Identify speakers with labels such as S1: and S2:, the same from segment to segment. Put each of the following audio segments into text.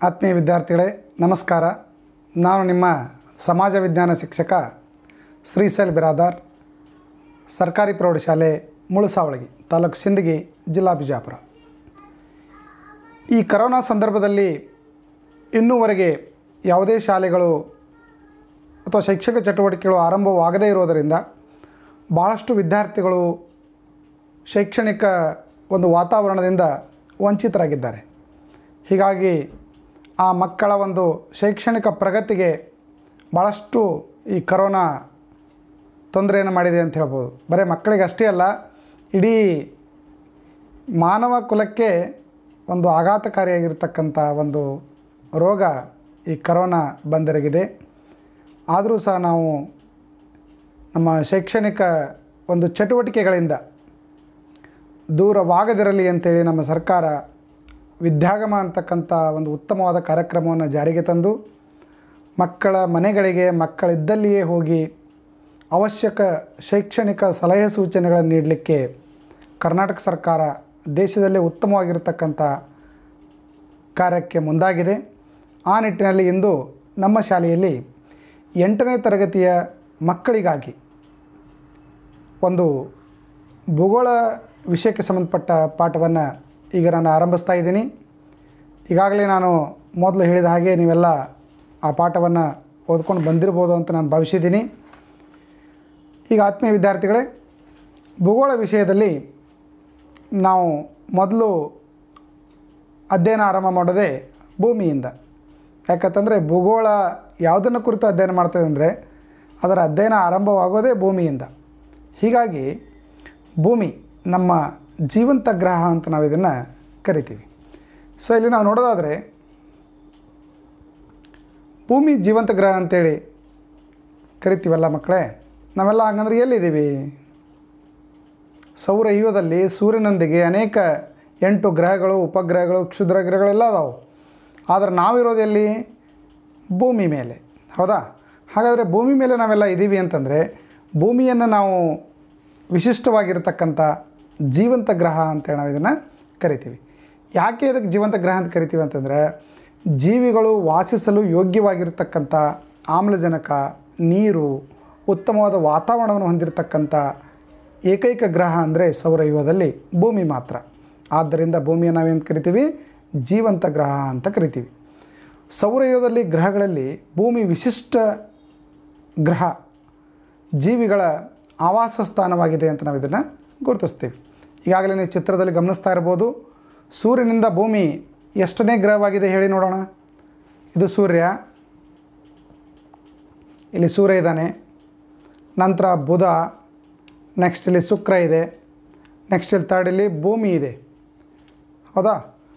S1: ಆತ್ಮೀಯ ವಿದ್ಯಾರ್ಥಿಗಳೇ ನಮಸ್ಕಾರ ನಾನು ನಿಮ್ಮ ಸಮಾಜ ವಿಜ್ಞಾನ ಶಿಕ್ಷಕ ಶ್ರೀಶೈಲ್ ಬಿರಾದಾರ್ ಸರ್ಕಾರಿ ಪ್ರೌಢಶಾಲೆ ಮುಳುಸಾವಳಗಿ ತಾಲೂಕು ಸಿಂದಗಿ ಜಿಲ್ಲಾ ಬಿಜಾಪುರ ಈ ಕರೋನಾ ಸಂದರ್ಭದಲ್ಲಿ ಇನ್ನೂವರೆಗೆ ಯಾವುದೇ ಶಾಲೆಗಳು ಅಥವಾ ಶೈಕ್ಷಣಿಕ ಚಟುವಟಿಕೆಗಳು ಆರಂಭವಾಗದೇ ಇರೋದರಿಂದ ಭಾಳಷ್ಟು ವಿದ್ಯಾರ್ಥಿಗಳು ಶೈಕ್ಷಣಿಕ ಒಂದು ವಾತಾವರಣದಿಂದ ವಂಚಿತರಾಗಿದ್ದಾರೆ ಹೀಗಾಗಿ ಆ ಮಕ್ಕಳ ಒಂದು ಶೈಕ್ಷಣಿಕ ಪ್ರಗತಿಗೆ ಭಾಳಷ್ಟು ಈ ಕರೋನಾ ತೊಂದರೆಯನ್ನು ಮಾಡಿದೆ ಅಂತ ಹೇಳ್ಬೋದು ಬರೀ ಮಕ್ಕಳಿಗೆ ಅಷ್ಟೇ ಅಲ್ಲ ಇಡೀ ಮಾನವ ಕುಲಕ್ಕೆ ಒಂದು ಆಘಾತಕಾರಿಯಾಗಿರ್ತಕ್ಕಂಥ ಒಂದು ರೋಗ ಈ ಕರೋನಾ ಬಂದೆರಗಿದೆ ಆದರೂ ಸಹ ನಾವು ನಮ್ಮ ಶೈಕ್ಷಣಿಕ ಒಂದು ಚಟುವಟಿಕೆಗಳಿಂದ ದೂರವಾಗದಿರಲಿ ಅಂತೇಳಿ ನಮ್ಮ ಸರ್ಕಾರ ವಿದ್ಯಾಗಮ ಅಂತಕ್ಕಂಥ ಒಂದು ಉತ್ತಮವಾದ ಕಾರ್ಯಕ್ರಮವನ್ನು ಜಾರಿಗೆ ತಂದು ಮಕ್ಕಳ ಮನೆಗಳಿಗೆ ಮಕ್ಕಳಿದ್ದಲ್ಲಿಯೇ ಹೋಗಿ ಅವಶ್ಯಕ ಶೈಕ್ಷಣಿಕ ಸಲಹೆ ಸೂಚನೆಗಳನ್ನು ನೀಡಲಿಕ್ಕೆ ಕರ್ನಾಟಕ ಸರ್ಕಾರ ದೇಶದಲ್ಲೇ ಉತ್ತಮವಾಗಿರ್ತಕ್ಕಂಥ ಕಾರ್ಯಕ್ಕೆ ಮುಂದಾಗಿದೆ ಆ ನಿಟ್ಟಿನಲ್ಲಿ ಇಂದು ನಮ್ಮ ಶಾಲೆಯಲ್ಲಿ ಎಂಟನೇ ತರಗತಿಯ ಮಕ್ಕಳಿಗಾಗಿ ಒಂದು ಭೂಗೋಳ ವಿಷಯಕ್ಕೆ ಸಂಬಂಧಪಟ್ಟ ಪಾಠವನ್ನು ಈಗ ನಾನು ಆರಂಭಿಸ್ತಾ ಇದ್ದೀನಿ ಈಗಾಗಲೇ ನಾನು ಮೊದಲು ಹೇಳಿದ ಹಾಗೆ ನೀವೆಲ್ಲ ಆ ಪಾಠವನ್ನು ಓದ್ಕೊಂಡು ಬಂದಿರ್ಬೋದು ಅಂತ ನಾನು ಭಾವಿಸಿದ್ದೀನಿ ಈಗ ಆತ್ಮೀಯ ವಿದ್ಯಾರ್ಥಿಗಳೇ ಭೂಗೋಳ ವಿಷಯದಲ್ಲಿ ನಾವು ಮೊದಲು ಅಧ್ಯಯನ ಆರಂಭ ಮಾಡೋದೇ ಭೂಮಿಯಿಂದ ಯಾಕಂತಂದರೆ ಭೂಗೋಳ ಯಾವುದನ್ನು ಕುರಿತು ಅಧ್ಯಯನ ಮಾಡ್ತದೆ ಅಂದರೆ ಅದರ ಅಧ್ಯಯನ ಆರಂಭವಾಗೋದೇ ಭೂಮಿಯಿಂದ ಹೀಗಾಗಿ ಭೂಮಿ ನಮ್ಮ ಜೀವಂತ ಗ್ರಹ ಅಂತ ನಾವು ಇದನ್ನು ಕರಿತೀವಿ ಸೊ ಇಲ್ಲಿ ನಾವು ನೋಡೋದಾದರೆ ಭೂಮಿ ಜೀವಂತ ಗ್ರಹ ಅಂತೇಳಿ ಕರಿತೀವಲ್ಲ ಮಕ್ಕಳೇ ನಾವೆಲ್ಲ ಹಂಗಂದ್ರೆ ಎಲ್ಲಿದ್ದೀವಿ ಸೌರ ಯುಗದಲ್ಲಿ ಸೂರ್ಯನೊಂದಿಗೆ ಅನೇಕ ಎಂಟು ಗ್ರಹಗಳು ಉಪಗ್ರಹಗಳು ಕ್ಷುದ್ರ ಗ್ರಹಗಳೆಲ್ಲ ಅದಾವೆ ಆದರೆ ನಾವಿರೋದು ಎಲ್ಲಿ ಭೂಮಿ ಮೇಲೆ ಹೌದಾ ಹಾಗಾದರೆ ಭೂಮಿ ಮೇಲೆ ನಾವೆಲ್ಲ ಇದ್ದೀವಿ ಅಂತಂದರೆ ಭೂಮಿಯನ್ನು ನಾವು ವಿಶಿಷ್ಟವಾಗಿರ್ತಕ್ಕಂಥ ಜೀವಂತ ಗ್ರಹ ಅಂತೇಳಿ ನಾವು ಇದನ್ನು ಕರಿತೀವಿ ಯಾಕೆ ಇದಕ್ಕೆ ಜೀವಂತ ಗ್ರಹ ಅಂತ ಕರಿತೀವಿ ಅಂತಂದರೆ ಜೀವಿಗಳು ವಾಸಿಸಲು ಯೋಗ್ಯವಾಗಿರ್ತಕ್ಕಂಥ ಆಮ್ಲಜನಕ ನೀರು ಉತ್ತಮವಾದ ವಾತಾವರಣವನ್ನು ಹೊಂದಿರತಕ್ಕಂಥ ಏಕೈಕ ಗ್ರಹ ಅಂದರೆ ಸೌರಯುಗದಲ್ಲಿ ಭೂಮಿ ಮಾತ್ರ ಆದ್ದರಿಂದ ಭೂಮಿಯನ್ನು ನಾವೇನು ಕರಿತೀವಿ ಜೀವಂತ ಗ್ರಹ ಅಂತ ಕರಿತೀವಿ ಸೌರಯುಗದಲ್ಲಿ ಗ್ರಹಗಳಲ್ಲಿ ಭೂಮಿ ವಿಶಿಷ್ಟ ಗ್ರಹ ಜೀವಿಗಳ ಆವಾಸ ಸ್ಥಾನವಾಗಿದೆ ಅಂತ ನಾವು ಇದನ್ನು ಗುರುತಿಸ್ತೀವಿ ಈಗಾಗಲೇ ನೀವು ಚಿತ್ರದಲ್ಲಿ ಗಮನಿಸ್ತಾ ಇರ್ಬೋದು ಸೂರ್ಯನಿಂದ ಭೂಮಿ ಎಷ್ಟನೇ ಗ್ರಹವಾಗಿದೆ ಹೇಳಿ ನೋಡೋಣ ಇದು ಸೂರ್ಯ ಇಲ್ಲಿ ಸೂರ್ಯ ಇದ್ದಾನೆ ನಂತರ ಬುಧ ನೆಕ್ಸ್ಟ್ ಇಲ್ಲಿ ಶುಕ್ರ ಇದೆ ನೆಕ್ಸ್ಟ್ ಇಲ್ಲಿ ಥರ್ಡ್ ಇಲ್ಲಿ ಭೂಮಿ ಇದೆ ಹೌದಾ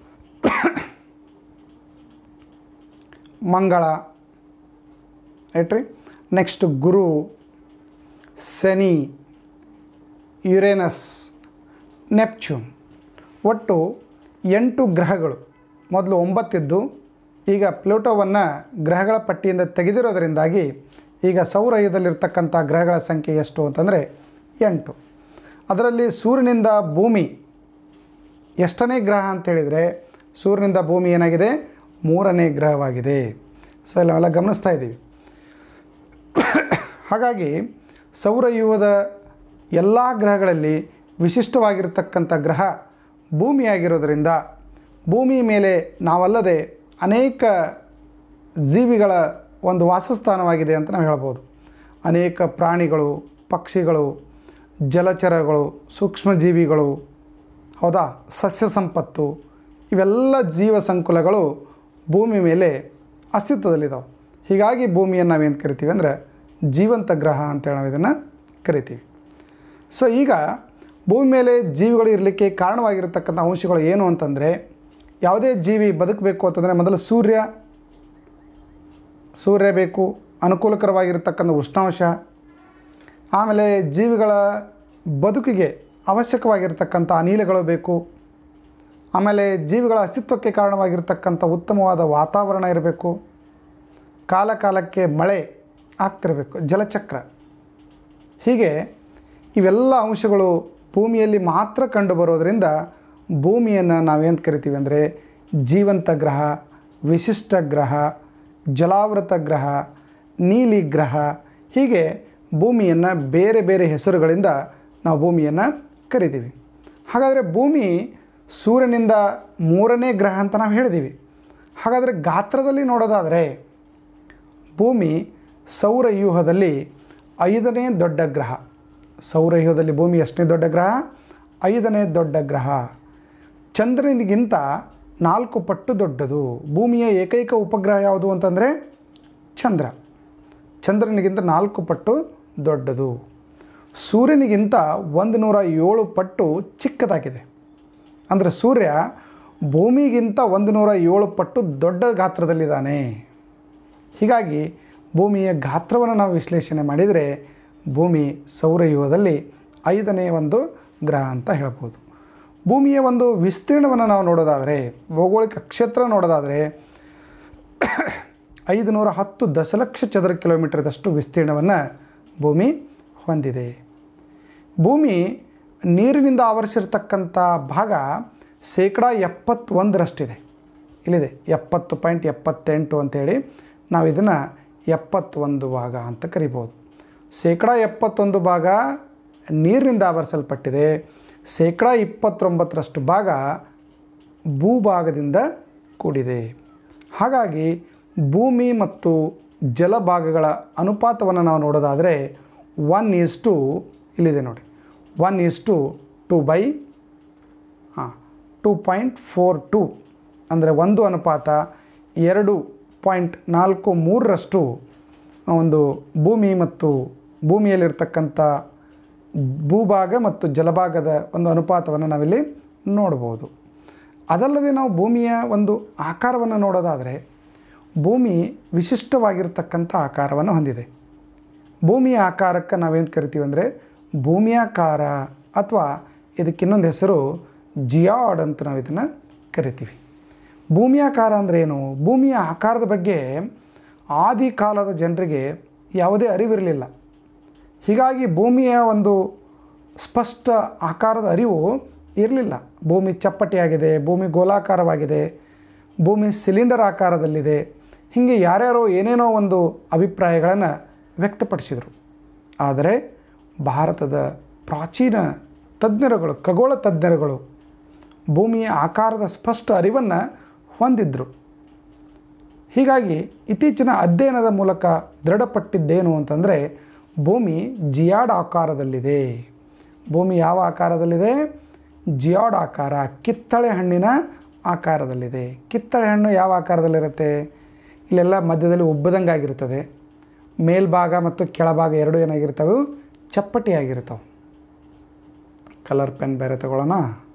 S1: ಮಂಗಳ ರೈಟ್ರಿ ನೆಕ್ಸ್ಟ್ ಗುರು ಶನಿ ಯುರೇನಸ್ ನೆಪ್ಚೂನ್ ಒಟ್ಟು ಎಂಟು ಗ್ರಹಗಳು ಮೊದಲು ಒಂಬತ್ತಿದ್ದು ಈಗ ಪ್ಲೂಟೋವನ್ನು ಗ್ರಹಗಳ ಪಟ್ಟಿಯಿಂದ ತೆಗೆದಿರೋದರಿಂದಾಗಿ ಈಗ ಸೌರಯುಗದಲ್ಲಿರ್ತಕ್ಕಂಥ ಗ್ರಹಗಳ ಸಂಖ್ಯೆ ಎಷ್ಟು ಅಂತಂದರೆ ಎಂಟು ಅದರಲ್ಲಿ ಸೂರ್ಯನಿಂದ ಭೂಮಿ ಎಷ್ಟನೇ ಗ್ರಹ ಅಂತೇಳಿದರೆ ಸೂರ್ಯನಿಂದ ಭೂಮಿ ಏನಾಗಿದೆ ಮೂರನೇ ಗ್ರಹವಾಗಿದೆ ಸೊ ಇಲ್ಲಿ ನಾವೆಲ್ಲ ಗಮನಿಸ್ತಾ ಇದ್ದೀವಿ ಹಾಗಾಗಿ ಸೌರಯುಗದ ಎಲ್ಲ ಗ್ರಹಗಳಲ್ಲಿ ವಿಶಿಷ್ಟವಾಗಿರ್ತಕ್ಕಂಥ ಗ್ರಹ ಭೂಮಿಯಾಗಿರೋದರಿಂದ ಭೂಮಿ ಮೇಲೆ ನಾವಲ್ಲದೆ ಅನೇಕ ಜೀವಿಗಳ ಒಂದು ವಾಸಸ್ಥಾನವಾಗಿದೆ ಅಂತ ನಾವು ಹೇಳ್ಬೋದು ಅನೇಕ ಪ್ರಾಣಿಗಳು ಪಕ್ಷಿಗಳು ಜಲಚರಗಳು ಸೂಕ್ಷ್ಮಜೀವಿಗಳು ಹೌದಾ ಸಸ್ಯ ಸಂಪತ್ತು ಇವೆಲ್ಲ ಜೀವ ಸಂಕುಲಗಳು ಭೂಮಿ ಮೇಲೆ ಅಸ್ತಿತ್ವದಲ್ಲಿದ್ದಾವೆ ಹೀಗಾಗಿ ಭೂಮಿಯನ್ನು ನಾವೇನು ಕರಿತೀವಿ ಅಂದರೆ ಜೀವಂತ ಗ್ರಹ ಅಂತೇಳಿ ನಾವು ಇದನ್ನು ಕರಿತೀವಿ ಸೊ ಈಗ ಭೂಮಿ ಮೇಲೆ ಜೀವಿಗಳು ಇರಲಿಕ್ಕೆ ಕಾರಣವಾಗಿರತಕ್ಕಂಥ ಅಂಶಗಳು ಏನು ಅಂತಂದರೆ ಯಾವುದೇ ಜೀವಿ ಬದುಕಬೇಕು ಅಂತಂದರೆ ಮೊದಲು ಸೂರ್ಯ ಸೂರ್ಯ ಬೇಕು ಅನುಕೂಲಕರವಾಗಿರ್ತಕ್ಕಂಥ ಉಷ್ಣಾಂಶ ಆಮೇಲೆ ಜೀವಿಗಳ ಬದುಕಿಗೆ ಅವಶ್ಯಕವಾಗಿರ್ತಕ್ಕಂಥ ಅನಿಲಗಳು ಬೇಕು ಆಮೇಲೆ ಜೀವಿಗಳ ಅಸ್ತಿತ್ವಕ್ಕೆ ಕಾರಣವಾಗಿರ್ತಕ್ಕಂಥ ಉತ್ತಮವಾದ ವಾತಾವರಣ ಇರಬೇಕು ಕಾಲ ಕಾಲಕ್ಕೆ ಮಳೆ ಆಗ್ತಿರಬೇಕು ಜಲಚಕ್ರ ಹೀಗೆ ಇವೆಲ್ಲ ಅಂಶಗಳು ಭೂಮಿಯಲ್ಲಿ ಮಾತ್ರ ಕಂಡುಬರೋದರಿಂದ ಭೂಮಿಯನ್ನು ನಾವೇನು ಕರಿತೀವಿ ಅಂದರೆ ಜೀವಂತ ಗ್ರಹ ವಿಶಿಷ್ಟ ಗ್ರಹ ಜಲಾವೃತ ಗ್ರಹ ನೀಲಿ ಗ್ರಹ ಹೀಗೆ ಭೂಮಿಯನ್ನು ಬೇರೆ ಬೇರೆ ಹೆಸರುಗಳಿಂದ ನಾವು ಭೂಮಿಯನ್ನು ಕರಿತೀವಿ ಹಾಗಾದರೆ ಭೂಮಿ ಸೂರ್ಯನಿಂದ ಮೂರನೇ ಗ್ರಹ ಅಂತ ನಾವು ಹೇಳಿದ್ದೀವಿ ಹಾಗಾದರೆ ಗಾತ್ರದಲ್ಲಿ ನೋಡೋದಾದರೆ ಭೂಮಿ ಸೌರವ್ಯೂಹದಲ್ಲಿ ಐದನೇ ದೊಡ್ಡ ಗ್ರಹ ಸೌರವ್ಯೂಹದಲ್ಲಿ ಭೂಮಿ ಎಷ್ಟನೇ ದೊಡ್ಡ ಗ್ರಹ ಐದನೇ ದೊಡ್ಡ ಗ್ರಹ ಚಂದ್ರನಿಗಿಂತ ನಾಲ್ಕು ಪಟ್ಟು ದೊಡ್ಡದು ಭೂಮಿಯ ಏಕೈಕ ಉಪಗ್ರಹ ಯಾವುದು ಅಂತಂದರೆ ಚಂದ್ರ ಚಂದ್ರನಿಗಿಂತ ನಾಲ್ಕು ಪಟ್ಟು ದೊಡ್ಡದು ಸೂರ್ಯನಿಗಿಂತ ಒಂದು ನೂರ ಏಳು ಪಟ್ಟು ಚಿಕ್ಕದಾಗಿದೆ ಅಂದರೆ ಸೂರ್ಯ ಭೂಮಿಗಿಂತ ಒಂದು ನೂರ ಏಳು ಪಟ್ಟು ದೊಡ್ಡ ಗಾತ್ರದಲ್ಲಿದ್ದಾನೆ ಹೀಗಾಗಿ ಭೂಮಿಯ ಗಾತ್ರವನ್ನು ನಾವು ವಿಶ್ಲೇಷಣೆ ಮಾಡಿದರೆ ಭೂಮಿ ಸೌರವ್ಯೂಹದಲ್ಲಿ ಐದನೇ ಒಂದು ಗ್ರಹ ಅಂತ ಹೇಳ್ಬೋದು ಭೂಮಿಯ ಒಂದು ವಿಸ್ತೀರ್ಣವನ್ನು ನಾವು ನೋಡೋದಾದರೆ ಭೌಗೋಳಿಕ ಕ್ಷೇತ್ರ ನೋಡೋದಾದರೆ ಐದು ನೂರ ಹತ್ತು ದಶಲಕ್ಷ ಚದರ ಕಿಲೋಮೀಟರ್ದಷ್ಟು ವಿಸ್ತೀರ್ಣವನ್ನು ಭೂಮಿ ಹೊಂದಿದೆ ಭೂಮಿ ನೀರಿನಿಂದ ಆವರಿಸಿರ್ತಕ್ಕಂಥ ಭಾಗ ಶೇಕಡ ಎಪ್ಪತ್ತೊಂದರಷ್ಟಿದೆ ಇಲ್ಲಿದೆ ಎಪ್ಪತ್ತು ಪಾಯಿಂಟ್ ಎಪ್ಪತ್ತೆಂಟು ಅಂಥೇಳಿ ನಾವು ಇದನ್ನು ಎಪ್ಪತ್ತೊಂದು ಭಾಗ ಅಂತ ಕರಿಬೋದು ಶೇಕಡ ಎಪ್ಪತ್ತೊಂದು ಭಾಗ ನೀರಿನಿಂದ ಆವರಿಸಲ್ಪಟ್ಟಿದೆ ಶೇಕಡ ಇಪ್ಪತ್ತೊಂಬತ್ತರಷ್ಟು ಭಾಗ ಭೂಭಾಗದಿಂದ ಕೂಡಿದೆ ಹಾಗಾಗಿ ಭೂಮಿ ಮತ್ತು ಜಲಭಾಗಗಳ ಅನುಪಾತವನ್ನು ನಾವು ನೋಡೋದಾದರೆ ಒನ್ ಈಸ್ ಟು ಇಲ್ಲಿದೆ ನೋಡಿ one is to two by ಹಾಂ ಟೂ ಪಾಯಿಂಟ್ ಫೋರ್ ಟು ಅಂದರೆ ಒಂದು ಅನುಪಾತ ಎರಡು ಪಾಯಿಂಟ್ ನಾಲ್ಕು ಮೂರರಷ್ಟು ಒಂದು ಭೂಮಿ ಮತ್ತು ಭೂಮಿಯಲ್ಲಿರ್ತಕ್ಕಂಥ ಭೂಭಾಗ ಮತ್ತು ಜಲಭಾಗದ ಒಂದು ಅನುಪಾತವನ್ನು ನಾವಿಲ್ಲಿ ನೋಡ್ಬೋದು ಅದಲ್ಲದೆ ನಾವು ಭೂಮಿಯ ಒಂದು ಆಕಾರವನ್ನು ನೋಡೋದಾದರೆ ಭೂಮಿ ವಿಶಿಷ್ಟವಾಗಿರ್ತಕ್ಕಂಥ ಆಕಾರವನ್ನು ಹೊಂದಿದೆ ಭೂಮಿಯ ಆಕಾರಕ್ಕೆ ನಾವೇನು ಕರಿತೀವಿ ಅಂದರೆ ಭೂಮಿಯಾಕಾರ ಅಥವಾ ಇದಕ್ಕೆ ಇನ್ನೊಂದು ಹೆಸರು ಜಿಯಾಡ್ ಅಂತ ನಾವು ಇದನ್ನು ಕರಿತೀವಿ ಭೂಮಿಯಾಕಾರ ಅಂದರೆ ಏನು ಭೂಮಿಯ ಆಕಾರದ ಬಗ್ಗೆ ಆದಿ ಕಾಲದ ಜನರಿಗೆ ಯಾವುದೇ ಅರಿವಿರಲಿಲ್ಲ ಹೀಗಾಗಿ ಭೂಮಿಯ ಒಂದು ಸ್ಪಷ್ಟ ಆಕಾರದ ಅರಿವು ಇರಲಿಲ್ಲ ಭೂಮಿ ಚಪ್ಪಟೆಯಾಗಿದೆ ಭೂಮಿ ಗೋಲಾಕಾರವಾಗಿದೆ ಭೂಮಿ ಸಿಲಿಂಡರ್ ಆಕಾರದಲ್ಲಿದೆ ಹೀಗೆ ಯಾರ್ಯಾರೋ ಏನೇನೋ ಒಂದು ಅಭಿಪ್ರಾಯಗಳನ್ನು ವ್ಯಕ್ತಪಡಿಸಿದರು ಆದರೆ ಭಾರತದ ಪ್ರಾಚೀನ ತಜ್ಞರುಗಳು ಖಗೋಳ ತಜ್ಞರುಗಳು ಭೂಮಿಯ ಆಕಾರದ ಸ್ಪಷ್ಟ ಅರಿವನ್ನು ಹೊಂದಿದ್ದರು ಹೀಗಾಗಿ ಇತ್ತೀಚಿನ ಅಧ್ಯಯನದ ಮೂಲಕ ದೃಢಪಟ್ಟಿದ್ದೇನು ಅಂತಂದರೆ ಭೂಮಿ ಜಿಯಾಡ್ ಆಕಾರದಲ್ಲಿದೆ ಭೂಮಿ ಯಾವ ಆಕಾರದಲ್ಲಿದೆ ಜಿಯಾಡ್ ಆಕಾರ ಕಿತ್ತಳೆ ಹಣ್ಣಿನ ಆಕಾರದಲ್ಲಿದೆ ಕಿತ್ತಳೆ ಹಣ್ಣು ಯಾವ ಆಕಾರದಲ್ಲಿರುತ್ತೆ ಇಲ್ಲೆಲ್ಲ ಮಧ್ಯದಲ್ಲಿ ಉಬ್ಬದಂಗೆ ಆಗಿರ್ತದೆ ಮೇಲ್ಭಾಗ ಮತ್ತು ಕೆಳಭಾಗ ಎರಡೂ ಏನಾಗಿರ್ತವೆ ಚಪ್ಪಟಿಯಾಗಿರ್ತವೆ ಕಲರ್ ಪೆನ್ ಬೇರೆ ತಗೊಳ್ಳೋಣ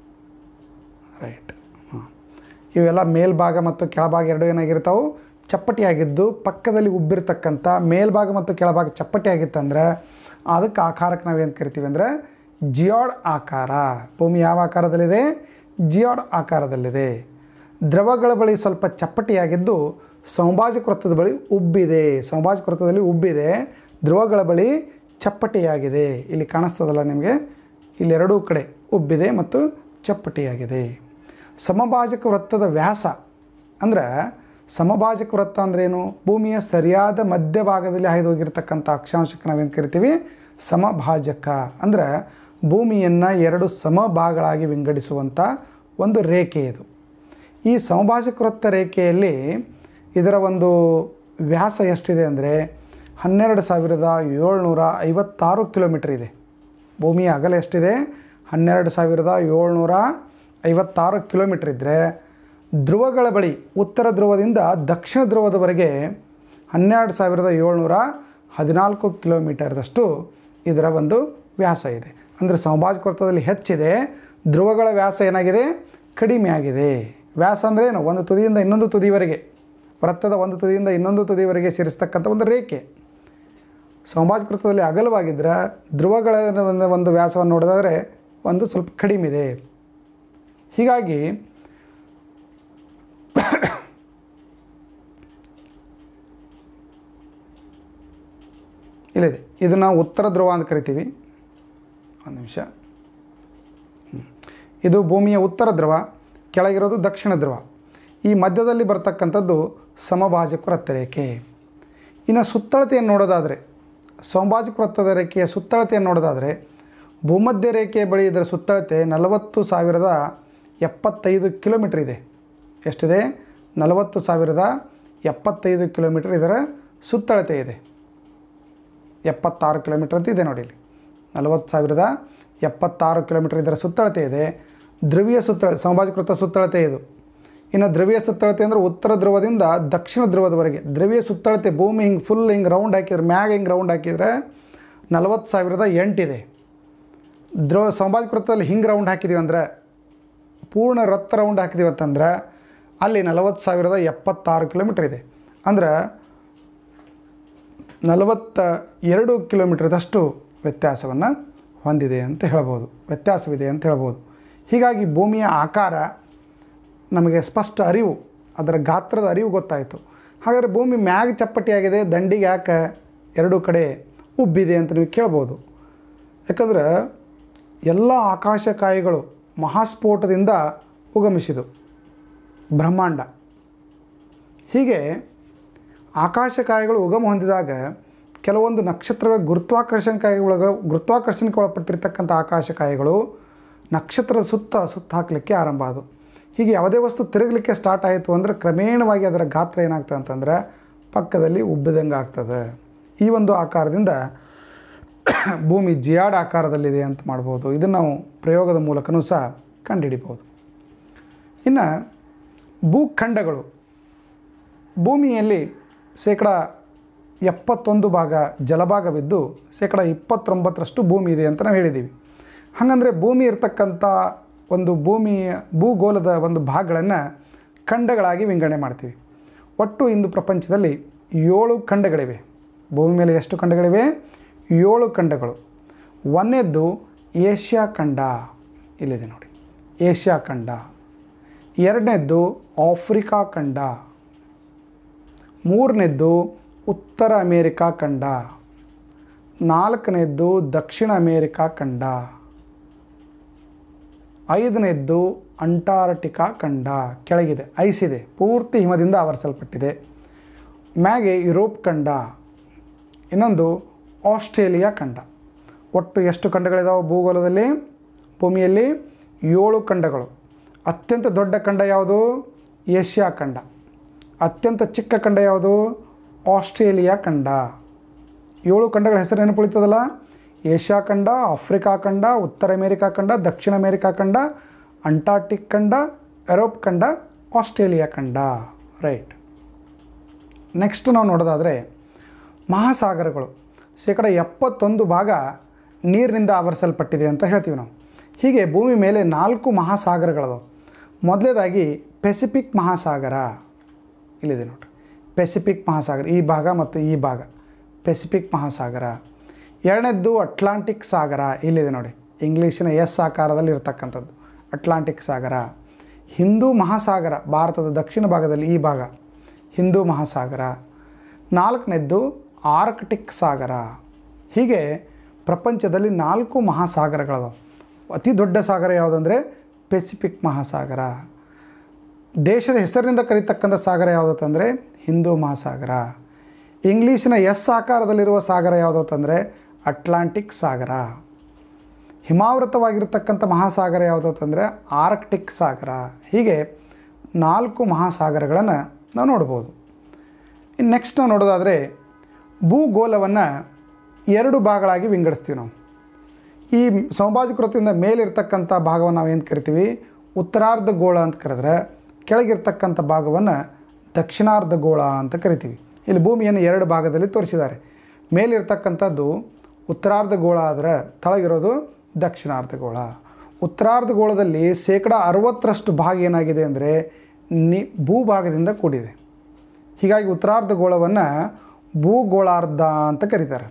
S1: ರೈಟ್ ಹಾಂ ಇವೆಲ್ಲ ಮೇಲ್ಭಾಗ ಮತ್ತು ಕೆಳಭಾಗ ಎರಡೂ ಏನಾಗಿರ್ತಾವೆ ಚಪ್ಪಟಿಯಾಗಿದ್ದು ಪಕ್ಕದಲ್ಲಿ ಉಬ್ಬಿರ್ತಕ್ಕಂಥ ಮೇಲ್ಭಾಗ ಮತ್ತು ಕೆಳಭಾಗ ಚಪ್ಪಟಿಯಾಗಿತ್ತಂದ್ರೆ ಅದಕ್ಕೆ ಆಕಾರಕ್ಕೆ ನಾವೇನು ಕರಿತೀವಿ ಅಂದರೆ ಜಿಯಾಡ್ ಆಕಾರ ಭೂಮಿ ಯಾವ ಆಕಾರದಲ್ಲಿದೆ ಜಿಯಾಡ್ ಆಕಾರದಲ್ಲಿದೆ ದ್ರವಗಳ ಬಳಿ ಸ್ವಲ್ಪ ಚಪ್ಪಟಿಯಾಗಿದ್ದು ಸಮಭಾಜಕ ವೃತ್ತದ ಬಳಿ ಉಬ್ಬಿದೆ ಸಮಭಾಜಕ ವೃತ್ತದಲ್ಲಿ ಉಬ್ಬಿದೆ ಧ್ರುವಗಳ ಬಳಿ ಚಪ್ಪಟಿಯಾಗಿದೆ ಇಲ್ಲಿ ಕಾಣಿಸ್ತದಲ್ಲ ನಿಮಗೆ ಇಲ್ಲೆರಡೂ ಕಡೆ ಉಬ್ಬಿದೆ ಮತ್ತು ಚಪ್ಪಟಿಯಾಗಿದೆ ಸಮಭಾಜಕ ವೃತ್ತದ ವ್ಯಾಸ ಅಂದ್ರೆ ಸಮಭಾಜಕ ವೃತ್ತ ಅಂದ್ರೇನು ಭೂಮಿಯ ಸರಿಯಾದ ಮಧ್ಯಭಾಗದಲ್ಲಿ ಹಾಯ್ದು ಹೋಗಿರ್ತಕ್ಕಂಥ ಅಕ್ಷಾಂಶಕ್ಕೆ ನಾವೇನು ಕರಿತೀವಿ ಸಮಭಾಜಕ ಅಂದ್ರೆ ಭೂಮಿಯನ್ನು ಎರಡು ಸಮಭಾಗಗಳಾಗಿ ವಿಂಗಡಿಸುವಂಥ ಒಂದು ರೇಖೆ ಇದು ಈ ಸಮಭಾಜಕ ವೃತ್ತ ರೇಖೆಯಲ್ಲಿ ಇದರ ಒಂದು ವ್ಯಾಸ ಎಷ್ಟಿದೆ ಅಂದರೆ ಹನ್ನೆರಡು ಸಾವಿರದ ಏಳ್ನೂರ ಐವತ್ತಾರು ಕಿಲೋಮೀಟರ್ ಇದೆ ಭೂಮಿಯ ಅಗಲ ಎಷ್ಟಿದೆ ಹನ್ನೆರಡು ಸಾವಿರದ ಏಳ್ನೂರ ಐವತ್ತಾರು ಕಿಲೋಮೀಟರ್ ಇದ್ದರೆ ಧ್ರುವಗಳ ಬಳಿ ಉತ್ತರ ಧ್ರುವದಿಂದ ದಕ್ಷಿಣ ಧ್ರುವದವರೆಗೆ ಹನ್ನೆರಡು ಸಾವಿರದ ಏಳ್ನೂರ ಹದಿನಾಲ್ಕು ಕಿಲೋಮೀಟರ್ದಷ್ಟು ಇದರ ಒಂದು ವ್ಯಾಸ ಇದೆ ಅಂದರೆ ಸಮಭಾಜಕ ವೃತ್ತದಲ್ಲಿ ಹೆಚ್ಚಿದೆ ಧ್ರುವಗಳ ವ್ಯಾಸ ಏನಾಗಿದೆ ಕಡಿಮೆ ಆಗಿದೆ ವ್ಯಾಸ ಅಂದರೆ ಏನು ಒಂದು ತುದಿಯಿಂದ ಇನ್ನೊಂದು ತುದಿವರೆಗೆ ವೃತ್ತದ ಒಂದು ತುದಿಯಿಂದ ಇನ್ನೊಂದು ತುದಿವರೆಗೆ ಸೇರಿಸ್ತಕ್ಕಂಥ ಒಂದು ರೇಖೆ ಸಮಭಾಜಕ ವೃತ್ತದಲ್ಲಿ ಅಗಲವಾಗಿದ್ದರೆ ಧ್ರುವಗಳ ಒಂದು ಒಂದು ವ್ಯಾಸವನ್ನು ನೋಡೋದಾದರೆ ಒಂದು ಸ್ವಲ್ಪ ಕಡಿಮೆ ಇದೆ ಹೀಗಾಗಿ ಇಲ್ಲಿದೆ ಇದು ನಾವು ಉತ್ತರ ಧ್ರುವ ಅಂತ ಕರಿತೀವಿ ಒಂದು ನಿಮಿಷ ಹ್ಮ್. ಇದು ಭೂಮಿಯ ಉತ್ತರ ಧ್ರುವ ಕೆಳಗಿರೋದು ದಕ್ಷಿಣ ಧ್ರುವ ಈ ಮಧ್ಯದಲ್ಲಿ ಬರ್ತಕ್ಕಂಥದ್ದು ಸಮಭಾಜಕ ವೃತ್ತರೇಖೆ ಇನ್ನು ಸುತ್ತಳತೆಯನ್ನು ನೋಡೋದಾದರೆ ಸಮಭಾಜಕ ವೃತ್ತದ ರೇಖೆಯ ಸುತ್ತಳತೆಯನ್ನು ನೋಡೋದಾದರೆ ಭೂಮಧ್ಯ ರೇಖೆಯ ಬಳಿ ಇದರ ಸುತ್ತಳತೆ ನಲವತ್ತು ಸಾವಿರದ ಎಪ್ಪತ್ತೈದು ಕಿಲೋಮೀಟ್ರ್ ಇದೆ ಎಷ್ಟಿದೆ ನಲವತ್ತು ಸಾವಿರದ ಎಪ್ಪತ್ತೈದು ಕಿಲೋಮೀಟ್ರ್ ಇದರ ಸುತ್ತಳತೆ ಇದೆ ಎಪ್ಪತ್ತಾರು ಕಿಲೋಮೀಟ್ರ್ ಅಂತ ಇದೆ ನೋಡಿ ಇಲ್ಲಿ ನಲವತ್ತು ಸಾವಿರದ ಎಪ್ಪತ್ತಾರು ಕಿಲೋಮೀಟ್ರ್ ಇದರ ಸುತ್ತಳತೆ ಇದೆ ಧ್ರುವೀಯ ಸುತ್ತಳ ಸಮಭಾಜಕೃತ ಸುತ್ತಳತೆ ಇದು ಇನ್ನು ಧ್ರುವೀಯ ಸುತ್ತಳತೆ ಅಂದರೆ ಉತ್ತರ ಧ್ರುವದಿಂದ ದಕ್ಷಿಣ ಧ್ರುವದವರೆಗೆ ಧ್ರುವೀಯ ಸುತ್ತಳತೆ ಭೂಮಿ ಹಿಂಗೆ ಫುಲ್ ಹಿಂಗೆ ರೌಂಡ್ ಹಾಕಿದ್ರೆ ಮ್ಯಾಗ ಹಿಂಗೆ ರೌಂಡ್ ಹಾಕಿದರೆ ನಲವತ್ತು ಸಾವಿರದ ಎಂಟಿದೆ ಧ್ರುವ ಸಮಭಾಜಕೃತದಲ್ಲಿ ಹಿಂಗೆ ರೌಂಡ್ ಹಾಕಿದ್ದೀವಿ ಅಂದರೆ ಪೂರ್ಣ ರತ್ತ ರೌಂಡ್ ಹಾಕಿದ್ದೀವಿ ಅಂತಂದ್ರೆ ಅಲ್ಲಿ ನಲವತ್ತು ಸಾವಿರದ ಎಪ್ಪತ್ತಾರು ಕಿಲೋಮೀಟ್ರ್ ಇದೆ ಅಂದ್ರೆ ನಲವತ್ತ ಎರಡು ಕಿಲೋಮೀಟ್ರದಷ್ಟು ವ್ಯತ್ಯಾಸವನ್ನು ಹೊಂದಿದೆ ಅಂತ ಹೇಳ್ಬೋದು ವ್ಯತ್ಯಾಸವಿದೆ ಅಂತ ಹೇಳ್ಬೋದು ಹೀಗಾಗಿ ಭೂಮಿಯ ಆಕಾರ ನಮಗೆ ಸ್ಪಷ್ಟ ಅರಿವು ಅದರ ಗಾತ್ರದ ಅರಿವು ಗೊತ್ತಾಯಿತು ಹಾಗಾದರೆ ಭೂಮಿ ಮ್ಯಾಗ ಚಪ್ಪಟಿಯಾಗಿದೆ ದಂಡಿಗೆ ಯಾಕೆ ಎರಡೂ ಕಡೆ ಉಬ್ಬಿದೆ ಅಂತ ನೀವು ಕೇಳ್ಬೋದು ಯಾಕಂದ್ರೆ ಎಲ್ಲ ಆಕಾಶಕಾಯಿಗಳು ಮಹಾಸ್ಫೋಟದಿಂದ ಉಗಮಿಸಿದು ಬ್ರಹ್ಮಾಂಡ ಹೀಗೆ ಆಕಾಶಕಾಯಿಗಳು ಉಗಮ ಹೊಂದಿದಾಗ ಕೆಲವೊಂದು ನಕ್ಷತ್ರಗಳ ಗುರುತ್ವಾಕರ್ಷಣಕಾಯಿಗಳೊಳಗೆ ಗುರುತ್ವಾಕರ್ಷಣಕ್ಕೆ ಒಳಪಟ್ಟಿರ್ತಕ್ಕಂಥ ಆಕಾಶಕಾಯಿಗಳು ನಕ್ಷತ್ರದ ಸುತ್ತ ಸುತ್ತ ಹಾಕಲಿಕ್ಕೆ ಆರಂಭ ಆದವು ಹೀಗೆ ಯಾವುದೇ ವಸ್ತು ತಿರುಗಲಿಕ್ಕೆ ಸ್ಟಾರ್ಟ್ ಆಯಿತು ಅಂದರೆ ಕ್ರಮೇಣವಾಗಿ ಅದರ ಗಾತ್ರ ಏನಾಗ್ತದೆ ಅಂತಂದ್ರೆ ಪಕ್ಕದಲ್ಲಿ ಉಬ್ಬಿದಂಗೆ ಆಗ್ತದೆ ಈ ಒಂದು ಆಕಾರದಿಂದ ಭೂಮಿ ಜಿಯಾಡ್ ಆಕಾರದಲ್ಲಿದೆ ಅಂತ ಮಾಡ್ಬೋದು ಇದನ್ನು ನಾವು ಪ್ರಯೋಗದ ಮೂಲಕನೂ ಸಹ ಕಂಡುಹಿಡಿಬೋದು ಇನ್ನು ಭೂಖಂಡಗಳು ಭೂಮಿಯಲ್ಲಿ ಶೇಕಡ ಎಪ್ಪತ್ತೊಂದು ಭಾಗ ಜಲಭಾಗವಿದ್ದು ಶೇಕಡ ಇಪ್ಪತ್ತೊಂಬತ್ತರಷ್ಟು ಭೂಮಿ ಇದೆ ಅಂತ ನಾವು ಹೇಳಿದ್ದೀವಿ ಹಾಗಂದರೆ ಭೂಮಿ ಇರ್ತಕ್ಕಂಥ ಒಂದು ಭೂಮಿಯ ಭೂಗೋಳದ ಒಂದು ಭಾಗಗಳನ್ನು ಖಂಡಗಳಾಗಿ ವಿಂಗಡಣೆ ಮಾಡ್ತೀವಿ ಒಟ್ಟು ಇಂದು ಪ್ರಪಂಚದಲ್ಲಿ ಏಳು ಖಂಡಗಳಿವೆ ಭೂಮಿ ಮೇಲೆ ಎಷ್ಟು ಖಂಡಗಳಿವೆ ಏಳು ಖಂಡಗಳು ಒಂದನೇದ್ದು ಏಷ್ಯಾ ಖಂಡ ಇಲ್ಲಿದೆ ನೋಡಿ ಏಷ್ಯಾ ಖಂಡ ಎರಡನೇದ್ದು ಆಫ್ರಿಕಾ ಖಂಡ ಮೂರನೇದ್ದು ಉತ್ತರ ಅಮೇರಿಕಾ ಖಂಡ ನಾಲ್ಕನೇದ್ದು ದಕ್ಷಿಣ ಅಮೇರಿಕಾ ಖಂಡ ಐದನೇದ್ದು ಅಂಟಾರ್ಟಿಕಾ ಖಂಡ ಕೆಳಗಿದೆ ಐಸಿದೆ ಪೂರ್ತಿ ಹಿಮದಿಂದ ಆವರಿಸಲ್ಪಟ್ಟಿದೆ ಮ್ಯಾಗೆ ಯುರೋಪ್ ಖಂಡ ಇನ್ನೊಂದು ಆಸ್ಟ್ರೇಲಿಯಾ ಖಂಡ ಒಟ್ಟು ಎಷ್ಟು ಖಂಡಗಳಿದಾವೆ ಭೂಗೋಳದಲ್ಲಿ ಭೂಮಿಯಲ್ಲಿ ಏಳು ಖಂಡಗಳು ಅತ್ಯಂತ ದೊಡ್ಡ ಖಂಡ ಯಾವುದು ಏಷ್ಯಾ ಖಂಡ ಅತ್ಯಂತ ಚಿಕ್ಕ ಖಂಡ ಯಾವುದು ಆಸ್ಟ್ರೇಲಿಯಾ ಖಂಡ ಏಳು ಖಂಡಗಳ ಹೆಸರು ನೆನಪುಳಿತದಲ್ಲ ಏಷ್ಯಾ ಖಂಡ ಆಫ್ರಿಕಾ ಖಂಡ ಉತ್ತರ ಅಮೇರಿಕಾ ಖಂಡ ದಕ್ಷಿಣ ಅಮೇರಿಕಾ ಖಂಡ ಅಂಟಾರ್ಟಿಕ್ ಖಂಡ ಯುರೋಪ್ ಖಂಡ ಆಸ್ಟ್ರೇಲಿಯಾ ಖಂಡ ರೈಟ್ ನೆಕ್ಸ್ಟ್ ನಾವು ನೋಡೋದಾದರೆ ಮಹಾಸಾಗರಗಳು ಶೇಕಡ ಎಪ್ಪತ್ತೊಂದು ಭಾಗ ನೀರಿನಿಂದ ಆವರಿಸಲ್ಪಟ್ಟಿದೆ ಅಂತ ಹೇಳ್ತೀವಿ ನಾವು ಹೀಗೆ ಭೂಮಿ ಮೇಲೆ ನಾಲ್ಕು ಮಹಾಸಾಗರಗಳದಾವೆ ಮೊದಲನೇದಾಗಿ ಪೆಸಿಫಿಕ್ ಮಹಾಸಾಗರ ಇಲ್ಲಿದೆ ನೋಡ್ರಿ ಪೆಸಿಫಿಕ್ ಮಹಾಸಾಗರ ಈ ಭಾಗ ಮತ್ತು ಈ ಭಾಗ ಪೆಸಿಫಿಕ್ ಮಹಾಸಾಗರ ಎರಡನೇದ್ದು ಅಟ್ಲಾಂಟಿಕ್ ಸಾಗರ ಇಲ್ಲಿದೆ ನೋಡಿ ಇಂಗ್ಲೀಷಿನ ಎಸ್ ಆಕಾರದಲ್ಲಿ ಇರತಕ್ಕಂಥದ್ದು ಅಟ್ಲಾಂಟಿಕ್ ಸಾಗರ ಹಿಂದೂ ಮಹಾಸಾಗರ ಭಾರತದ ದಕ್ಷಿಣ ಭಾಗದಲ್ಲಿ ಈ ಭಾಗ ಹಿಂದೂ ಮಹಾಸಾಗರ ನಾಲ್ಕನೇದ್ದು ಆರ್ಕ್ಟಿಕ್ ಸಾಗರ ಹೀಗೆ ಪ್ರಪಂಚದಲ್ಲಿ ನಾಲ್ಕು ಮಹಾಸಾಗರಗಳದಾವೆ ಅತಿ ದೊಡ್ಡ ಸಾಗರ ಯಾವುದಂದರೆ ಪೆಸಿಫಿಕ್ ಮಹಾಸಾಗರ ದೇಶದ ಹೆಸರಿನಿಂದ ಕರೀತಕ್ಕಂಥ ಸಾಗರ ಯಾವುದಂತಂದರೆ ಹಿಂದೂ ಮಹಾಸಾಗರ ಇಂಗ್ಲೀಷಿನ ಎಸ್ ಆಕಾರದಲ್ಲಿರುವ ಸಾಗರ ಯಾವುದಂತಂದರೆ ಅಟ್ಲಾಂಟಿಕ್ ಸಾಗರ ಹಿಮಾವೃತವಾಗಿರ್ತಕ್ಕಂಥ ಮಹಾಸಾಗರ ಯಾವುದಂತಂದರೆ ಆರ್ಕ್ಟಿಕ್ ಸಾಗರ ಹೀಗೆ ನಾಲ್ಕು ಮಹಾಸಾಗರಗಳನ್ನು ನಾವು ನೋಡ್ಬೋದು ಇನ್ನು ನೆಕ್ಸ್ಟ್ ನಾವು ನೋಡೋದಾದರೆ ಭೂಗೋಳವನ್ನು ಎರಡು ಭಾಗಗಳಾಗಿ ವಿಂಗಡಿಸ್ತೀವಿ ನಾವು ಈ ಸಮಭಾಜಕೃತಿಯಿಂದ ಮೇಲಿರ್ತಕ್ಕಂಥ ಭಾಗವನ್ನು ನಾವು ಏನು ಕರಿತೀವಿ ಉತ್ತರಾರ್ಧ ಗೋಳ ಅಂತ ಕರೆದ್ರೆ ಕೆಳಗಿರ್ತಕ್ಕಂಥ ಭಾಗವನ್ನು ದಕ್ಷಿಣಾರ್ಧ ಗೋಳ ಅಂತ ಕರಿತೀವಿ ಇಲ್ಲಿ ಭೂಮಿಯನ್ನು ಎರಡು ಭಾಗದಲ್ಲಿ ತೋರಿಸಿದ್ದಾರೆ ಮೇಲಿರ್ತಕ್ಕಂಥದ್ದು ಉತ್ತರಾರ್ಧ ಗೋಳ ಆದರೆ ತಳಗಿರೋದು ದಕ್ಷಿಣಾರ್ಧ ಗೋಳ ಉತ್ತರಾರ್ಧ ಗೋಳದಲ್ಲಿ ಶೇಕಡ ಅರವತ್ತರಷ್ಟು ಭಾಗ ಏನಾಗಿದೆ ಅಂದರೆ ನಿ ಭೂಭಾಗದಿಂದ ಕೂಡಿದೆ ಹೀಗಾಗಿ ಉತ್ತರಾರ್ಧ ಗೋಳವನ್ನು ಭೂಗೋಳಾರ್ಧ ಅಂತ ಕರೀತಾರೆ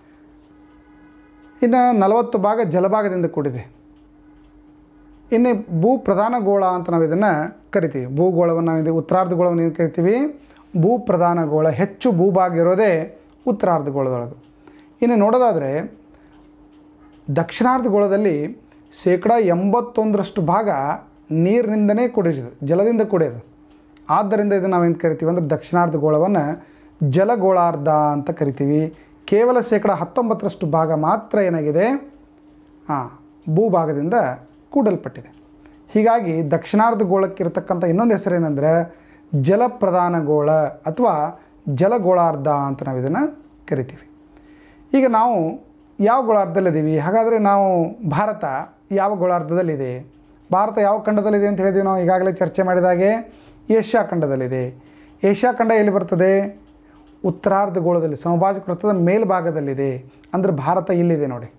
S1: ಇನ್ನು ನಲವತ್ತು ಭಾಗ ಜಲಭಾಗದಿಂದ ಕೂಡಿದೆ ಇನ್ನು ಭೂ ಪ್ರಧಾನ ಗೋಳ ಅಂತ ನಾವು ಇದನ್ನು ಕರಿತೀವಿ ಭೂಗೋಳವನ್ನು ನಾವು ಇದು ಉತ್ತರಾರ್ಧ ಗೋಳವನ್ನು ಏನು ಕರಿತೀವಿ ಭೂ ಪ್ರಧಾನ ಗೋಳ ಹೆಚ್ಚು ಭೂಭಾಗ ಇರೋದೇ ಉತ್ತರಾರ್ಧ ಗೋಳದೊಳಗೆ ಇನ್ನು ನೋಡೋದಾದರೆ ದಕ್ಷಿಣಾರ್ಧ ಗೋಳದಲ್ಲಿ ಶೇಕಡ ಎಂಬತ್ತೊಂದರಷ್ಟು ಭಾಗ ನೀರಿನಿಂದನೇ ಕೂಡಿದೆ ಜಲದಿಂದ ಕೂಡಿದೆ ಆದ್ದರಿಂದ ಇದು ನಾವೇನು ಕರಿತೀವಿ ಅಂದರೆ ದಕ್ಷಿಣಾರ್ಧ ಗೋಳವನ್ನು ಜಲಗೋಳಾರ್ಧ ಅಂತ ಕರಿತೀವಿ ಕೇವಲ ಶೇಕಡ ಹತ್ತೊಂಬತ್ತರಷ್ಟು ಭಾಗ ಮಾತ್ರ ಏನಾಗಿದೆ ಹಾಂ ಭೂಭಾಗದಿಂದ ಕೂಡಲ್ಪಟ್ಟಿದೆ ಹೀಗಾಗಿ ದಕ್ಷಿಣಾರ್ಧ ಗೋಳಕ್ಕಿರತಕ್ಕಂಥ ಇನ್ನೊಂದು ಹೆಸರೇನೆಂದರೆ ಜಲಪ್ರಧಾನ ಗೋಳ ಅಥವಾ ಜಲಗೋಳಾರ್ಧ ಅಂತ ನಾವು ಇದನ್ನು ಕರಿತೀವಿ ಈಗ ನಾವು ಯಾವ ಗೋಳಾರ್ಧದಲ್ಲಿದ್ದೀವಿ ಹಾಗಾದರೆ ನಾವು ಭಾರತ ಯಾವ ಗೋಳಾರ್ಧದಲ್ಲಿದೆ ಭಾರತ ಯಾವ ಖಂಡದಲ್ಲಿದೆ ಅಂತ ಹೇಳಿದ್ವಿ ನಾವು ಈಗಾಗಲೇ ಚರ್ಚೆ ಮಾಡಿದಾಗೆ ಏಷ್ಯಾ ಖಂಡದಲ್ಲಿದೆ ಏಷ್ಯಾ ಖಂಡ ಎಲ್ಲಿ ಬರ್ತದೆ ಉತ್ತರಾರ್ಧ ಗೋಳದಲ್ಲಿ ಸಮಭಾಜಕ ವೃತ್ತದ ಮೇಲ್ಭಾಗದಲ್ಲಿದೆ ಅಂದರೆ ಭಾರತ ಇಲ್ಲಿದೆ ನೋಡಿ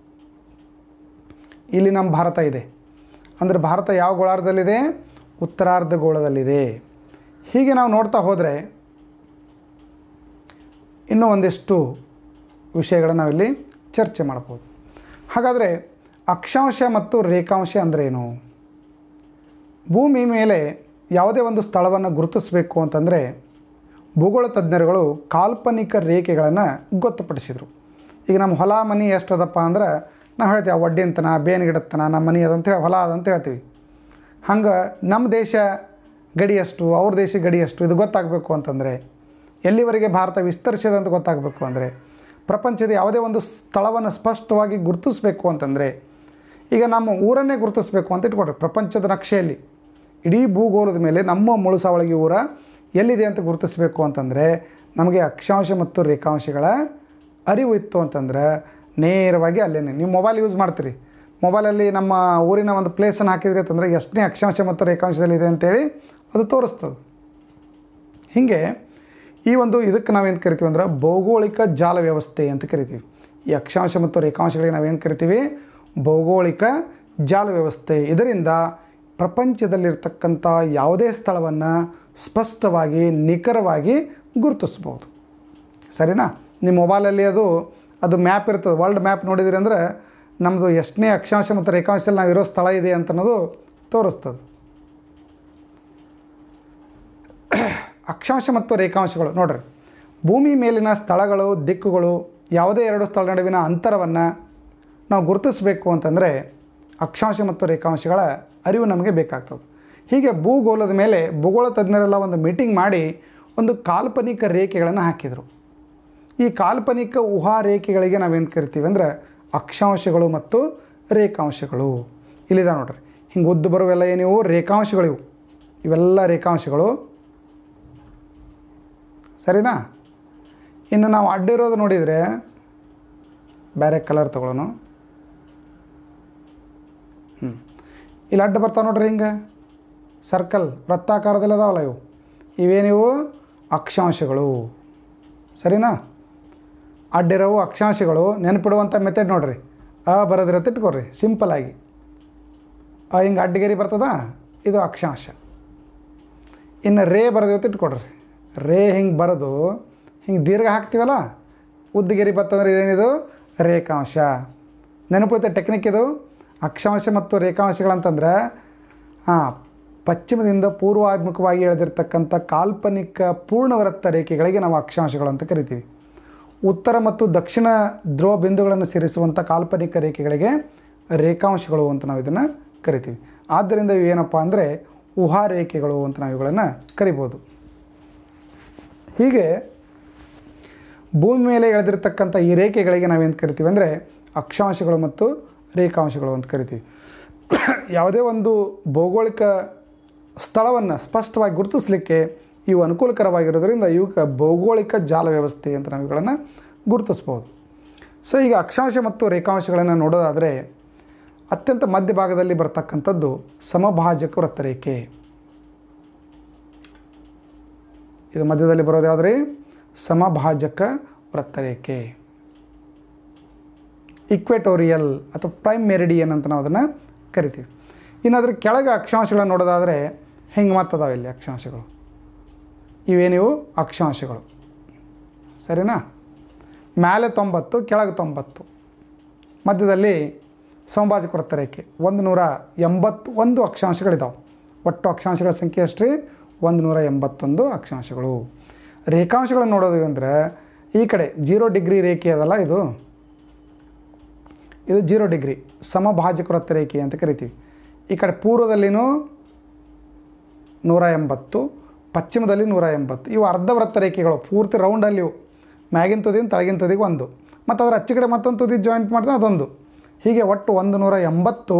S1: ಇಲ್ಲಿ ನಮ್ಮ ಭಾರತ ಇದೆ ಅಂದರೆ ಭಾರತ ಯಾವ ಗೋಳಾರ್ಧದಲ್ಲಿದೆ ಉತ್ತರಾರ್ಧ ಗೋಳದಲ್ಲಿದೆ ಹೀಗೆ ನಾವು ನೋಡ್ತಾ ಹೋದರೆ ಇನ್ನೂ ಒಂದಿಷ್ಟು ವಿಷಯಗಳನ್ನು ನಾವಿಲ್ಲಿ ಚರ್ಚೆ ಮಾಡ್ಬೋದು ಹಾಗಾದರೆ ಅಕ್ಷಾಂಶ ಮತ್ತು ರೇಖಾಂಶ ಅಂದ್ರೇನು ಭೂಮಿ ಮೇಲೆ ಯಾವುದೇ ಒಂದು ಸ್ಥಳವನ್ನು ಗುರುತಿಸಬೇಕು ಅಂತಂದರೆ ಭೂಗೋಳ ತಜ್ಞರುಗಳು ಕಾಲ್ಪನಿಕ ರೇಖೆಗಳನ್ನು ಗೊತ್ತುಪಡಿಸಿದರು ಈಗ ನಮ್ಮ ಹೊಲ ಮನೆ ಎಷ್ಟದಪ್ಪ ಅಂದ್ರೆ ನಾವು ಹೇಳ್ತೀವಿ ಒಡ್ಡಿ ಅಂತನ ಬೇನ್ ಗಿಡತ್ತನ ನಮ್ಮ ಮನೆ ಅದಂತೇಳಿ ಹೊಲ ಅದಂತ ಹೇಳ್ತೀವಿ ಹಂಗೆ ನಮ್ಮ ದೇಶ ಗಡಿ ಎಷ್ಟು ಅವ್ರ ದೇಶ ಗಡಿ ಎಷ್ಟು ಇದು ಗೊತ್ತಾಗಬೇಕು ಅಂತಂದರೆ ಎಲ್ಲಿವರೆಗೆ ಭಾರತ ವಿಸ್ತರಿಸಿದೆ ಅಂತ ಗೊತ್ತಾಗಬೇಕು ಅಂದರೆ ಪ್ರಪಂಚದ ಯಾವುದೇ ಒಂದು ಸ್ಥಳವನ್ನು ಸ್ಪಷ್ಟವಾಗಿ ಗುರುತಿಸಬೇಕು ಅಂತಂದರೆ ಈಗ ನಮ್ಮ ಊರನ್ನೇ ಗುರುತಿಸಬೇಕು ಅಂತ ಇಟ್ಕೊಡ್ರಿ ಪ್ರಪಂಚದ ನಕ್ಷೆಯಲ್ಲಿ ಇಡೀ ಭೂಗೋಳದ ಮೇಲೆ ನಮ್ಮ ಮುಳುಸಾವಳಗಿ ಊರ ಎಲ್ಲಿದೆ ಅಂತ ಗುರುತಿಸಬೇಕು ಅಂತಂದರೆ ನಮಗೆ ಅಕ್ಷಾಂಶ ಮತ್ತು ರೇಖಾಂಶಗಳ ಅರಿವು ಇತ್ತು ಅಂತಂದ್ರೆ ನೇರವಾಗಿ ಅಲ್ಲೇನೆ ನೀವು ಮೊಬೈಲ್ ಯೂಸ್ ಮಾಡ್ತೀರಿ ಮೊಬೈಲಲ್ಲಿ ನಮ್ಮ ಊರಿನ ಒಂದು ಪ್ಲೇಸನ್ನು ಹಾಕಿದ್ರಿ ಅಂತಂದರೆ ಎಷ್ಟನೇ ಅಕ್ಷಾಂಶ ಮತ್ತು ರೇಖಾಂಶದಲ್ಲಿದೆ ಅಂತೇಳಿ ಅದು ತೋರಿಸ್ತದೆ ಹೀಗೆ ಈ ಒಂದು ಇದಕ್ಕೆ ನಾವೇನು ಕರಿತೀವಿ ಅಂದ್ರೆ ಭೌಗೋಳಿಕ ಜಾಲ ವ್ಯವಸ್ಥೆ ಅಂತ ಕರಿತೀವಿ ಈ ಅಕ್ಷಾಂಶ ಮತ್ತು ರೇಖಾಂಶಗಳಿಗೆ ನಾವೇನು ಕರಿತೀವಿ ಭೌಗೋಳಿಕ ಜಾಲ ವ್ಯವಸ್ಥೆ ಇದರಿಂದ ಪ್ರಪಂಚದಲ್ಲಿರ್ತಕ್ಕಂಥ ಯಾವುದೇ ಸ್ಥಳವನ್ನು ಸ್ಪಷ್ಟವಾಗಿ ನಿಖರವಾಗಿ ಗುರುತಿಸ್ಬೋದು ಸರಿನಾ ನಿಮ್ಮ ಮೊಬೈಲಲ್ಲಿ ಅದು ಅದು ಮ್ಯಾಪ್ ಇರ್ತದೆ ವರ್ಲ್ಡ್ ಮ್ಯಾಪ್ ನೋಡಿದ್ರಿ ಅಂದರೆ ನಮ್ಮದು ಎಷ್ಟನೇ ಅಕ್ಷಾಂಶ ಮತ್ತು ರೇಖಾಂಶದಲ್ಲಿ ನಾವು ಇರೋ ಸ್ಥಳ ಇದೆ ಅಂತ ಅನ್ನೋದು ತೋರಿಸ್ತದೆ ಅಕ್ಷಾಂಶ ಮತ್ತು ರೇಖಾಂಶಗಳು ನೋಡ್ರಿ ಭೂಮಿ ಮೇಲಿನ ಸ್ಥಳಗಳು ದಿಕ್ಕುಗಳು ಯಾವುದೇ ಎರಡು ಸ್ಥಳ ನಡುವಿನ ಅಂತರವನ್ನು ನಾವು ಗುರುತಿಸಬೇಕು ಅಂತಂದರೆ ಅಕ್ಷಾಂಶ ಮತ್ತು ರೇಖಾಂಶಗಳ ಅರಿವು ನಮಗೆ ಬೇಕಾಗ್ತದೆ ಹೀಗೆ ಭೂಗೋಳದ ಮೇಲೆ ಭೂಗೋಳ ತಜ್ಞರೆಲ್ಲ ಒಂದು ಮೀಟಿಂಗ್ ಮಾಡಿ ಒಂದು ಕಾಲ್ಪನಿಕ ರೇಖೆಗಳನ್ನು ಹಾಕಿದರು ಈ ಕಾಲ್ಪನಿಕ ಊಹಾ ರೇಖೆಗಳಿಗೆ ನಾವೇನು ಕರಿತೀವಿ ಅಂದರೆ ಅಕ್ಷಾಂಶಗಳು ಮತ್ತು ರೇಖಾಂಶಗಳು ಇಲ್ಲಿದೆ ನೋಡ್ರಿ ಹಿಂಗೆ ಉದ್ದು ಬರುವೆಲ್ಲ ಏನಿವು ರೇಖಾಂಶಗಳಿವು ಇವೆಲ್ಲ ರೇಖಾಂಶಗಳು ಸರಿನಾ ಇನ್ನು ನಾವು ಅಡ್ಡಿರೋದು ನೋಡಿದರೆ ಬೇರೆ ಕಲರ್ ತೊಗೊಳ್ಳೋಣ ಹ್ಞೂ ಇಲ್ಲಿ ಅಡ್ಡ ಬರ್ತಾವೆ ನೋಡ್ರಿ ಹಿಂಗೆ ಸರ್ಕಲ್ ವೃತ್ತಾಕಾರದಲ್ಲಿ ಅದಾವಲ್ಲ ಇವು ಇವೇನಿವು ಅಕ್ಷಾಂಶಗಳು ಸರಿನಾ ಅಡ್ಡಿರೋವು ಅಕ್ಷಾಂಶಗಳು ನೆನಪಿಡುವಂಥ ಮೆಥಡ್ ನೋಡ್ರಿ ಅ ಬರೋದ್ರ ಅಂತ ಇಟ್ಕೊಡ್ರಿ ಸಿಂಪಲಾಗಿ ಅ ಹಿಂಗೆ ಅಡ್ಡಗೆರಿ ಬರ್ತದ ಇದು ಅಕ್ಷಾಂಶ ಇನ್ನು ರೇ ಬರೋದು ಅಂತ ಇಟ್ಕೊಡ್ರಿ ರೇ ಹಿಂಗೆ ಬರೋದು ಹಿಂಗೆ ದೀರ್ಘ ಹಾಕ್ತೀವಲ್ಲ ಉದ್ದಗೆರಿ ಬರ್ತಂದ್ರೆ ಇದೇನಿದು ರೇಖಾಂಶ ನೆನಪುಳಿತ ಟೆಕ್ನಿಕ್ ಇದು ಅಕ್ಷಾಂಶ ಮತ್ತು ರೇಖಾಂಶಗಳಂತಂದ್ರೆ ಹಾಂ ಪಶ್ಚಿಮದಿಂದ ಪೂರ್ವಾಭಿಮುಖವಾಗಿ ಎಳೆದಿರ್ತಕ್ಕಂಥ ಕಾಲ್ಪನಿಕ ಪೂರ್ಣವೃತ್ತ ರೇಖೆಗಳಿಗೆ ನಾವು ಅಕ್ಷಾಂಶಗಳು ಅಂತ ಕರಿತೀವಿ ಉತ್ತರ ಮತ್ತು ದಕ್ಷಿಣ ಧ್ರುವ ಬಿಂದುಗಳನ್ನು ಸೇರಿಸುವಂಥ ಕಾಲ್ಪನಿಕ ರೇಖೆಗಳಿಗೆ ರೇಖಾಂಶಗಳು ಅಂತ ನಾವು ಇದನ್ನು ಕರಿತೀವಿ ಆದ್ದರಿಂದ ಇವು ಏನಪ್ಪ ಅಂದರೆ ಊಹಾ ರೇಖೆಗಳು ಅಂತ ನಾವು ಇವುಗಳನ್ನು ಕರಿಬೋದು ಹೀಗೆ ಭೂಮಿ ಮೇಲೆ ಎಳೆದಿರ್ತಕ್ಕಂಥ ಈ ರೇಖೆಗಳಿಗೆ ನಾವೇನು ಕರಿತೀವಿ ಅಂದರೆ ಅಕ್ಷಾಂಶಗಳು ಮತ್ತು ರೇಖಾಂಶಗಳು ಅಂತ ಕರಿತೀವಿ ಯಾವುದೇ ಒಂದು ಭೌಗೋಳಿಕ ಸ್ಥಳವನ್ನು ಸ್ಪಷ್ಟವಾಗಿ ಗುರುತಿಸಲಿಕ್ಕೆ ಇವು ಅನುಕೂಲಕರವಾಗಿರೋದ್ರಿಂದ ಇವಕ್ಕೆ ಭೌಗೋಳಿಕ ಜಾಲ ವ್ಯವಸ್ಥೆ ಅಂತ ನಾವು ಇವುಗಳನ್ನು ಗುರುತಿಸ್ಬೋದು ಸೊ ಈಗ ಅಕ್ಷಾಂಶ ಮತ್ತು ರೇಖಾಂಶಗಳನ್ನು ನೋಡೋದಾದರೆ ಅತ್ಯಂತ ಮಧ್ಯಭಾಗದಲ್ಲಿ ಬರ್ತಕ್ಕಂಥದ್ದು ಸಮಭಾಜಕ ವೃತ್ತರೇಖೆ ಇದು ಮಧ್ಯದಲ್ಲಿ ಬರೋದು ಯಾವುದ್ರಿ ಸಮಭಾಜಕ ವೃತ್ತರೇಖೆ ಇಕ್ವೆಟೋರಿಯಲ್ ಅಥವಾ ಪ್ರೈಮ್ ಮೆರಿಡಿಯನ್ ಅಂತ ನಾವು ಅದನ್ನು ಕರಿತೀವಿ ಇನ್ನು ಅದ್ರ ಕೆಳಗೆ ಅಕ್ಷಾಂಶಗಳನ್ನು ನೋಡೋದಾದರೆ ಹಿಂಗೆ ಮತ್ತದಾವೆ ಇಲ್ಲಿ ಅಕ್ಷಾಂಶಗಳು ಇವೇನಿವು ಅಕ್ಷಾಂಶಗಳು ಸರಿನಾ ಮೇಲೆ ತೊಂಬತ್ತು ಕೆಳಗೆ ತೊಂಬತ್ತು ಮಧ್ಯದಲ್ಲಿ ಸಮಭಾಜಕ ವೃತ್ತರೇಖೆ ಒಂದು ನೂರ ಎಂಬತ್ತು ಒಂದು ಅಕ್ಷಾಂಶಗಳಿದ್ದಾವೆ ಒಟ್ಟು ಅಕ್ಷಾಂಶಗಳ ಸಂಖ್ಯೆ ಅಷ್ಟೇ ಒಂದು ನೂರ ಎಂಬತ್ತೊಂದು ಅಕ್ಷಾಂಶಗಳು ರೇಖಾಂಶಗಳನ್ನು ನೋಡೋದು ಅಂದರೆ ಈ ಕಡೆ ಜೀರೋ ಡಿಗ್ರಿ ರೇಖೆ ಅದಲ್ಲ ಇದು ಇದು ಜೀರೋ ಡಿಗ್ರಿ ಸಮಭಾಜಕ ವೃತ್ತರೇಖೆ ಅಂತ ಕರಿತೀವಿ ಈ ಕಡೆ ಪೂರ್ವದಲ್ಲಿನೂ ನೂರ ಎಂಬತ್ತು ಪಶ್ಚಿಮದಲ್ಲಿ ನೂರ ಎಂಬತ್ತು ಇವು ಅರ್ಧ ವೃತ್ತ ರೇಖೆಗಳು ಪೂರ್ತಿ ರೌಂಡಲ್ಲಿ ಇವು ಮ್ಯಾಗಿನ ತುದಿಯಿಂದ ತಳಗಿನ ತುದಿಗೆ ಒಂದು ಮತ್ತು ಅದರ ಅಚ್ಚ ಕಡೆ ಮತ್ತೊಂದು ತುದಿ ಜಾಯಿಂಟ್ ಮಾಡಿದ್ರೆ ಅದೊಂದು ಹೀಗೆ ಒಟ್ಟು ಒಂದು ನೂರ ಎಂಬತ್ತು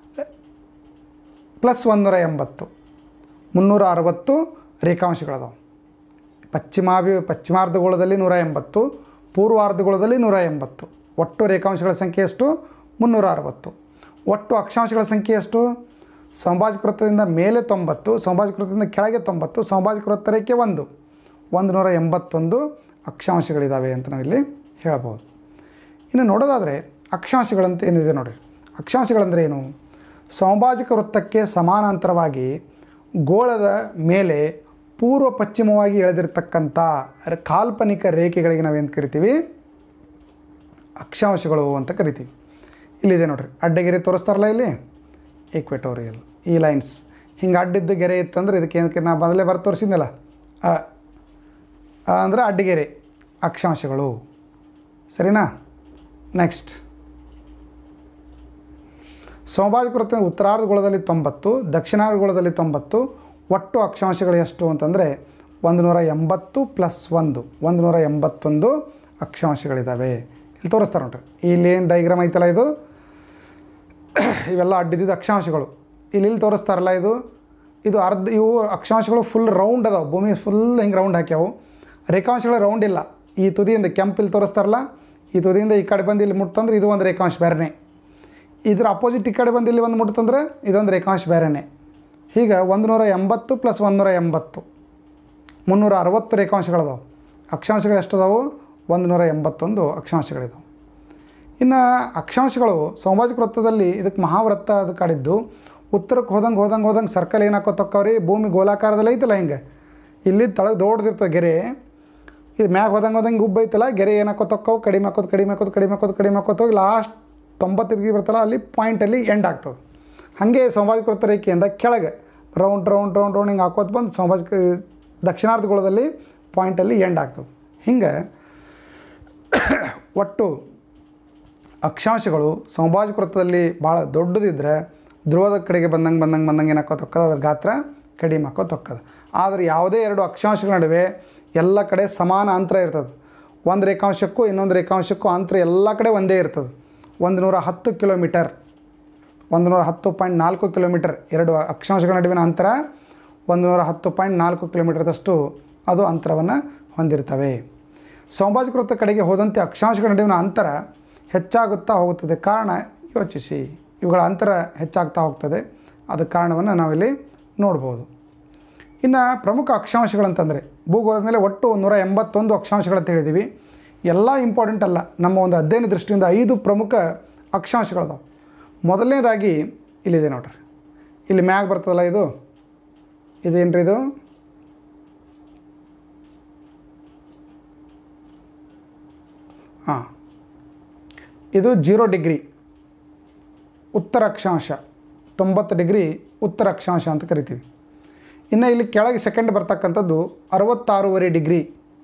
S1: ಪ್ಲಸ್ ಒಂದೂರ ಎಂಬತ್ತು ಮುನ್ನೂರ ಅರವತ್ತು ರೇಖಾಂಶಗಳದಾವೆ ಪಶ್ಚಿಮಾಭಿ ಪಶ್ಚಿಮಾರ್ಧಗೋಳದಲ್ಲಿ ನೂರ ಎಂಬತ್ತು ಪೂರ್ವಾರ್ಧಗೋಳದಲ್ಲಿ ನೂರ ಎಂಬತ್ತು ಒಟ್ಟು ರೇಖಾಂಶಗಳ ಸಂಖ್ಯೆ ಎಷ್ಟು ಮುನ್ನೂರ ಅರವತ್ತು ಒಟ್ಟು ಅಕ್ಷಾಂಶಗಳ ಸಂಖ್ಯೆ ಎಷ್ಟು ಸಮಭಾಜಕ ವೃತ್ತದಿಂದ ಮೇಲೆ ತೊಂಬತ್ತು ಸಮಭಾಜಕ ವೃತ್ತದಿಂದ ಕೆಳಗೆ ತೊಂಬತ್ತು ಸಮಭಾಜಕ ವೃತ್ತ ರೇಖೆ ಒಂದು ಒಂದು ನೂರ ಎಂಬತ್ತೊಂದು ಅಕ್ಷಾಂಶಗಳಿದ್ದಾವೆ ಅಂತ ನಾವಿಲ್ಲಿ ಹೇಳ್ಬೋದು ಇನ್ನು ನೋಡೋದಾದರೆ ಅಕ್ಷಾಂಶಗಳಂತ ಏನಿದೆ ನೋಡಿ ಅಕ್ಷಾಂಶಗಳಂದರೆ ಏನು ಸಮಭಾಜಕ ವೃತ್ತಕ್ಕೆ ಸಮಾನಾಂತರವಾಗಿ ಗೋಳದ ಮೇಲೆ ಪೂರ್ವ ಪಶ್ಚಿಮವಾಗಿ ಎಳೆದಿರ್ತಕ್ಕಂಥ ರ- ಕಾಲ್ಪನಿಕ ರೇಖೆಗಳಿಗೆ ನಾವೇನು ಕರಿತೀವಿ ಅಕ್ಷಾಂಶಗಳು ಅಂತ ಕರಿತೀವಿ ಇಲ್ಲಿದೆ ನೋಡ್ರಿ ಅಡ್ಡಗೆರೆ ತೋರಿಸ್ತಾರಲ್ಲ ಇಲ್ಲಿ ಈಕ್ವೆಟೋರಿಯಲ್ ಈ ಲೈನ್ಸ್ ಹಿಂಗೆ ಅಡ್ಡಿದ್ದು ಗೆರೆ ಇತ್ತಂದ್ರೆ ಇದಕ್ಕೆ ಏನಕ್ಕೆ ನಾ ಮೊದಲೇ ಬರ್ ತೋರಿಸಿದ್ನಲ್ಲ ಅ ಅ ಅಂದ್ರೆ ಅಡ್ಡಗೆರೆ ಅಕ್ಷಾಂಶಗಳು ಸರಿನಾ ನೆಕ್ಸ್ಟ್ ಸಮಭಾಜಕ ವೃತ್ತ ಉತ್ತರಾರ್ಧಗೋಳದಲ್ಲಿ ತೊಂಬತ್ತು ದಕ್ಷಿಣಾರ್ಧಗೋಳದಲ್ಲಿ ತೊಂಬತ್ತು ಒಟ್ಟು ಅಕ್ಷಾಂಶಗಳು ಎಷ್ಟು ಅಂತಂದರೆ ಒಂದು ನೂರ ಎಂಬತ್ತು ಪ್ಲಸ್ ಒಂದು ಒಂದು ನೂರ ಎಂಬತ್ತೊಂದು ಅಕ್ಷಾಂಶಗಳಿದ್ದಾವೆ ಇಲ್ಲಿ ತೋರಿಸ್ತಾರೆ ನೋಡ್ರಿ ಇಲ್ಲಿ ಏನು ಡೈಗ್ರಾಮ್ ಐತಲ್ಲ ಇದು ಇವೆಲ್ಲ ಅಡ್ಡಿದ್ದಿದ್ದು ಅಕ್ಷಾಂಶಗಳು ಇಲ್ಲಿ ಇಲ್ಲಿ ತೋರಿಸ್ತಾರಲ್ಲ ಇದು ಇದು ಅರ್ಧ ಇವು ಅಕ್ಷಾಂಶಗಳು ಫುಲ್ ರೌಂಡ್ ಅದಾವೆ ಭೂಮಿ ಫುಲ್ ಹಿಂಗೆ ರೌಂಡ್ ಹಾಕ್ಯಾವು ರೇಖಾಂಶಗಳು ರೌಂಡ್ ಇಲ್ಲ ಈ ತುದಿಯಿಂದ ಕೆಂಪು ಇಲ್ಲಿ ತೋರಿಸ್ತಾರಲ್ಲ ಈ ತುದಿಯಿಂದ ಈ ಕಡೆ ಬಂದು ಇಲ್ಲಿ ಮುಟ್ತಂದ್ರೆ ಇದು ಒಂದು ರೇಖಾಂಶ ಬೇರೆನೇ ಇದ್ರ ಅಪೋಸಿಟ್ ಈ ಕಡೆ ಬಂದು ಇಲ್ಲಿ ಒಂದು ಮುಟ್ತಂದ್ರೆ ಇದೊಂದು ರೇಖಾಂಶ ಬೇರೆನೇ ಹೀಗೆ ಒಂದು ನೂರ ಎಂಬತ್ತು ಪ್ಲಸ್ ಒಂದು ನೂರ ಎಂಬತ್ತು ಮುನ್ನೂರ ಅರವತ್ತು ರೇಖಾಂಶಗಳದಾವೆ ಅಕ್ಷಾಂಶಗಳು ಎಷ್ಟದಾವು ಒಂದು ನೂರ ಎಂಬತ್ತೊಂದು ಅಕ್ಷಾಂಶಗಳಿದಾವೆ ಇನ್ನು ಅಕ್ಷಾಂಶಗಳು ಸಮಭಾಜಕ ವೃತ್ತದಲ್ಲಿ ಇದಕ್ಕೆ ಮಹಾವೃತ್ತ ಅದು ಕಾಡಿದ್ದು ಉತ್ತರಕ್ಕೆ ಹೋದಂಗೆ ಹೋದಂಗೆ ಹೋದಂಗೆ ಸರ್ಕಲ್ ಏನು ಹಾಕೋತಕ್ಕವ್ರಿ ಭೂಮಿ ಗೋಲಾಕಾರದಲ್ಲಿ ಐತಲ್ಲ ಹಿಂಗೆ ಇಲ್ಲಿ ತಳಗೆ ದೊಡ್ಡದಿರ್ತದೆ ಗೆರೆ ಇದು ಮ್ಯಾಗ ಹೋದಂಗೆ ಹೋದಂಗೆ ಉಬ್ಬ ಐತಲ್ಲ ಗೆರೆ ಏನು ಹಾಕೋತಕ್ಕವು ಕಡಿಮೆ ಹಾಕೋದು ಕಡಿಮೆ ಹಾಕೋದು ಕಡಿಮೆ ಹಾಕೋದು ಕಡಿಮೆ ಹಾಕೋದು ಹೋಗಿ ಲಾಸ್ಟ್ ತೊಂಬತ್ತು ಡಿಗ್ರಿ ಬರ್ತಲ್ಲ ಅಲ್ಲಿ ಪಾಯಿಂಟಲ್ಲಿ ಎಂಡ್ ಆಗ್ತದೆ ಹಾಗೆ ಸಮಭಾಜಕ ವೃತ್ತ ರೇಖೆಯಿಂದ ಕೆಳಗೆ ರೌಂಡ್ ರೌಂಡ್ ರೌಂಡ್ ರೌಂಡ್ ಹಿಂಗೆ ಹಾಕೋದು ಬಂದು ಸಮಭಾಜಕ ದಕ್ಷಿಣಾರ್ಧಗೋಳದಲ್ಲಿ ಪಾಯಿಂಟಲ್ಲಿ ಎಂಡ್ ಆಗ್ತದೆ ಹಿಂಗೆ ಒಟ್ಟು ಅಕ್ಷಾಂಶಗಳು ಸಮಭಾಜಕ ವೃತ್ತದಲ್ಲಿ ಭಾಳ ದೊಡ್ಡದಿದ್ದರೆ ಧ್ರುವದ ಕಡೆಗೆ ಬಂದಂಗೆ ಬಂದಂಗೆ ಬಂದಂಗೆ ಏನಾಕೋತ ಹೊಕ್ಕದ ಅದ್ರ ಗಾತ್ರ ಕಡಿಮೆ ಹಾಕೋತ ಹೊಕ್ಕದ ಆದರೆ ಯಾವುದೇ ಎರಡು ಅಕ್ಷಾಂಶಗಳ ನಡುವೆ ಎಲ್ಲ ಕಡೆ ಸಮಾನ ಅಂತರ ಇರ್ತದೆ ಒಂದು ರೇಖಾಂಶಕ್ಕೂ ಇನ್ನೊಂದು ರೇಖಾಂಶಕ್ಕೂ ಅಂತರ ಎಲ್ಲ ಕಡೆ ಒಂದೇ ಇರ್ತದೆ ಒಂದು ನೂರ ಹತ್ತು ಕಿಲೋಮೀಟರ್ ಒಂದು ನೂರ ಹತ್ತು ಪಾಯಿಂಟ್ ನಾಲ್ಕು ಕಿಲೋಮೀಟರ್ ಎರಡು ಅಕ್ಷಾಂಶಗಳ ನಡುವಿನ ಅಂತರ ಒಂದು ನೂರ ಹತ್ತು ಪಾಯಿಂಟ್ ನಾಲ್ಕು ಕಿಲೋಮೀಟರ್ದಷ್ಟು ಅದು ಅಂತರವನ್ನು ಹೊಂದಿರ್ತವೆ ಸಮಭಾಜಕ ವೃತ್ತ ಕಡೆಗೆ ಹೋದಂತೆ ಅಕ್ಷಾಂಶಗಳ ನಡುವಿನ ಅಂತರ ಹೆಚ್ಚಾಗುತ್ತಾ ಹೋಗುತ್ತದೆ ಕಾರಣ ಯೋಚಿಸಿ ಇವುಗಳ ಅಂತರ ಹೆಚ್ಚಾಗ್ತಾ ಹೋಗ್ತದೆ ಅದಕ್ಕೆ ಕಾರಣವನ್ನು ನಾವಿಲ್ಲಿ ನೋಡ್ಬೋದು ಇನ್ನು ಪ್ರಮುಖ ಅಕ್ಷಾಂಶಗಳಂತಂದರೆ ಭೂಗೋಳದ ಮೇಲೆ ಒಟ್ಟು ನೂರ ಎಂಬತ್ತೊಂದು ಅಕ್ಷಾಂಶಗಳಂತ ಹೇಳಿದ್ದೀವಿ ಎಲ್ಲ ಇಂಪಾರ್ಟೆಂಟ್ ಅಲ್ಲ ನಮ್ಮ ಒಂದು ಅಧ್ಯಯನ ದೃಷ್ಟಿಯಿಂದ ಐದು ಪ್ರಮುಖ ಅಕ್ಷಾಂಶಗಳದಾವೆ ಮೊದಲನೇದಾಗಿ ಇಲ್ಲಿದೆ ನೋಡ್ರಿ ಇಲ್ಲಿ ಮ್ಯಾಗ ಬರ್ತದಲ್ಲ ಇದು ಇದೇನ್ರಿ ಇದು ಹಾಂ ಇದು ಜೀರೋ ಡಿಗ್ರಿ ಉತ್ತರ ಅಕ್ಷಾಂಶ ತೊಂಬತ್ತು ಡಿಗ್ರಿ ಉತ್ತರ ಅಕ್ಷಾಂಶ ಅಂತ ಕರಿತೀವಿ ಇನ್ನು ಇಲ್ಲಿ ಕೆಳಗೆ ಸೆಕೆಂಡ್ ಬರ್ತಕ್ಕಂಥದ್ದು ಅರವತ್ತಾರೂವರೆ ಡಿಗ್ರಿ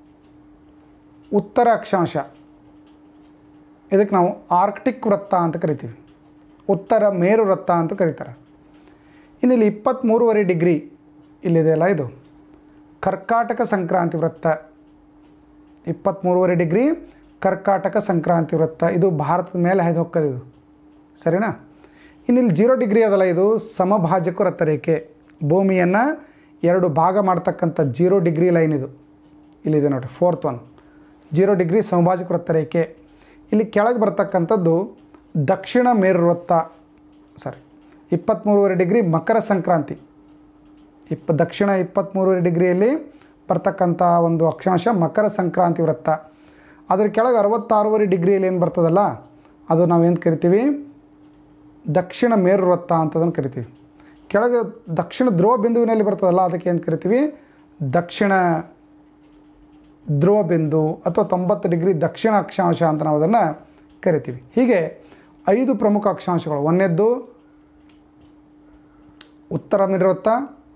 S1: ಉತ್ತರ ಅಕ್ಷಾಂಶ ಇದಕ್ಕೆ ನಾವು ಆರ್ಕ್ಟಿಕ್ ವೃತ್ತ ಅಂತ ಕರಿತೀವಿ ಉತ್ತರ ಮೇರು ವೃತ್ತ ಅಂತ ಕರೀತಾರೆ ಇನ್ನು ಇಲ್ಲಿ ಇಪ್ಪತ್ತ್ಮೂರುವರೆ ಡಿಗ್ರಿ ಇಲ್ಲಿದೆಯಲ್ಲ ಇದು ಕರ್ಕಾಟಕ ಸಂಕ್ರಾಂತಿ ವೃತ್ತ ಇಪ್ಪತ್ತ್ಮೂರುವರೆ ಡಿಗ್ರಿ ಕರ್ಕಾಟಕ ಸಂಕ್ರಾಂತಿ ವೃತ್ತ ಇದು ಭಾರತದ ಮೇಲೆ ಹಾಯ್ದು ಹೋಗ್ತದೆ ಇದು ಸರಿನಾ ಇನ್ನು ಇಲ್ಲಿ ಜೀರೋ ಡಿಗ್ರಿ ಅದಲ್ಲ ಇದು ಸಮಭಾಜಕ ವೃತ್ತ ರೇಖೆ ಭೂಮಿಯನ್ನು ಎರಡು ಭಾಗ ಮಾಡ್ತಕ್ಕಂಥ ಜೀರೋ ಡಿಗ್ರಿ ಲೈನ್ ಇದು ಇಲ್ಲಿದೆ ನೋಡಿ ಫೋರ್ತ್ ಒನ್ ಜೀರೋ ಡಿಗ್ರಿ ಸಮಭಾಜಕ ವೃತ್ತ ರೇಖೆ ಇಲ್ಲಿ ಕೆಳಗೆ ಬರ್ತಕ್ಕಂಥದ್ದು ದಕ್ಷಿಣ ಮೇರು ವೃತ್ತ ಸಾರಿ ಇಪ್ಪತ್ತ್ಮೂರುವರೆ ಡಿಗ್ರಿ ಮಕರ ಸಂಕ್ರಾಂತಿ ಇಪ್ಪ ದಕ್ಷಿಣ ಇಪ್ಪತ್ತ್ಮೂರುವರೆ ಡಿಗ್ರಿಯಲ್ಲಿ ಬರ್ತಕ್ಕಂಥ ಒಂದು ಅಕ್ಷಾಂಶ ಮಕರ ಸಂಕ್ರಾಂತಿ ವೃತ್ತ ಅದ್ರ ಕೆಳಗೆ ಅರವತ್ತಾರೂವರೆ ಡಿಗ್ರಿಯಲ್ಲಿ ಏನು ಬರ್ತದಲ್ಲ ಅದು ನಾವೇನು ಕರಿತೀವಿ ದಕ್ಷಿಣ ಮೇರು ವೃತ್ತ ಅಂತದನ್ನು ಕರಿತೀವಿ ಕೆಳಗೆ ದಕ್ಷಿಣ ಧ್ರುವ ಬಿಂದುವಿನಲ್ಲಿ ಬರ್ತದಲ್ಲ ಅದಕ್ಕೆ ಏನು ಕರಿತೀವಿ ದಕ್ಷಿಣ ಧ್ರುವ ಬಿಂದು ಅಥವಾ ತೊಂಬತ್ತು ಡಿಗ್ರಿ ದಕ್ಷಿಣ ಅಕ್ಷಾಂಶ ಅಂತ ನಾವು ಅದನ್ನು ಕರಿತೀವಿ ಹೀಗೆ ಐದು ಪ್ರಮುಖ ಅಕ್ಷಾಂಶಗಳು ಒಂದನೇದ್ದು ಉತ್ತರ ಮೇರುವೃತ್ತ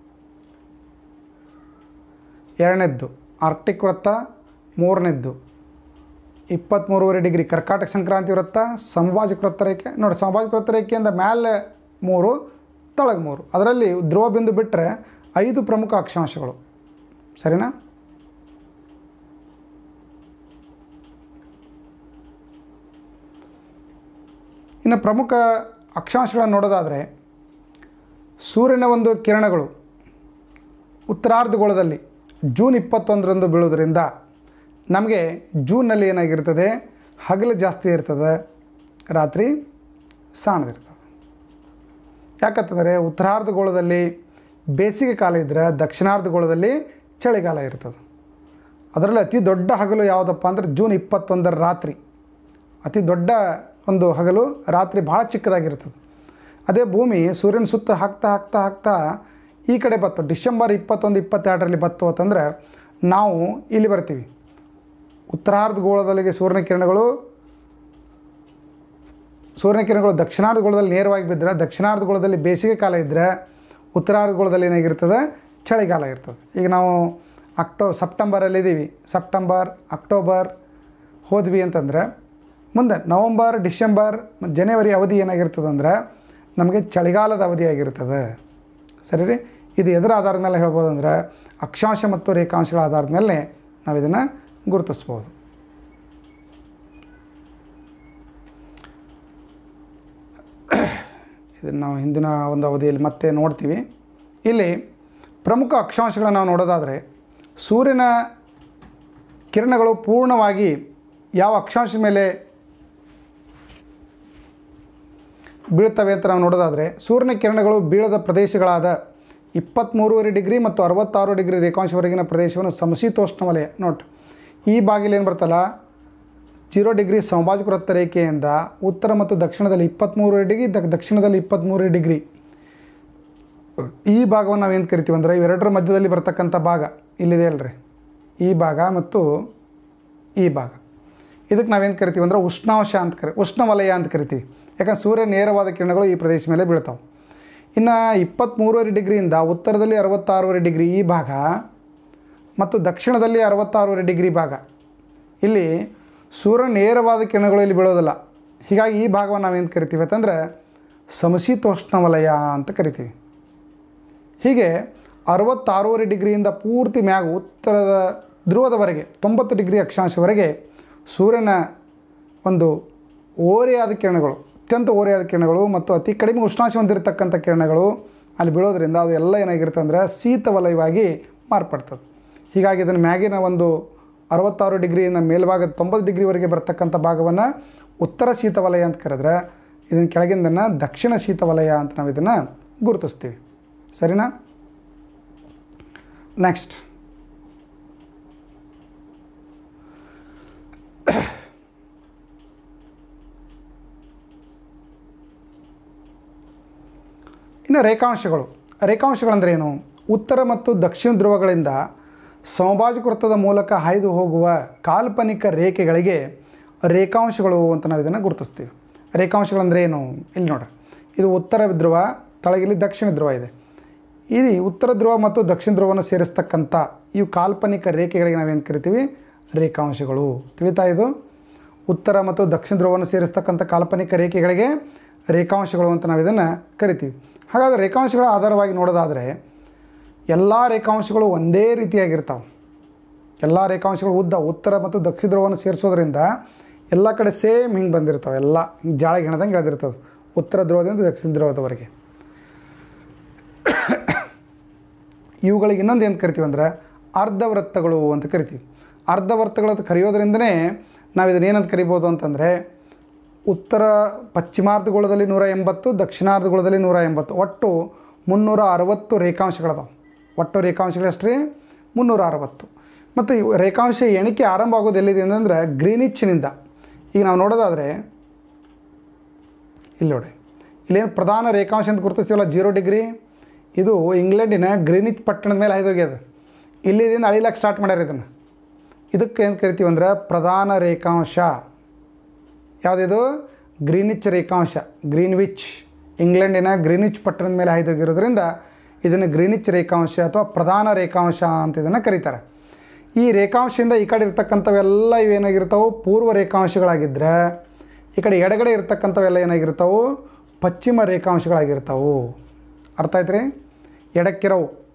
S1: ಎರಡನೇದ್ದು ಆರ್ಕ್ಟಿಕ್ ವೃತ್ತ ಮೂರನೇದ್ದು ಇಪ್ಪತ್ತ್ಮೂರುವರೆ ಡಿಗ್ರಿ ಕರ್ಕಾಟಕ ಸಂಕ್ರಾಂತಿ ವೃತ್ತ ಸಮಭಾಜಕ ವೃತ್ತ ರೇಖೆ ನೋಡಿ ಸಮಭಾಜಕ ವೃತ್ತ ರೇಖೆಯಿಂದ ಮೇಲೆ ಮೂರು ತಳಗೆ ಮೂರು ಅದರಲ್ಲಿ ಧ್ರುವ ಬಿಂದು ಬಿಟ್ಟರೆ ಐದು ಪ್ರಮುಖ ಅಕ್ಷಾಂಶಗಳು ಸರಿನಾ ಇನ್ನು ಪ್ರಮುಖ ಅಕ್ಷಾಂಶಗಳನ್ನು ನೋಡೋದಾದರೆ ಸೂರ್ಯನ ಒಂದು ಕಿರಣಗಳು ಉತ್ತರಾರ್ಧಗೋಳದಲ್ಲಿ ಜೂನ್ ಇಪ್ಪತ್ತೊಂದರಂದು ಬೀಳೋದ್ರಿಂದ ನಮಗೆ ಜೂನ್ನಲ್ಲಿ ಏನಾಗಿರ್ತದೆ ಹಗಲು ಜಾಸ್ತಿ ಇರ್ತದೆ ರಾತ್ರಿ ಸಣ್ಣದಿರ್ತದೆ ಯಾಕಂತಂದರೆ ಉತ್ತರಾರ್ಧಗೋಳದಲ್ಲಿ ಬೇಸಿಗೆ ಕಾಲ ಇದ್ದರೆ ದಕ್ಷಿಣಾರ್ಧಗೋಳದಲ್ಲಿ ಚಳಿಗಾಲ ಇರ್ತದೆ ಅದರಲ್ಲಿ ಅತಿ ದೊಡ್ಡ ಹಗಲು ಯಾವುದಪ್ಪ ಅಂದರೆ ಜೂನ್ ಇಪ್ಪತ್ತೊಂದರ ರಾತ್ರಿ ಅತಿ ದೊಡ್ಡ ಒಂದು ಹಗಲು ರಾತ್ರಿ ಭಾಳ ಚಿಕ್ಕದಾಗಿರ್ತದೆ ಅದೇ ಭೂಮಿ ಸೂರ್ಯನ ಸುತ್ತ ಹಾಕ್ತಾ ಹಾಕ್ತಾ ಹಾಕ್ತಾ ಈ ಕಡೆ ಬತ್ತು ಡಿಸೆಂಬರ್ ಇಪ್ಪತ್ತೊಂದು ಇಪ್ಪತ್ತೆರಡರಲ್ಲಿ ಬತ್ತು ಅಂತಂದರೆ ನಾವು ಇಲ್ಲಿ ಬರ್ತೀವಿ ಉತ್ತರಾರ್ಧಗೋಳದಲ್ಲಿಗೆ ಸೂರ್ಯನ ಕಿರಣಗಳು ಸೂರ್ಯನ ಕಿರಣಗಳು ದಕ್ಷಿಣಾರ್ಧಗೋಳದಲ್ಲಿ ನೇರವಾಗಿ ಬಿದ್ದರೆ ದಕ್ಷಿಣಾರ್ಧಗೋಳದಲ್ಲಿ ಬೇಸಿಗೆ ಕಾಲ ಇದ್ದರೆ ಉತ್ತರಾರ್ಧಗೋಳದಲ್ಲಿ ಏನಾಗಿರ್ತದೆ ಚಳಿಗಾಲ ಇರ್ತದೆ ಈಗ ನಾವು ಅಕ್ಟೋ ಸೆಪ್ಟೆಂಬರಲ್ಲಿ ಇದ್ದೀವಿ ಸೆಪ್ಟೆಂಬರ್ ಅಕ್ಟೋಬರ್ ಹೋದ್ವಿ ಅಂತಂದರೆ ಮುಂದೆ ನವಂಬರ್ ಡಿಸೆಂಬರ್ ಮತ್ತು ಜನವರಿ ಅವಧಿ ಏನಾಗಿರ್ತದೆ ಅಂದರೆ ನಮಗೆ ಚಳಿಗಾಲದ ಅವಧಿಯಾಗಿರ್ತದೆ ಸರಿ ರೀ ಇದು ಎದರ ಆಧಾರದ ಮೇಲೆ ಹೇಳ್ಬೋದು ಅಂದರೆ ಅಕ್ಷಾಂಶ ಮತ್ತು ರೇಖಾಂಶಗಳ ಆಧಾರದ ಮೇಲೆ ನಾವು ಇದನ್ನು ಗುರುತಿಸ್ಬೋದು ಇದನ್ನು ನಾವು ಹಿಂದಿನ ಒಂದು ಅವಧಿಯಲ್ಲಿ ಮತ್ತೆ ನೋಡ್ತೀವಿ ಇಲ್ಲಿ ಪ್ರಮುಖ ಅಕ್ಷಾಂಶಗಳನ್ನು ನಾವು ನೋಡೋದಾದರೆ ಸೂರ್ಯನ ಕಿರಣಗಳು ಪೂರ್ಣವಾಗಿ ಯಾವ ಅಕ್ಷಾಂಶದ ಮೇಲೆ ಬೀಳ್ತವೆ ಅಂತ ನಾವು ನೋಡೋದಾದರೆ ಸೂರ್ಯನ ಕಿರಣಗಳು ಬೀಳದ ಪ್ರದೇಶಗಳಾದ ಇಪ್ಪತ್ತ್ಮೂರುವರೆ ಡಿಗ್ರಿ ಮತ್ತು ಅರವತ್ತಾರು ಡಿಗ್ರಿ ರೇಖಾಂಶವರೆಗಿನ ಪ್ರದೇಶವನ್ನು ಸಮಶೀತೋಷ್ಣ ವಲಯ ನೋಟ್ ಈ ಬಾಗಿಲು ಏನು ಬರ್ತಲ್ಲ ಜೀರೋ ಡಿಗ್ರಿ ಸಮಭಾಜಕ ವೃತ್ತ ರೇಖೆಯಿಂದ ಉತ್ತರ ಮತ್ತು ದಕ್ಷಿಣದಲ್ಲಿ ಇಪ್ಪತ್ತ್ಮೂರು ಡಿಗ್ರಿ ದ ದಕ್ಷಿಣದಲ್ಲಿ ಇಪ್ಪತ್ತ್ಮೂರು ಡಿಗ್ರಿ ಈ ಭಾಗವನ್ನು ನಾವೇನು ಕರಿತೀವಿ ಅಂದರೆ ಇವೆರಡರ ಮಧ್ಯದಲ್ಲಿ ಬರ್ತಕ್ಕಂಥ ಭಾಗ ಇಲ್ಲಿದೆ ಅಲ್ರಿ ಈ ಭಾಗ ಮತ್ತು ಈ ಭಾಗ ಇದಕ್ಕೆ ನಾವೇನು ಕರಿತೀವಿ ಅಂದರೆ ಉಷ್ಣಾಂಶ ಅಂತ ಕರಿ ಉಷ್ಣವಲಯ ಅಂತ ಕರಿತೀವಿ ಯಾಕಂದ್ರೆ ಸೂರ್ಯ ನೇರವಾದ ಕಿರಣಗಳು ಈ ಪ್ರದೇಶ ಮೇಲೆ ಬೀಳ್ತಾವೆ ಇನ್ನು ಇಪ್ಪತ್ತ್ಮೂರುವರೆ ಡಿಗ್ರಿಯಿಂದ ಉತ್ತರದಲ್ಲಿ ಅರವತ್ತಾರೂವರೆ ಡಿಗ್ರಿ ಈ ಭಾಗ ಮತ್ತು ದಕ್ಷಿಣದಲ್ಲಿ ಅರವತ್ತಾರೂವರೆ ಡಿಗ್ರಿ ಭಾಗ ಇಲ್ಲಿ ಸೂರ್ಯ ನೇರವಾದ ಕಿರಣಗಳು ಇಲ್ಲಿ ಬೀಳೋದಿಲ್ಲ ಹೀಗಾಗಿ ಈ ಭಾಗವನ್ನು ನಾವೇನು ಕರಿತೀವಿ ಅಂತಂದರೆ ಸಮಶೀತೋಷ್ಣ ವಲಯ ಅಂತ ಕರಿತೀವಿ ಹೀಗೆ ಅರವತ್ತಾರೂವರೆ ಡಿಗ್ರಿಯಿಂದ ಪೂರ್ತಿ ಮ್ಯಾಗ ಉತ್ತರದ ಧ್ರುವದವರೆಗೆ ತೊಂಬತ್ತು ಡಿಗ್ರಿ ಅಕ್ಷಾಂಶವರೆಗೆ ಸೂರ್ಯನ ಒಂದು ಓರೆಯಾದ ಕಿರಣಗಳು ಅತ್ಯಂತ ಓರೆಯಾದ ಕಿರಣಗಳು ಮತ್ತು ಅತಿ ಕಡಿಮೆ ಉಷ್ಣಾಂಶ ಹೊಂದಿರತಕ್ಕಂಥ ಕಿರಣಗಳು ಅಲ್ಲಿ ಬೀಳೋದ್ರಿಂದ ಅದು ಎಲ್ಲ ಏನಾಗಿರುತ್ತೆ ಅಂದರೆ ಶೀತ ವಲಯವಾಗಿ ಮಾರ್ಪಡ್ತದೆ ಹೀಗಾಗಿ ಇದನ್ನು ಮ್ಯಾಗಿನ ಒಂದು ಅರವತ್ತಾರು ಡಿಗ್ರಿಯಿಂದ ಮೇಲ್ಭಾಗ ತೊಂಬತ್ತು ಡಿಗ್ರಿವರೆಗೆ ಬರ್ತಕ್ಕಂಥ ಭಾಗವನ್ನು ಉತ್ತರ ಶೀತ ವಲಯ ಅಂತ ಕರೆದ್ರೆ ಇದನ್ನು ಕೆಳಗಿಂದನ್ನು ದಕ್ಷಿಣ ಶೀತ ವಲಯ ಅಂತ ನಾವು ಇದನ್ನು ಗುರುತಿಸ್ತೀವಿ ಸರಿನಾ ನೆಕ್ಸ್ಟ್ ಇನ್ನು ರೇಖಾಂಶಗಳು ರೇಖಾಂಶಗಳಂದ್ರೆ ಏನು ಉತ್ತರ ಮತ್ತು ದಕ್ಷಿಣ ಧ್ರುವಗಳಿಂದ ಸಮಭಾಜಕ ವೃತ್ತದ ಮೂಲಕ ಹಾಯ್ದು ಹೋಗುವ ಕಾಲ್ಪನಿಕ ರೇಖೆಗಳಿಗೆ ರೇಖಾಂಶಗಳು ಅಂತ ನಾವು ಇದನ್ನು ಗುರುತಿಸ್ತೀವಿ ರೇಖಾಂಶಗಳಂದ್ರೆ ಏನು ಇಲ್ಲಿ ನೋಡ್ರಿ ಇದು ಉತ್ತರ ಧ್ರುವ ತಳಗಿಲ್ಲಿ ದಕ್ಷಿಣ ಧ್ರುವ ಇದೆ ಇಲ್ಲಿ ಉತ್ತರ ಧ್ರುವ ಮತ್ತು ದಕ್ಷಿಣ ಧ್ರುವವನ್ನು ಸೇರಿಸ್ತಕ್ಕಂಥ ಇವು ಕಾಲ್ಪನಿಕ ರೇಖೆಗಳಿಗೆ ನಾವೇನು ಕರಿತೀವಿ ರೇಖಾಂಶಗಳು ತಿಳಿತಾ ಇದು ಉತ್ತರ ಮತ್ತು ದಕ್ಷಿಣ ಧ್ರುವವನ್ನು ಸೇರಿಸ್ತಕ್ಕಂಥ ಕಾಲ್ಪನಿಕ ರೇಖೆಗಳಿಗೆ ರೇಖಾಂಶಗಳು ಅಂತ ನಾವು ಇದನ್ನು ಕರಿತೀವಿ ಹಾಗಾದರೆ ರೇಖಾಂಶಗಳ ಆಧಾರವಾಗಿ ನೋಡೋದಾದರೆ ಎಲ್ಲ ರೇಖಾಂಶಗಳು ಒಂದೇ ರೀತಿಯಾಗಿರ್ತಾವೆ ಎಲ್ಲ ರೇಖಾಂಶಗಳು ಉದ್ದ ಉತ್ತರ ಮತ್ತು ದಕ್ಷಿಣ ಧ್ರುವವನ್ನು ಸೇರಿಸೋದ್ರಿಂದ ಎಲ್ಲ ಕಡೆ ಸೇಮ್ ಹಿಂಗೆ ಬಂದಿರ್ತಾವೆ ಎಲ್ಲ ಹಿಂಗೆ ಜಾಳಿಗೆ ಹೆಣದಂಗೆ ಎಳೆದಿರ್ತದೆ ಉತ್ತರ ಧ್ರುವದಿಂದ ದಕ್ಷಿಣ ಧ್ರುವದವರೆಗೆ ಇವುಗಳಿಗೆ ಇನ್ನೊಂದು ಏನು ಕರಿತೀವಿ ಅಂದರೆ ಅರ್ಧವೃತ್ತಗಳು ಅಂತ ಕರಿತೀವಿ ಅರ್ಧವೃತ್ತಗಳು ಅಂತ ಕರೆಯೋದ್ರಿಂದನೇ ನಾವು ಇದನ್ನ ಏನಂತ ಕರಿಬೋದು ಅಂತಂದರೆ ಉತ್ತರ ಪಶ್ಚಿಮಾರ್ಧಗೋಳದಲ್ಲಿ ನೂರ ಎಂಬತ್ತು ದಕ್ಷಿಣಾರ್ಧಗೋಳದಲ್ಲಿ ನೂರ ಎಂಬತ್ತು ಒಟ್ಟು ಮುನ್ನೂರ ಅರವತ್ತು ರೇಖಾಂಶಗಳದಾವೆ ಒಟ್ಟು ರೇಖಾಂಶಗಳು ಎಷ್ಟು ರೀ ಮುನ್ನೂರ ಅರವತ್ತು ಮತ್ತು ಇವು ರೇಖಾಂಶ ಎಣಿಕೆ ಆರಂಭ ಆಗೋದು ಎಲ್ಲಿದೆ ಅಂದರೆ ಗ್ರೀನಿಚ್ನಿಂದ ಈಗ ನಾವು ನೋಡೋದಾದರೆ ಇಲ್ಲಿ ನೋಡಿ ಇಲ್ಲೇನು ಪ್ರಧಾನ ರೇಖಾಂಶ ಅಂತ ಗುರುತಿಸ್ತೀವಲ್ಲ ಜೀರೋ ಡಿಗ್ರಿ ಇದು ಇಂಗ್ಲೆಂಡಿನ ಗ್ರೀನಿಚ್ ಪಟ್ಟಣದ ಮೇಲೆ ಹಾಯ್ದೋಗ್ಯದ ಇಲ್ಲಿದಿಂದ ಅಳಿಲಕ್ಕೆ ಸ್ಟಾರ್ಟ್ ಮಾಡ್ಯಾರ ಇದನ್ನು ಇದಕ್ಕೆ ಏನು ಕರಿತೀವಿ ಅಂದ್ರೆ ಪ್ರಧಾನ ರೇಖಾಂಶ ಯಾವುದಿದು ಗ್ರೀನಿಚ್ ರೇಖಾಂಶ ಗ್ರೀನ್ವಿಚ್ ಇಂಗ್ಲೆಂಡಿನ ಗ್ರೀನಿಚ್ ಪಟ್ಟಣದ ಮೇಲೆ ಹಾಯ್ದೋಗಿರೋದ್ರಿಂದ ಇದನ್ನು ಗ್ರೀನಿಚ್ ರೇಖಾಂಶ ಅಥವಾ ಪ್ರಧಾನ ರೇಖಾಂಶ ಅಂತ ಇದನ್ನು ಕರೀತಾರೆ ಈ ರೇಖಾಂಶದಿಂದ ಈ ಕಡೆ ಇರ್ತಕ್ಕಂಥವೆಲ್ಲ ಇವೇನಾಗಿರ್ತಾವೆ ಪೂರ್ವ ರೇಖಾಂಶಗಳಾಗಿದ್ದರೆ ಈ ಕಡೆ ಎಡಗಡೆ ಇರ್ತಕ್ಕಂಥವೆಲ್ಲ ಏನಾಗಿರ್ತಾವೆ ಪಶ್ಚಿಮ ರೇಖಾಂಶಗಳಾಗಿರ್ತಾವೆ ಅರ್ಥ ಆಯ್ತು ರೀ ಎಡಕ್ಕಿರವು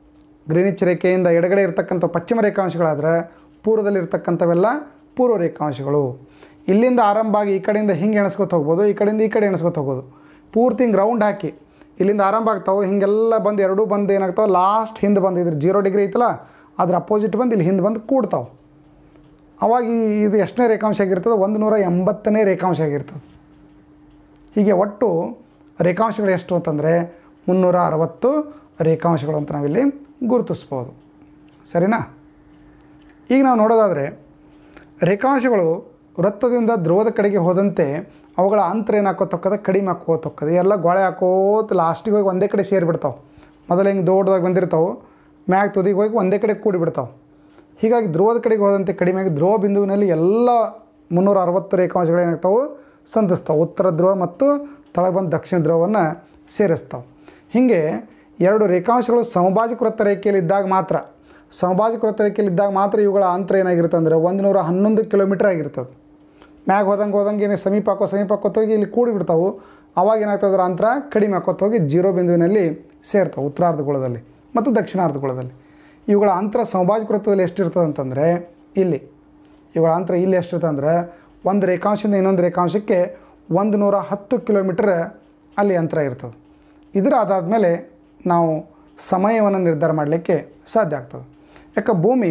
S1: ಗ್ರೀನಿಚ್ ರೇಖೆಯಿಂದ ಎಡಗಡೆ ಇರ್ತಕ್ಕಂಥ ಪಶ್ಚಿಮ ರೇಖಾಂಶಗಳಾದ್ರೆ ಪೂರ್ವದಲ್ಲಿ ಇರ್ತಕ್ಕಂಥವೆಲ್ಲ ಪೂರ್ವ ರೇಖಾಂಶಗಳು ಇಲ್ಲಿಂದ ಆರಂಭ ಆಗಿ ಈ ಕಡೆಯಿಂದ ಹಿಂಗೆ ಎಣಿಸ್ಕೊತ ಹೋಗ್ಬೋದು ಈ ಕಡೆಯಿಂದ ಈ ಕಡೆ ಎಣಿಸ್ಕೊತ ಹೋಗೋದು ಪೂರ್ತಿ ಹಿಂಗೆ ರೌಂಡ್ ಹಾಕಿ ಇಲ್ಲಿಂದ ಆರಂಭ ಆಗ್ತಾವೆ ಹಿಂಗೆಲ್ಲ ಬಂದು ಎರಡೂ ಬಂದು ಏನಾಗ್ತಾವೆ ಲಾಸ್ಟ್ ಹಿಂದೆ ಬಂದು ಇದ್ರ ಜೀರೋ ಡಿಗ್ರಿ ಐತಲ್ಲ ಅದ್ರ ಅಪೋಸಿಟ್ ಬಂದು ಇಲ್ಲಿ ಹಿಂದೆ ಬಂದು ಕೂಡ್ತಾವೆ ಅವಾಗ ಈ- ಇದು ಎಷ್ಟನೇ ರೇಖಾಂಶ ಆಗಿರ್ತದೆ ಒಂದು ನೂರ ಎಂಬತ್ತನೇ ರೇಖಾಂಶ ಆಗಿರ್ತದೆ ಹೀಗೆ ಒಟ್ಟು ರೇಖಾಂಶಗಳು ಎಷ್ಟು ಅಂತಂದರೆ ಮುನ್ನೂರ ಅರವತ್ತು ರೇಖಾಂಶಗಳು ಅಂತ ನಾವಿಲ್ಲಿ ಗುರುತಿಸ್ಬೋದು ಸರಿನಾ ಈಗ ನಾವು ನೋಡೋದಾದರೆ ರೇಖಾಂಶಗಳು ವೃತ್ತದಿಂದ ಧ್ರುವದ ಕಡೆಗೆ ಹೋದಂತೆ ಅವುಗಳ ಅಂತರ ಏನಾಕೋತಕ್ಕದ ಕಡಿಮೆ ಹಾಕೋತಕ್ಕದ ಎಲ್ಲ ಗೋಳೆ ಹಾಕೋತ ಲಾಸ್ಟಿಗೆ ಹೋಗಿ ಒಂದೇ ಕಡೆ ಸೇರಿಬಿಡ್ತಾವೆ ಮೊದಲು ಹಿಂಗೆ ದೊಡ್ಡದಾಗಿ ಬಂದಿರ್ತಾವೆ ಮ್ಯಾಗ ತುದಿಗೆ ಹೋಗಿ ಒಂದೇ ಕಡೆ ಕೂಡಿಬಿಡ್ತಾವೆ ಹೀಗಾಗಿ ಧ್ರುವದ ಕಡೆಗೆ ಹೋದಂತೆ ಕಡಿಮೆಯಾಗಿ ಧ್ರುವ ಬಿಂದುವಿನಲ್ಲಿ ಎಲ್ಲ ಮುನ್ನೂರ ಅರವತ್ತು ರೇಖಾಂಶಗಳು ಏನಾಗ್ತಾವೆ ಸಂಧಿಸ್ತಾವೆ ಉತ್ತರ ಧ್ರುವ ಮತ್ತು ತಳಗೆ ಬಂದು ದಕ್ಷಿಣ ಧ್ರುವವನ್ನು ಸೇರಿಸ್ತಾವೆ ಹೀಗೆ ಎರಡು ರೇಖಾಂಶಗಳು ಸಮಭಾಜಕ ವೃತ್ತ ರೇಖೆಯಲ್ಲಿ ಇದ್ದಾಗ ಮಾತ್ರ ಸಮಭಾಜಕ ವೃತ್ತ ರೇಖೆಯಲ್ಲಿ ಇದ್ದಾಗ ಮಾತ್ರ ಇವುಗಳ ಅಂತರ ಏನಾಗಿರುತ್ತೆ ಅಂದರೆ ಒಂದು ನೂರ ಹನ್ನೊಂದು ಕಿಲೋಮೀಟ್ರ್ ಆಗಿರ್ತದೆ ಮ್ಯಾಗ ಹೋದಂಗೆ ಹೋದಂಗೆ ಏನು ಸಮೀಪ ಹಾಕೋ ಸಮೀಪ ಹಾಕೋತ ಹೋಗಿ ಇಲ್ಲಿ ಕೂಡಿ ಬಿಡ್ತಾವೆ ಅವಾಗ ಏನಾಗ್ತದೆ ಅದರ ಅಂತರ ಕಡಿಮೆ ಹಾಕೋತ ಹೋಗಿ ಜೀರೋ ಬಿಂದುವಿನಲ್ಲಿ ಸೇರ್ತಾವೆ ಉತ್ತರಾರ್ಧಗೋಳದಲ್ಲಿ ಮತ್ತು ದಕ್ಷಿಣಾರ್ಧಗೋಳದಲ್ಲಿ ಇವುಗಳ ಅಂತರ ಸಮಭಾಜಕ ವೃತ್ತದಲ್ಲಿ ಎಷ್ಟಿರ್ತದೆ ಅಂತಂದರೆ ಇಲ್ಲಿ ಇವುಗಳ ಅಂತರ ಇಲ್ಲಿ ಎಷ್ಟಿರ್ತದೆ ಅಂದರೆ ಒಂದು ರೇಖಾಂಶದಿಂದ ಇನ್ನೊಂದು ರೇಖಾಂಶಕ್ಕೆ ಒಂದು ನೂರ ಹತ್ತು ಕಿಲೋಮೀಟ್ರ್ ಅಲ್ಲಿ ಅಂತರ ಇರ್ತದೆ ಇದರ ಆಧಾರದ ಮೇಲೆ ನಾವು ಸಮಯವನ್ನು ನಿರ್ಧಾರ ಮಾಡಲಿಕ್ಕೆ ಸಾಧ್ಯ ಆಗ್ತದೆ ಯಾಕೆ ಭೂಮಿ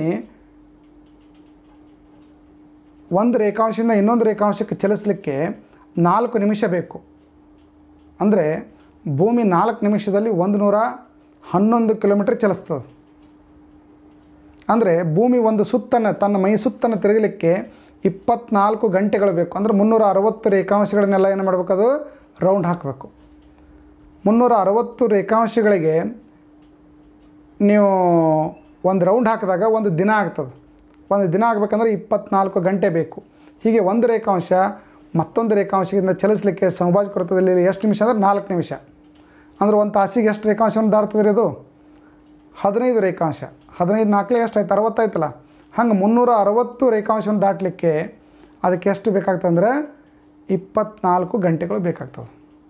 S1: ಒಂದು ರೇಖಾಂಶದಿಂದ ಇನ್ನೊಂದು ರೇಖಾಂಶಕ್ಕೆ ಚಲಿಸಲಿಕ್ಕೆ ನಾಲ್ಕು ನಿಮಿಷ ಬೇಕು ಅಂದರೆ ಭೂಮಿ ನಾಲ್ಕು ನಿಮಿಷದಲ್ಲಿ ಒಂದು ನೂರ ಹನ್ನೊಂದು ಕಿಲೋಮೀಟ್ರ್ ಚಲಿಸ್ತದೆ ಅಂದರೆ ಭೂಮಿ ಒಂದು ಸುತ್ತನ್ನು ತನ್ನ ಮೈ ಸುತ್ತನ್ನು ತಿರುಗಲಿಕ್ಕೆ ಇಪ್ಪತ್ನಾಲ್ಕು ಗಂಟೆಗಳು ಬೇಕು ಅಂದರೆ ಮುನ್ನೂರ ಅರವತ್ತು ರೇಖಾಂಶಗಳನ್ನೆಲ್ಲ ಏನು ಮಾಡಬೇಕದು ರೌಂಡ್ ಹಾಕಬೇಕು ಮುನ್ನೂರ ಅರವತ್ತು ರೇಖಾಂಶಗಳಿಗೆ ನೀವು ಒಂದು ರೌಂಡ್ ಹಾಕಿದಾಗ ಒಂದು ದಿನ ಆಗ್ತದೆ ಒಂದು ದಿನ ಆಗಬೇಕಂದ್ರೆ ಇಪ್ಪತ್ನಾಲ್ಕು ಗಂಟೆ ಬೇಕು ಹೀಗೆ ಒಂದು ರೇಖಾಂಶ ಮತ್ತೊಂದು ರೇಖಾಂಶದಿಂದ ಚಲಿಸಲಿಕ್ಕೆ ಸಮಭಾಜಕ ವೃತ್ತದಲ್ಲಿ ಎಷ್ಟು ನಿಮಿಷ ಅಂದರೆ ನಾಲ್ಕು ನಿಮಿಷ ಅಂದ್ರೆ ಒಂದು ತಾಸಿಗೆ ಎಷ್ಟು ರೇಖಾಂಶವನ್ನು ದಾಟ್ತದೆ ರೀ ಅದು ಹದಿನೈದು ರೇಖಾಂಶ ಹದಿನೈದು ನಾಲ್ಕಲೇ ಎಷ್ಟು ಆಯ್ತು ಅರವತ್ತಾಯ್ತಲ್ಲ ಹಂಗೆ ಮುನ್ನೂರ ಅರವತ್ತು ರೇಖಾಂಶವನ್ನು ದಾಟಲಿಕ್ಕೆ ಅದಕ್ಕೆ ಎಷ್ಟು ಬೇಕಾಗ್ತದೆ ಅಂದರೆ ಇಪ್ಪತ್ನಾಲ್ಕು ಗಂಟೆಗಳು ಬೇಕಾಗ್ತದೆ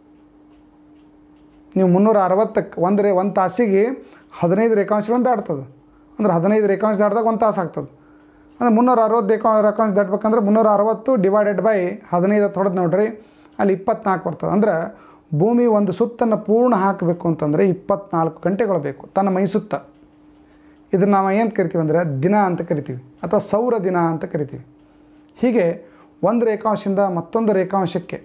S1: ನೀವು ಮುನ್ನೂರ ಅರವತ್ತಕ್ಕೆ ಒಂದು ರೇ ಒಂದು ತಾಸಿಗೆ ಹದಿನೈದು ರೇಖಾಂಶಗಳನ್ನು ದಾಟ್ತದೆ ಅಂದ್ರೆ ಹದಿನೈದು ರೇಖಾಂಶ ದಾಟಿದಾಗ ಒಂದು ತಾಸು ಆಗ್ತದೆ ಅಂದರೆ ಮುನ್ನೂರ ಅರವತ್ತು ರೇಖಾ ರೇಖಾಂಶ ದಾಟ್ಬೇಕಂದ್ರೆ ಮುನ್ನೂರ ಅರವತ್ತು ಡಿವೈಡೆಡ್ ಬೈ ಹದಿನೈದು ಹೊಡೆದು ನೋಡ್ರಿ ಅಲ್ಲಿ ಇಪ್ಪತ್ನಾಲ್ಕು ಬರ್ತದೆ ಅಂದ್ರೆ ಭೂಮಿ ಒಂದು ಸುತ್ತನ್ನು ಪೂರ್ಣ ಹಾಕಬೇಕು ಅಂತಂದರೆ ಇಪ್ಪತ್ನಾಲ್ಕು ಗಂಟೆಗಳು ಬೇಕು ತನ್ನ ಮೈ ಸುತ್ತ ಇದನ್ನು ನಾವು ಏನು ಕರಿತೀವಿ ಅಂದರೆ ದಿನ ಅಂತ ಕರಿತೀವಿ ಅಥವಾ ಸೌರ ದಿನ ಅಂತ ಕರಿತೀವಿ ಹೀಗೆ ಒಂದು ರೇಖಾಂಶದಿಂದ ಮತ್ತೊಂದು ರೇಖಾಂಶಕ್ಕೆ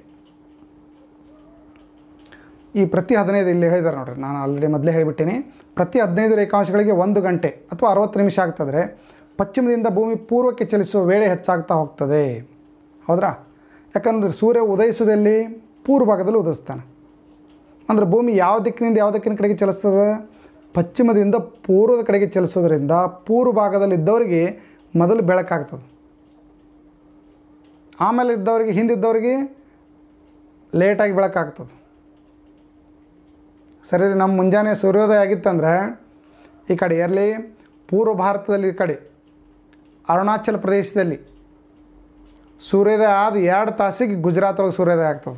S1: ಈ ಪ್ರತಿ ಹದಿನೈದು ಇಲ್ಲಿ ಹೇಳಿದ್ದಾರೆ ನೋಡ್ರಿ ನಾನು ಆಲ್ರೆಡಿ ಮೊದಲೇ ಹೇಳಿಬಿಟ್ಟಿನಿ ಪ್ರತಿ ಹದಿನೈದು ರೇಖಾಂಶಗಳಿಗೆ ಒಂದು ಗಂಟೆ ಅಥವಾ ಅರವತ್ತು ನಿಮಿಷ ಆಗ್ತದ್ರೆ ಪಶ್ಚಿಮದಿಂದ ಭೂಮಿ ಪೂರ್ವಕ್ಕೆ ಚಲಿಸುವ ವೇಳೆ ಹೆಚ್ಚಾಗ್ತಾ ಹೋಗ್ತದೆ ಹೌದ್ರಾ ಯಾಕಂದ್ರೆ ಸೂರ್ಯ ಉದಯಿಸೋದಲ್ಲಿ ಪೂರ್ವ ಭಾಗದಲ್ಲಿ ಉದಯಿಸ್ತಾನೆ ಅಂದರೆ ಭೂಮಿ ಯಾವ ದಿಕ್ಕಿನಿಂದ ಯಾವ ದಿಕ್ಕಿನ ಕಡೆಗೆ ಚಲಿಸ್ತದೆ ಪಶ್ಚಿಮದಿಂದ ಪೂರ್ವದ ಕಡೆಗೆ ಚಲಿಸೋದ್ರಿಂದ ಪೂರ್ವ ಭಾಗದಲ್ಲಿದ್ದವರಿಗೆ ಮೊದಲು ಬೆಳಕಾಗ್ತದೆ ಆಮೇಲೆ ಇದ್ದವರಿಗೆ ಹಿಂದಿದ್ದವರಿಗೆ ಲೇಟಾಗಿ ಬೆಳಕಾಗ್ತದೆ ಸರಿ ರೀ ನಮ್ಮ ಮುಂಜಾನೆ ಸೂರ್ಯೋದಯ ಆಗಿತ್ತಂದ್ರೆ ಈ ಕಡೆ ಎಲ್ಲಿ ಪೂರ್ವ ಭಾರತದಲ್ಲಿ ಈ ಕಡೆ ಅರುಣಾಚಲ ಪ್ರದೇಶದಲ್ಲಿ ಸೂರ್ಯೋದಯ ಆದ ಎರಡು ತಾಸಿಗೆ ಗುಜರಾತ್ ಒಳಗೆ ಸೂರ್ಯೋದಯ ಆಗ್ತದೆ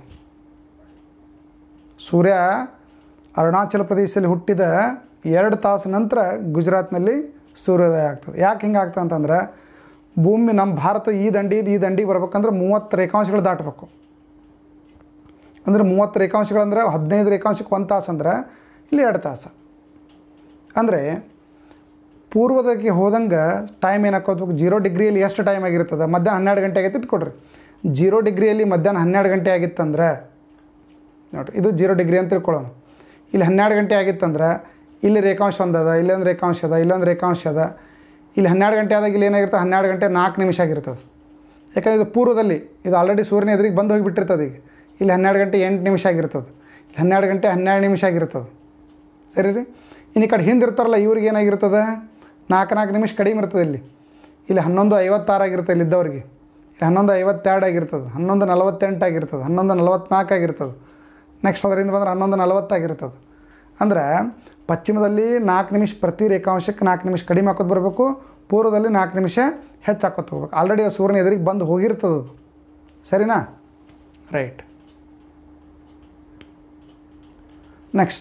S1: ಸೂರ್ಯ ಅರುಣಾಚಲ ಪ್ರದೇಶದಲ್ಲಿ ಹುಟ್ಟಿದ ಎರಡು ತಾಸು ನಂತರ ಗುಜರಾತ್ನಲ್ಲಿ ಸೂರ್ಯೋದಯ ಆಗ್ತದೆ ಯಾಕೆ ಹಿಂಗೆ ಆಗ್ತದೆ ಅಂತಂದ್ರೆ ಭೂಮಿ ನಮ್ಮ ಭಾರತ ಈ ದಂಡಿದು ಈ ದಂಡಿಗೆ ಬರ್ಬೇಕಂದ್ರೆ ಮೂವತ್ತು ರೇಖಾಂಶಗಳು ದಾಟಬೇಕು ಅಂದರೆ ಮೂವತ್ತು ರೇಖಾಂಶಗಳಂದ್ರೆ ಹದಿನೈದು ರೇಖಾಂಶಕ್ಕೆ ಒಂದು ತಾಸು ಅಂದ್ರೆ ಇಲ್ಲಿ ಎರಡು ತಾಸು ಅಂದರೆ ಪೂರ್ವದಕ್ಕೆ ಹೋದಂಗೆ ಟೈಮ್ ಏನು ಹಾಕೋಬೇಕು ಜೀರೋ ಡಿಗ್ರಿಯಲ್ಲಿ ಎಷ್ಟು ಟೈಮ್ ಆಗಿರ್ತದೆ ಮಧ್ಯಾಹ್ನ ಹನ್ನೆರಡು ಗಂಟೆ ಆಗೈತೆ ಇಟ್ಕೊಡ್ರಿ ಜೀರೋ ಡಿಗ್ರಿಯಲ್ಲಿ ಮಧ್ಯಾಹ್ನ ಹನ್ನೆರಡು ಗಂಟೆ ಆಗಿತ್ತಂದ್ರೆ ನೋಡಿರಿ ಇದು ಜೀರೋ ಡಿಗ್ರಿ ಅಂತ ತಿಳ್ಕೊಳ್ಳೋಣ ಇಲ್ಲಿ ಹನ್ನೆರಡು ಗಂಟೆ ಆಗಿತ್ತಂದ್ರೆ ಇಲ್ಲಿ ರೇಖಾಂಶ ಒಂದದ ಇಲ್ಲೊಂದು ರೇಖಾಂಶ ಅದ ಇಲ್ಲೊಂದು ರೇಖಾಂಶ ಅದ ಇಲ್ಲಿ ಹನ್ನೆರಡು ಗಂಟೆ ಆದಾಗ ಇಲ್ಲಿ ಏನಾಗಿರ್ತದೆ ಹನ್ನೆರಡು ಗಂಟೆ ನಾಲ್ಕು ನಿಮಿಷ ಆಗಿರ್ತದೆ ಯಾಕಂದ್ರೆ ಇದು ಪೂರ್ವದಲ್ಲಿ ಇದು ಆಲ್ರೆಡಿ ಸೂರ್ಯನ ಎದುರಿಗೆ ಬಂದು ಹೋಗಿಬಿಟ್ಟಿರ್ತದೆ ಈಗ ಇಲ್ಲಿ ಹನ್ನೆರಡು ಗಂಟೆ ಎಂಟು ನಿಮಿಷ ಆಗಿರ್ತದೆ ಇಲ್ಲಿ ಹನ್ನೆರಡು ಗಂಟೆ ಹನ್ನೆರಡು ನಿಮಿಷ ಆಗಿರ್ತದೆ ಸರಿ ರೀ ಇನ್ನು ಈ ಕಡೆ ಹಿಂದೆ ಇರ್ತಾರಲ್ಲ ಇವ್ರಿಗೆ ಏನಾಗಿರ್ತದೆ ನಾಲ್ಕು ನಾಲ್ಕು ನಿಮಿಷ ಕಡಿಮೆ ಇರ್ತದೆ ಇಲ್ಲಿ ಇಲ್ಲಿ ಹನ್ನೊಂದು ಐವತ್ತಾರು ಆಗಿರ್ತದೆ ಇಲ್ಲಿ ಇದ್ದವ್ರಿಗೆ ಇಲ್ಲಿ ಹನ್ನೊಂದು ಐವತ್ತೆರಡು ಆಗಿರ್ತದೆ ಹನ್ನೊಂದು ನಲವತ್ತೆಂಟು ಆಗಿರ್ತದೆ ಹನ್ನೊಂದು ನಲವತ್ತ್ನಾಲ್ಕು ಆಗಿರ್ತದೆ ನೆಕ್ಸ್ಟ್ ಅದರಿಂದ ಬಂದ್ರೆ ಹನ್ನೊಂದು ನಲವತ್ತಾಗಿರ್ತದೆ ಅಂದ್ರೆ ಪಶ್ಚಿಮದಲ್ಲಿ ನಾಲ್ಕು ನಿಮಿಷ ಪ್ರತಿ ರೇಖಾಂಶಕ್ಕೆ ನಾಲ್ಕು ನಿಮಿಷ ಕಡಿಮೆ ಹಾಕೋದು ಬರಬೇಕು ಪೂರ್ವದಲ್ಲಿ ನಾಲ್ಕು ನಿಮಿಷ ಹೆಚ್ಚು ಹಾಕೋತ ಹೋಗ್ಬೇಕು ಆಲ್ರೆಡಿ ಸೂರ್ಯನ ಎದುರಿಗೆ ಬಂದು ಹೋಗಿರ್ತದೆ ಅದು ಸರಿನಾ ರೈಟ್ ನೆಕ್ಸ್ಟ್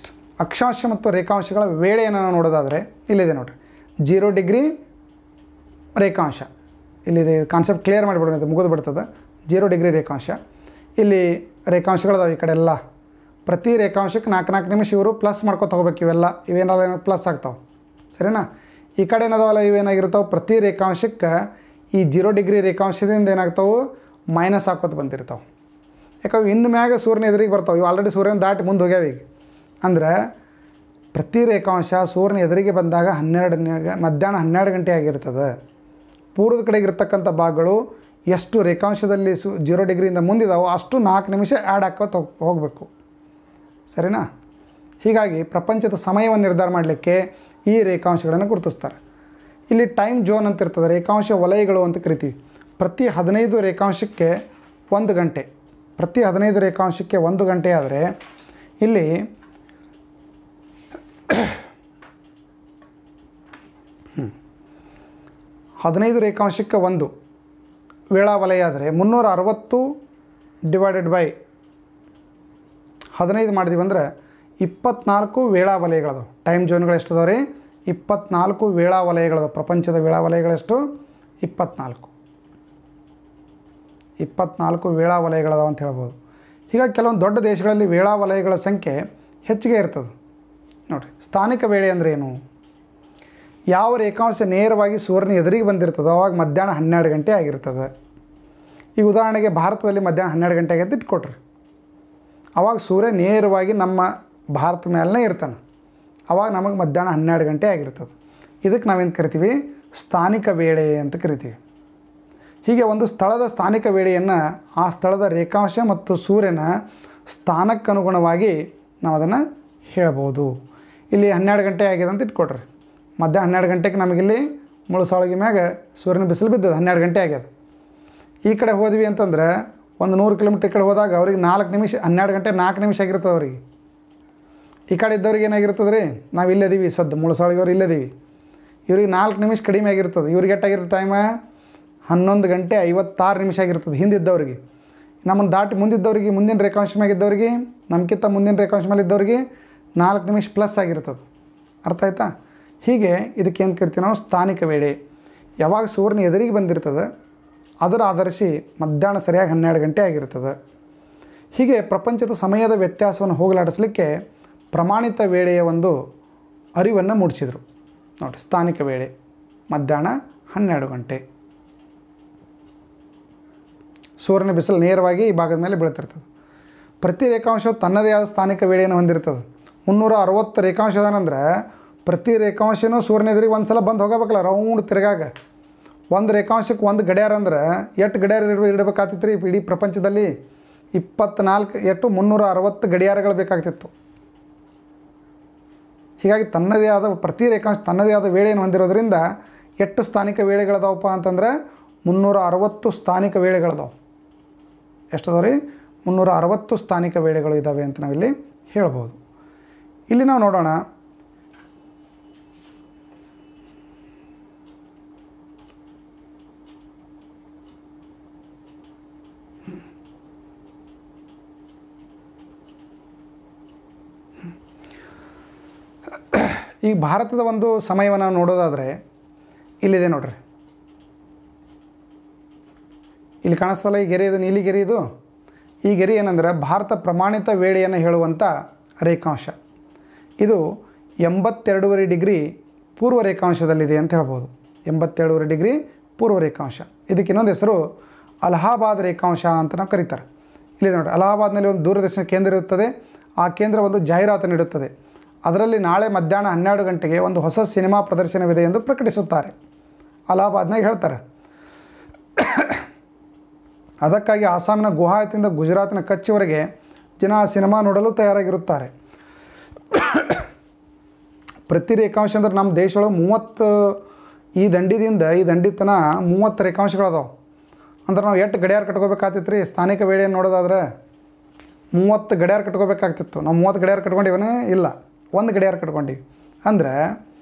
S1: ಅಕ್ಷಾಂಶ ಮತ್ತು ರೇಖಾಂಶಗಳ ವೇಳೆಯನ್ನು ನಾವು ನೋಡೋದಾದರೆ ಇಲ್ಲಿದೆ ನೋಡಿರಿ ಜೀರೋ ಡಿಗ್ರಿ ರೇಖಾಂಶ ಇಲ್ಲಿದೆ ಕಾನ್ಸೆಪ್ಟ್ ಕ್ಲಿಯರ್ ಮಾಡಿಬಿಡೋಣ ಇದು ಮುಗಿದು ಬಿಡ್ತದೆ ಜೀರೋ ಡಿಗ್ರಿ ರೇಖಾಂಶ ಇಲ್ಲಿ ರೇಖಾಂಶಗಳದಾವೆ ಈ ಕಡೆ ಎಲ್ಲ ಪ್ರತಿ ರೇಖಾಂಶಕ್ಕೆ ನಾಲ್ಕು ನಾಲ್ಕು ನಿಮಿಷ ಇವರು ಪ್ಲಸ್ ಮಾಡ್ಕೊತ ಹೋಗ್ಬೇಕು ಇವೆಲ್ಲ ಇವೇನಲ್ಲ ಪ್ಲಸ್ ಆಗ್ತಾವೆ ಸರಿನಾ ಈ ಕಡೆ ಏನದಾವಲ್ಲ ಇವೇನಾಗಿರ್ತಾವೆ ಪ್ರತಿ ರೇಖಾಂಶಕ್ಕೆ ಈ ಜೀರೋ ಡಿಗ್ರಿ ರೇಖಾಂಶದಿಂದ ಏನಾಗ್ತಾವೆ ಮೈನಸ್ ಹಾಕೋತ ಬಂದಿರ್ತಾವೆ ಯಾಕಂದ್ರೆ ಇನ್ನು ಮ್ಯಾಗ ಸೂರ್ಯನ ಎದುರಿಗೆ ಬರ್ತಾವೆ ಇವು ಆಲ್ರೆಡಿ ಸೂರ್ಯನ ದಾಟಿ ಮುಂದೆ ಹೋಗ್ಯಾವ ಈಗ ಅಂದ್ರೆ ಪ್ರತಿ ರೇಖಾಂಶ ಸೂರ್ಯನ ಎದುರಿಗೆ ಬಂದಾಗ ಹನ್ನೆರಡು ಮಧ್ಯಾಹ್ನ ಹನ್ನೆರಡು ಗಂಟೆ ಆಗಿರ್ತದೆ ಪೂರ್ವದ ಕಡೆಗೆ ಇರ್ತಕ್ಕಂಥ ಭಾಗಗಳು ಎಷ್ಟು ರೇಖಾಂಶದಲ್ಲಿ ಸು ಜೀರೋ ಡಿಗ್ರಿಯಿಂದ ಮುಂದಿದಾವೋ ಅಷ್ಟು ನಾಲ್ಕು ನಿಮಿಷ ಆ್ಯಡ್ ಹಾಕೋತ ಹೋಗ್- ಹೋಗಬೇಕು ಸರಿನಾ ಹೀಗಾಗಿ ಪ್ರಪಂಚದ ಸಮಯವನ್ನು ನಿರ್ಧಾರ ಮಾಡಲಿಕ್ಕೆ ಈ ರೇಖಾಂಶಗಳನ್ನು ಗುರುತಿಸ್ತಾರೆ ಇಲ್ಲಿ ಟೈಮ್ ಜೋನ್ ಅಂತ ಇರ್ತದೆ ರೇಖಾಂಶ ವಲಯಗಳು ಅಂತ ಕರಿತೀವಿ ಪ್ರತಿ ಹದಿನೈದು ರೇಖಾಂಶಕ್ಕೆ ಒಂದು ಗಂಟೆ ಪ್ರತಿ ಹದಿನೈದು ರೇಖಾಂಶಕ್ಕೆ ಒಂದು ಗಂಟೆ ಆದರೆ ಇಲ್ಲಿ ಹದಿನೈದು ರೇಖಾಂಶಕ್ಕೆ ಒಂದು ವೇಳಾವಲಯ ಆದರೆ ಮುನ್ನೂರ ಅರವತ್ತು ಡಿವೈಡೆಡ್ ಬೈ ಹದಿನೈದು ಮಾಡಿದೀವಿ ಅಂದ್ರೆ ಇಪ್ಪತ್ನಾಲ್ಕು ವೇಳಾವಲಯಗಳದು ಟೈಮ್ ಜೋನ್ಗಳು ಎಷ್ಟು ಅದಾವೆ ರೀ ಇಪ್ಪತ್ನಾಲ್ಕು ವೇಳಾವಲಯಗಳದು ಪ್ರಪಂಚದ ವೇಳಾವಲಯಗಳೆಷ್ಟು ಇಪ್ಪತ್ನಾಲ್ಕು ಇಪ್ಪತ್ನಾಲ್ಕು ವೇಳಾವಲಯಗಳದಾವ ಅಂತ ಹೇಳ್ಬೋದು ಹೀಗಾಗಿ ಕೆಲವೊಂದು ದೊಡ್ಡ ದೇಶಗಳಲ್ಲಿ ವೇಳಾವಲಯಗಳ ಸಂಖ್ಯೆ ಹೆಚ್ಚಿಗೆ ಇರ್ತದೆ ನೋಡಿರಿ ಸ್ಥಾನಿಕ ವೇಳೆ ಅಂದರೆ ಏನು ಯಾವ ರೇಖಾಂಶ ನೇರವಾಗಿ ಸೂರ್ಯನ ಎದುರಿಗೆ ಬಂದಿರ್ತದೋ ಅವಾಗ ಮಧ್ಯಾಹ್ನ ಹನ್ನೆರಡು ಗಂಟೆ ಆಗಿರ್ತದೆ ಈಗ ಉದಾಹರಣೆಗೆ ಭಾರತದಲ್ಲಿ ಮಧ್ಯಾಹ್ನ ಹನ್ನೆರಡು ಗಂಟೆ ಆಗೈತೆ ಇಟ್ಕೊಟ್ರಿ ಅವಾಗ ಸೂರ್ಯ ನೇರವಾಗಿ ನಮ್ಮ ಭಾರತ ಮೇಲೇ ಇರ್ತಾನೆ ಅವಾಗ ನಮಗೆ ಮಧ್ಯಾಹ್ನ ಹನ್ನೆರಡು ಗಂಟೆ ಆಗಿರ್ತದೆ ಇದಕ್ಕೆ ನಾವೇನು ಕರಿತೀವಿ ಸ್ಥಾನಿಕ ವೇಳೆ ಅಂತ ಕರಿತೀವಿ ಹೀಗೆ ಒಂದು ಸ್ಥಳದ ಸ್ಥಾನಿಕ ವೇಳೆಯನ್ನು ಆ ಸ್ಥಳದ ರೇಖಾಂಶ ಮತ್ತು ಸೂರ್ಯನ ಸ್ಥಾನಕ್ಕನುಗುಣವಾಗಿ ನಾವು ಅದನ್ನು ಹೇಳ್ಬೋದು ಇಲ್ಲಿ ಹನ್ನೆರಡು ಗಂಟೆ ಆಗಿದೆ ಅಂತ ಇಟ್ಕೊಟ್ರಿ ಮಧ್ಯಾಹ್ನ ಹನ್ನೆರಡು ಗಂಟೆಗೆ ನಮಗಿಲ್ಲಿ ಮುಳುಸಾಳಿಗೆ ಮ್ಯಾಗ ಸೂರ್ಯನ ಬಿಸಿಲು ಬಿದ್ದದ ಹನ್ನೆರಡು ಗಂಟೆ ಆಗ್ಯದ ಈ ಕಡೆ ಹೋದ್ವಿ ಅಂತಂದ್ರೆ ಒಂದು ನೂರು ಕಿಲೋಮೀಟ್ರ್ ಈ ಕಡೆ ಹೋದಾಗ ಅವ್ರಿಗೆ ನಾಲ್ಕು ನಿಮಿಷ ಹನ್ನೆರಡು ಗಂಟೆ ನಾಲ್ಕು ನಿಮಿಷ ಆಗಿರ್ತದೆ ಅವ್ರಿಗೆ ಈ ಕಡೆ ಇದ್ದವ್ರಿಗೆ ಏನಾಗಿರ್ತದೆ ರೀ ನಾವು ಇಲ್ಲದೀವಿ ಸದ್ದು ಮುಳುಸಾಳಿಗೆ ಅವ್ರು ಇಲ್ಲದೀವಿ ಇವ್ರಿಗೆ ನಾಲ್ಕು ನಿಮಿಷ ಕಡಿಮೆ ಆಗಿರ್ತದೆ ಇವ್ರಿಗೆ ಎಷ್ಟಾಗಿರುತ್ತೆ ಟೈಮ ಹನ್ನೊಂದು ಗಂಟೆ ಐವತ್ತಾರು ನಿಮಿಷ ಆಗಿರ್ತದೆ ಹಿಂದಿದ್ದವ್ರಿಗೆ ನಮ್ಮನ್ನು ದಾಟಿ ಮುಂದಿದ್ದವ್ರಿಗೆ ಮುಂದಿನ ರೇಖಾಂಶ ಮ್ಯಾಗಿದ್ದವ್ರಿಗೆ ನಮ್ಗಿಂತ ಮುಂದಿನ ರೇಖಾಂಶ ಮೇಲೆ ಇದ್ದವ್ರಿಗೆ ನಾಲ್ಕು ನಿಮಿಷ ಪ್ಲಸ್ ಆಗಿರ್ತದೆ ಅರ್ಥ ಆಯ್ತಾ ಹೀಗೆ ಇದಕ್ಕೆ ಏನು ಕರಿತೀವಿ ನಾವು ಸ್ಥಾನಿಕ ವೇಳೆ ಯಾವಾಗ ಸೂರ್ಯನ ಎದುರಿಗೆ ಬಂದಿರ್ತದೆ ಅದರ ಆಧರಿಸಿ ಮಧ್ಯಾಹ್ನ ಸರಿಯಾಗಿ ಹನ್ನೆರಡು ಗಂಟೆ ಆಗಿರ್ತದೆ ಹೀಗೆ ಪ್ರಪಂಚದ ಸಮಯದ ವ್ಯತ್ಯಾಸವನ್ನು ಹೋಗಲಾಡಿಸಲಿಕ್ಕೆ ಪ್ರಮಾಣಿತ ವೇಳೆಯ ಒಂದು ಅರಿವನ್ನು ಮೂಡಿಸಿದರು ನೋಡಿ ಸ್ಥಾನಿಕ ವೇಳೆ ಮಧ್ಯಾಹ್ನ ಹನ್ನೆರಡು ಗಂಟೆ ಸೂರ್ಯನ ಬಿಸಿಲು ನೇರವಾಗಿ ಈ ಭಾಗದ ಮೇಲೆ ಬೀಳ್ತಿರ್ತದೆ ಪ್ರತಿ ರೇಖಾಂಶವು ತನ್ನದೇ ಆದ ಸ್ಥಾನಿಕ ವೇಳೆಯನ್ನು ಹೊಂದಿರ್ತದೆ ಮುನ್ನೂರ ಅರವತ್ತು ರೇಖಾಂಶ ಅದಾನಂದ್ರೆ ಪ್ರತಿ ರೇಖಾಂಶನೂ ಸೂರ್ಯನ ಎದುರಿಗೆ ಒಂದು ಸಲ ಬಂದು ಹೋಗಬೇಕಲ್ಲ ರೌಂಡ್ ತಿರುಗಾಗ ಒಂದು ರೇಖಾಂಶಕ್ಕೆ ಒಂದು ಗಡಿಯಾರ ಅಂದ್ರೆ ಎಷ್ಟು ಗಡಿಯಾರ ಇಡ್ಬೇಕು ಇಡಬೇಕಾಗ್ತಿತ್ತು ರೀ ಇಡೀ ಪ್ರಪಂಚದಲ್ಲಿ ಇಪ್ಪತ್ನಾಲ್ಕು ಎಷ್ಟು ಮುನ್ನೂರ ಅರವತ್ತು ಗಡಿಯಾರಗಳು ಬೇಕಾಗ್ತಿತ್ತು ಹೀಗಾಗಿ ತನ್ನದೇ ಆದ ಪ್ರತಿ ರೇಖಾಂಶ ತನ್ನದೇ ಆದ ವೇಳೆಯನ್ನು ಹೊಂದಿರೋದ್ರಿಂದ ಎಷ್ಟು ಸ್ಥಾನಿಕ ವೇಳೆಗಳದಾವಪ್ಪ ಅಂತಂದ್ರೆ ಮುನ್ನೂರ ಅರವತ್ತು ಸ್ಥಾನಿಕ ವೇಳೆಗಳದಾವೆ ಎಷ್ಟದಾವ ರೀ ಮುನ್ನೂರ ಅರವತ್ತು ಸ್ಥಾನಿಕ ವೇಳೆಗಳು ಇದ್ದಾವೆ ಅಂತ ನಾವಿಲ್ಲಿ ಹೇಳ್ಬೋದು ಇಲ್ಲಿ ನಾವು ನೋಡೋಣ ಈ ಭಾರತದ ಒಂದು ಸಮಯವನ್ನು ನೋಡೋದಾದರೆ ಇಲ್ಲಿದೆ ನೋಡ್ರಿ ಇಲ್ಲಿ ಕಾಣಿಸ್ತಲ್ಲ ಈ ಗೆರೆ ಇದು ನೀಲಿ ಗೆರೆ ಇದು ಈ ಗೆರೆ ಏನಂದ್ರೆ ಭಾರತ ಪ್ರಮಾಣಿತ ವೇಳೆಯನ್ನು ಹೇಳುವಂಥ ರೇಖಾಂಶ ಇದು ಎಂಬತ್ತೆರಡೂವರೆ ಡಿಗ್ರಿ ಪೂರ್ವ ರೇಖಾಂಶದಲ್ಲಿದೆ ಅಂತ ಹೇಳ್ಬೋದು ಎಂಬತ್ತೆರಡೂವರೆ ಡಿಗ್ರಿ ಪೂರ್ವ ರೇಖಾಂಶ ಇದಕ್ಕೆ ಇನ್ನೊಂದು ಹೆಸರು ಅಲಹಾಬಾದ್ ರೇಖಾಂಶ ಅಂತ ನಾವು ಕರೀತಾರೆ ಇಲ್ಲಿ ನೋಡಿ ಅಲಹಾಬಾದ್ನಲ್ಲಿ ಒಂದು ದೂರದರ್ಶನ ಕೇಂದ್ರ ಇರುತ್ತದೆ ಆ ಕೇಂದ್ರ ಒಂದು ಜಾಹೀರಾತು ನೀಡುತ್ತದೆ ಅದರಲ್ಲಿ ನಾಳೆ ಮಧ್ಯಾಹ್ನ ಹನ್ನೆರಡು ಗಂಟೆಗೆ ಒಂದು ಹೊಸ ಸಿನಿಮಾ ಪ್ರದರ್ಶನವಿದೆ ಎಂದು ಪ್ರಕಟಿಸುತ್ತಾರೆ ಅಲಹಾಬಾದ್ನಾಗ ಹೇಳ್ತಾರೆ ಅದಕ್ಕಾಗಿ ಆಸಾಮಿನ ಗುವಾಹತಿಯಿಂದ ಗುಜರಾತಿನ ಕಚ್ವರೆಗೆ ಜನ ಆ ಸಿನಿಮಾ ನೋಡಲು ತಯಾರಾಗಿರುತ್ತಾರೆ ಪ್ರತಿ ರೇಖಾಂಶ ಅಂದ್ರೆ ನಮ್ಮ ದೇಶದೊಳಗೆ ಮೂವತ್ತು ಈ ದಂಡಿದಿಂದ ಈ ದಂಡಿ ತನ ಮೂವತ್ತು ರೇಖಾಂಶಗಳದಾವೆ ಅಂದ್ರೆ ನಾವು ಎಷ್ಟು ಗಡಿಯಾರ ಕಟ್ಕೋಬೇಕಾಗ್ತಿತ್ತು ರೀ ಸ್ಥಾನಿಕ ವೇಳೆಯನ್ನು ನೋಡೋದಾದ್ರೆ ಮೂವತ್ತು ಗಡಿಯಾರ ಕಟ್ಕೋಬೇಕಾಗ್ತಿತ್ತು ನಾವು ಮೂವತ್ತು ಗಡಿಯಾರ ಕಟ್ಕೊಂಡಿವನೇ ಇಲ್ಲ ಒಂದು ಗಡಿಯಾರ ಕಟ್ಕೊಂಡಿವಿ ಅಂದ್ರೆ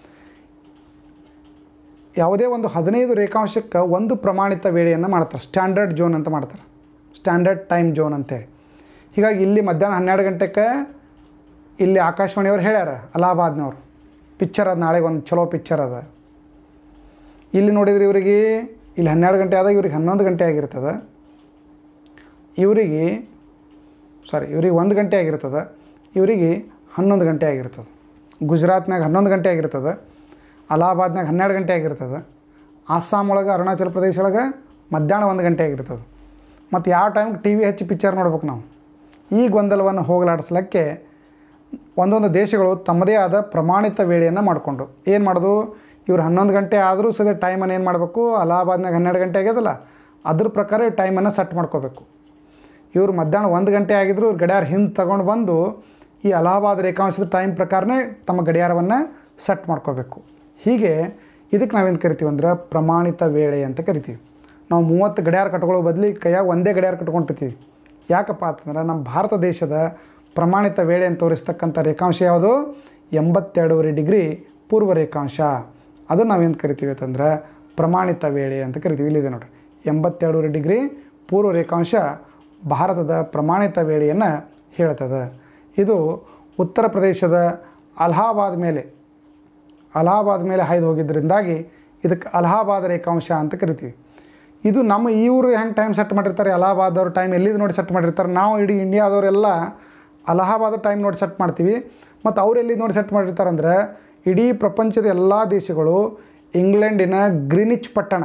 S1: ಯಾವುದೇ ಒಂದು ಹದಿನೈದು ರೇಖಾಂಶಕ್ಕೆ ಒಂದು ಪ್ರಮಾಣಿತ ವೇಳೆಯನ್ನು ಮಾಡ್ತಾರೆ ಸ್ಟ್ಯಾಂಡರ್ಡ್ ಜೋನ್ ಅಂತ ಮಾಡ್ತಾರೆ ಸ್ಟ್ಯಾಂಡರ್ಡ್ ಟೈಮ್ ಜೋನ್ ಅಂತೇಳಿ ಹೀಗಾಗಿ ಇಲ್ಲಿ ಮಧ್ಯಾಹ್ನ ಹನ್ನೆರಡು ಗಂಟೆಗೆ ಇಲ್ಲಿ ಆಕಾಶವಾಣಿಯವ್ರು ಹೇಳ್ಯಾರ ಅಲಹಾಬಾದ್ನವ್ರು ಪಿಕ್ಚರ್ ಅದು ನಾಳೆಗೆ ಒಂದು ಚಲೋ ಪಿಕ್ಚರ್ ಅದ ಇಲ್ಲಿ ನೋಡಿದ್ರೆ ಇವರಿಗೆ ಇಲ್ಲಿ ಹನ್ನೆರಡು ಗಂಟೆ ಆದಾಗ ಇವ್ರಿಗೆ ಹನ್ನೊಂದು ಗಂಟೆ ಆಗಿರ್ತದೆ ಇವರಿಗೆ ಸಾರಿ ಇವ್ರಿಗೆ ಒಂದು ಗಂಟೆ ಆಗಿರ್ತದೆ ಇವರಿಗೆ ಹನ್ನೊಂದು ಗಂಟೆ ಆಗಿರ್ತದೆ ಗುಜರಾತ್ನಾಗ ಹನ್ನೊಂದು ಗಂಟೆ ಆಗಿರ್ತದೆ ಅಲಹಾಬಾದ್ನಾಗ ಹನ್ನೆರಡು ಗಂಟೆ ಆಗಿರ್ತದೆ ಆಸ್ಸಾಂ ಒಳಗೆ ಅರುಣಾಚಲ ಪ್ರದೇಶ ಒಳಗೆ ಮಧ್ಯಾಹ್ನ ಒಂದು ಗಂಟೆ ಆಗಿರ್ತದೆ ಮತ್ತು ಯಾವ ಟೈಮ್ಗೆ ಟಿ ವಿ ಹಚ್ಚಿ ಪಿಕ್ಚರ್ ನೋಡ್ಬೇಕು ನಾವು ಈ ಗೊಂದಲವನ್ನು ಹೋಗಲಾಡಿಸ್ಲಿಕ್ಕೆ ಒಂದೊಂದು ದೇಶಗಳು ತಮ್ಮದೇ ಆದ ಪ್ರಮಾಣಿತ ವೇಳೆಯನ್ನು ಮಾಡಿಕೊಂಡು ಏನು ಮಾಡೋದು ಇವ್ರು ಹನ್ನೊಂದು ಗಂಟೆ ಆದರೂ ಸದ್ಯ ಟೈಮನ್ನು ಏನು ಮಾಡಬೇಕು ಅಲಹಾಬಾದ್ನಾಗ ಹನ್ನೆರಡು ಗಂಟೆ ಆಗ್ಯದಲ್ಲ ಅದ್ರ ಪ್ರಕಾರ ಟೈಮನ್ನು ಸೆಟ್ ಮಾಡ್ಕೋಬೇಕು ಇವರು ಮಧ್ಯಾಹ್ನ ಒಂದು ಗಂಟೆ ಆಗಿದ್ರು ಇವ್ರು ಗಡಿಯಾರ ಹಿಂದೆ ತಗೊಂಡು ಬಂದು ಈ ಅಲಹಾಬಾದ್ ರೇಖಾಂಶದ ಟೈಮ್ ಪ್ರಕಾರನೇ ತಮ್ಮ ಗಡಿಯಾರವನ್ನು ಸೆಟ್ ಮಾಡ್ಕೋಬೇಕು ಹೀಗೆ ಇದಕ್ಕೆ ನಾವೇನು ಕರಿತೀವಿ ಅಂದ್ರೆ ಪ್ರಮಾಣಿತ ವೇಳೆ ಅಂತ ಕರಿತೀವಿ ನಾವು ಮೂವತ್ತು ಗಡಿಯಾರ ಕಟ್ಕೊಳ್ಳೋ ಬದಲಿ ಕೈಯಾಗ ಒಂದೇ ಗಡಿಯಾರ ಕಟ್ಕೊಂಡಿರ್ತೀವಿ ಯಾಕಪ್ಪ ಅಂತಂದ್ರೆ ನಮ್ಮ ಭಾರತ ದೇಶದ ಪ್ರಮಾಣಿತ ವೇಳೆಯನ್ನು ತೋರಿಸ್ತಕ್ಕಂಥ ರೇಖಾಂಶ ಯಾವುದು ಎಂಬತ್ತೆರಡೂವರೆ ಡಿಗ್ರಿ ಪೂರ್ವ ರೇಖಾಂಶ ಅದು ನಾವೇನು ಕರಿತೀವಿ ಅಂತಂದ್ರೆ ಪ್ರಮಾಣಿತ ವೇಳೆ ಅಂತ ಕರಿತೀವಿ ಇಲ್ಲಿದೆ ನೋಡಿರಿ ಎಂಬತ್ತೆರಡೂವರೆ ಡಿಗ್ರಿ ಪೂರ್ವ ರೇಖಾಂಶ ಭಾರತದ ಪ್ರಮಾಣಿತ ವೇಳೆಯನ್ನು ಹೇಳ್ತದೆ ಇದು ಉತ್ತರ ಪ್ರದೇಶದ ಅಲಹಾಬಾದ್ ಮೇಲೆ ಅಲಹಾಬಾದ್ ಮೇಲೆ ಹಾಯ್ದು ಹೋಗಿದ್ದರಿಂದಾಗಿ ಇದಕ್ಕೆ ಅಲಹಾಬಾದ್ ರೇಖಾಂಶ ಅಂತ ಕರಿತೀವಿ ಇದು ನಮ್ಮ ಇವರು ಹೆಂಗೆ ಟೈಮ್ ಸೆಟ್ ಮಾಡಿರ್ತಾರೆ ಅಲಹಾಬಾದವ್ರು ಟೈಮ್ ಎಲ್ಲಿದು ನೋಡಿ ಸೆಟ್ ಮಾಡಿರ್ತಾರೆ ನಾವು ಇಡೀ ಇಂಡಿಯಾದವರೆಲ್ಲ ಅಲಹಾಬಾದ್ ಟೈಮ್ ನೋಡಿ ಸೆಟ್ ಮಾಡ್ತೀವಿ ಮತ್ತು ಅವ್ರು ಎಲ್ಲಿ ನೋಡಿ ಸೆಟ್ ಮಾಡಿರ್ತಾರೆ ಅಂದ್ರೆ ಇಡೀ ಪ್ರಪಂಚದ ಎಲ್ಲ ದೇಶಗಳು ಇಂಗ್ಲೆಂಡಿನ ಗ್ರೀನಿಚ್ ಪಟ್ಟಣ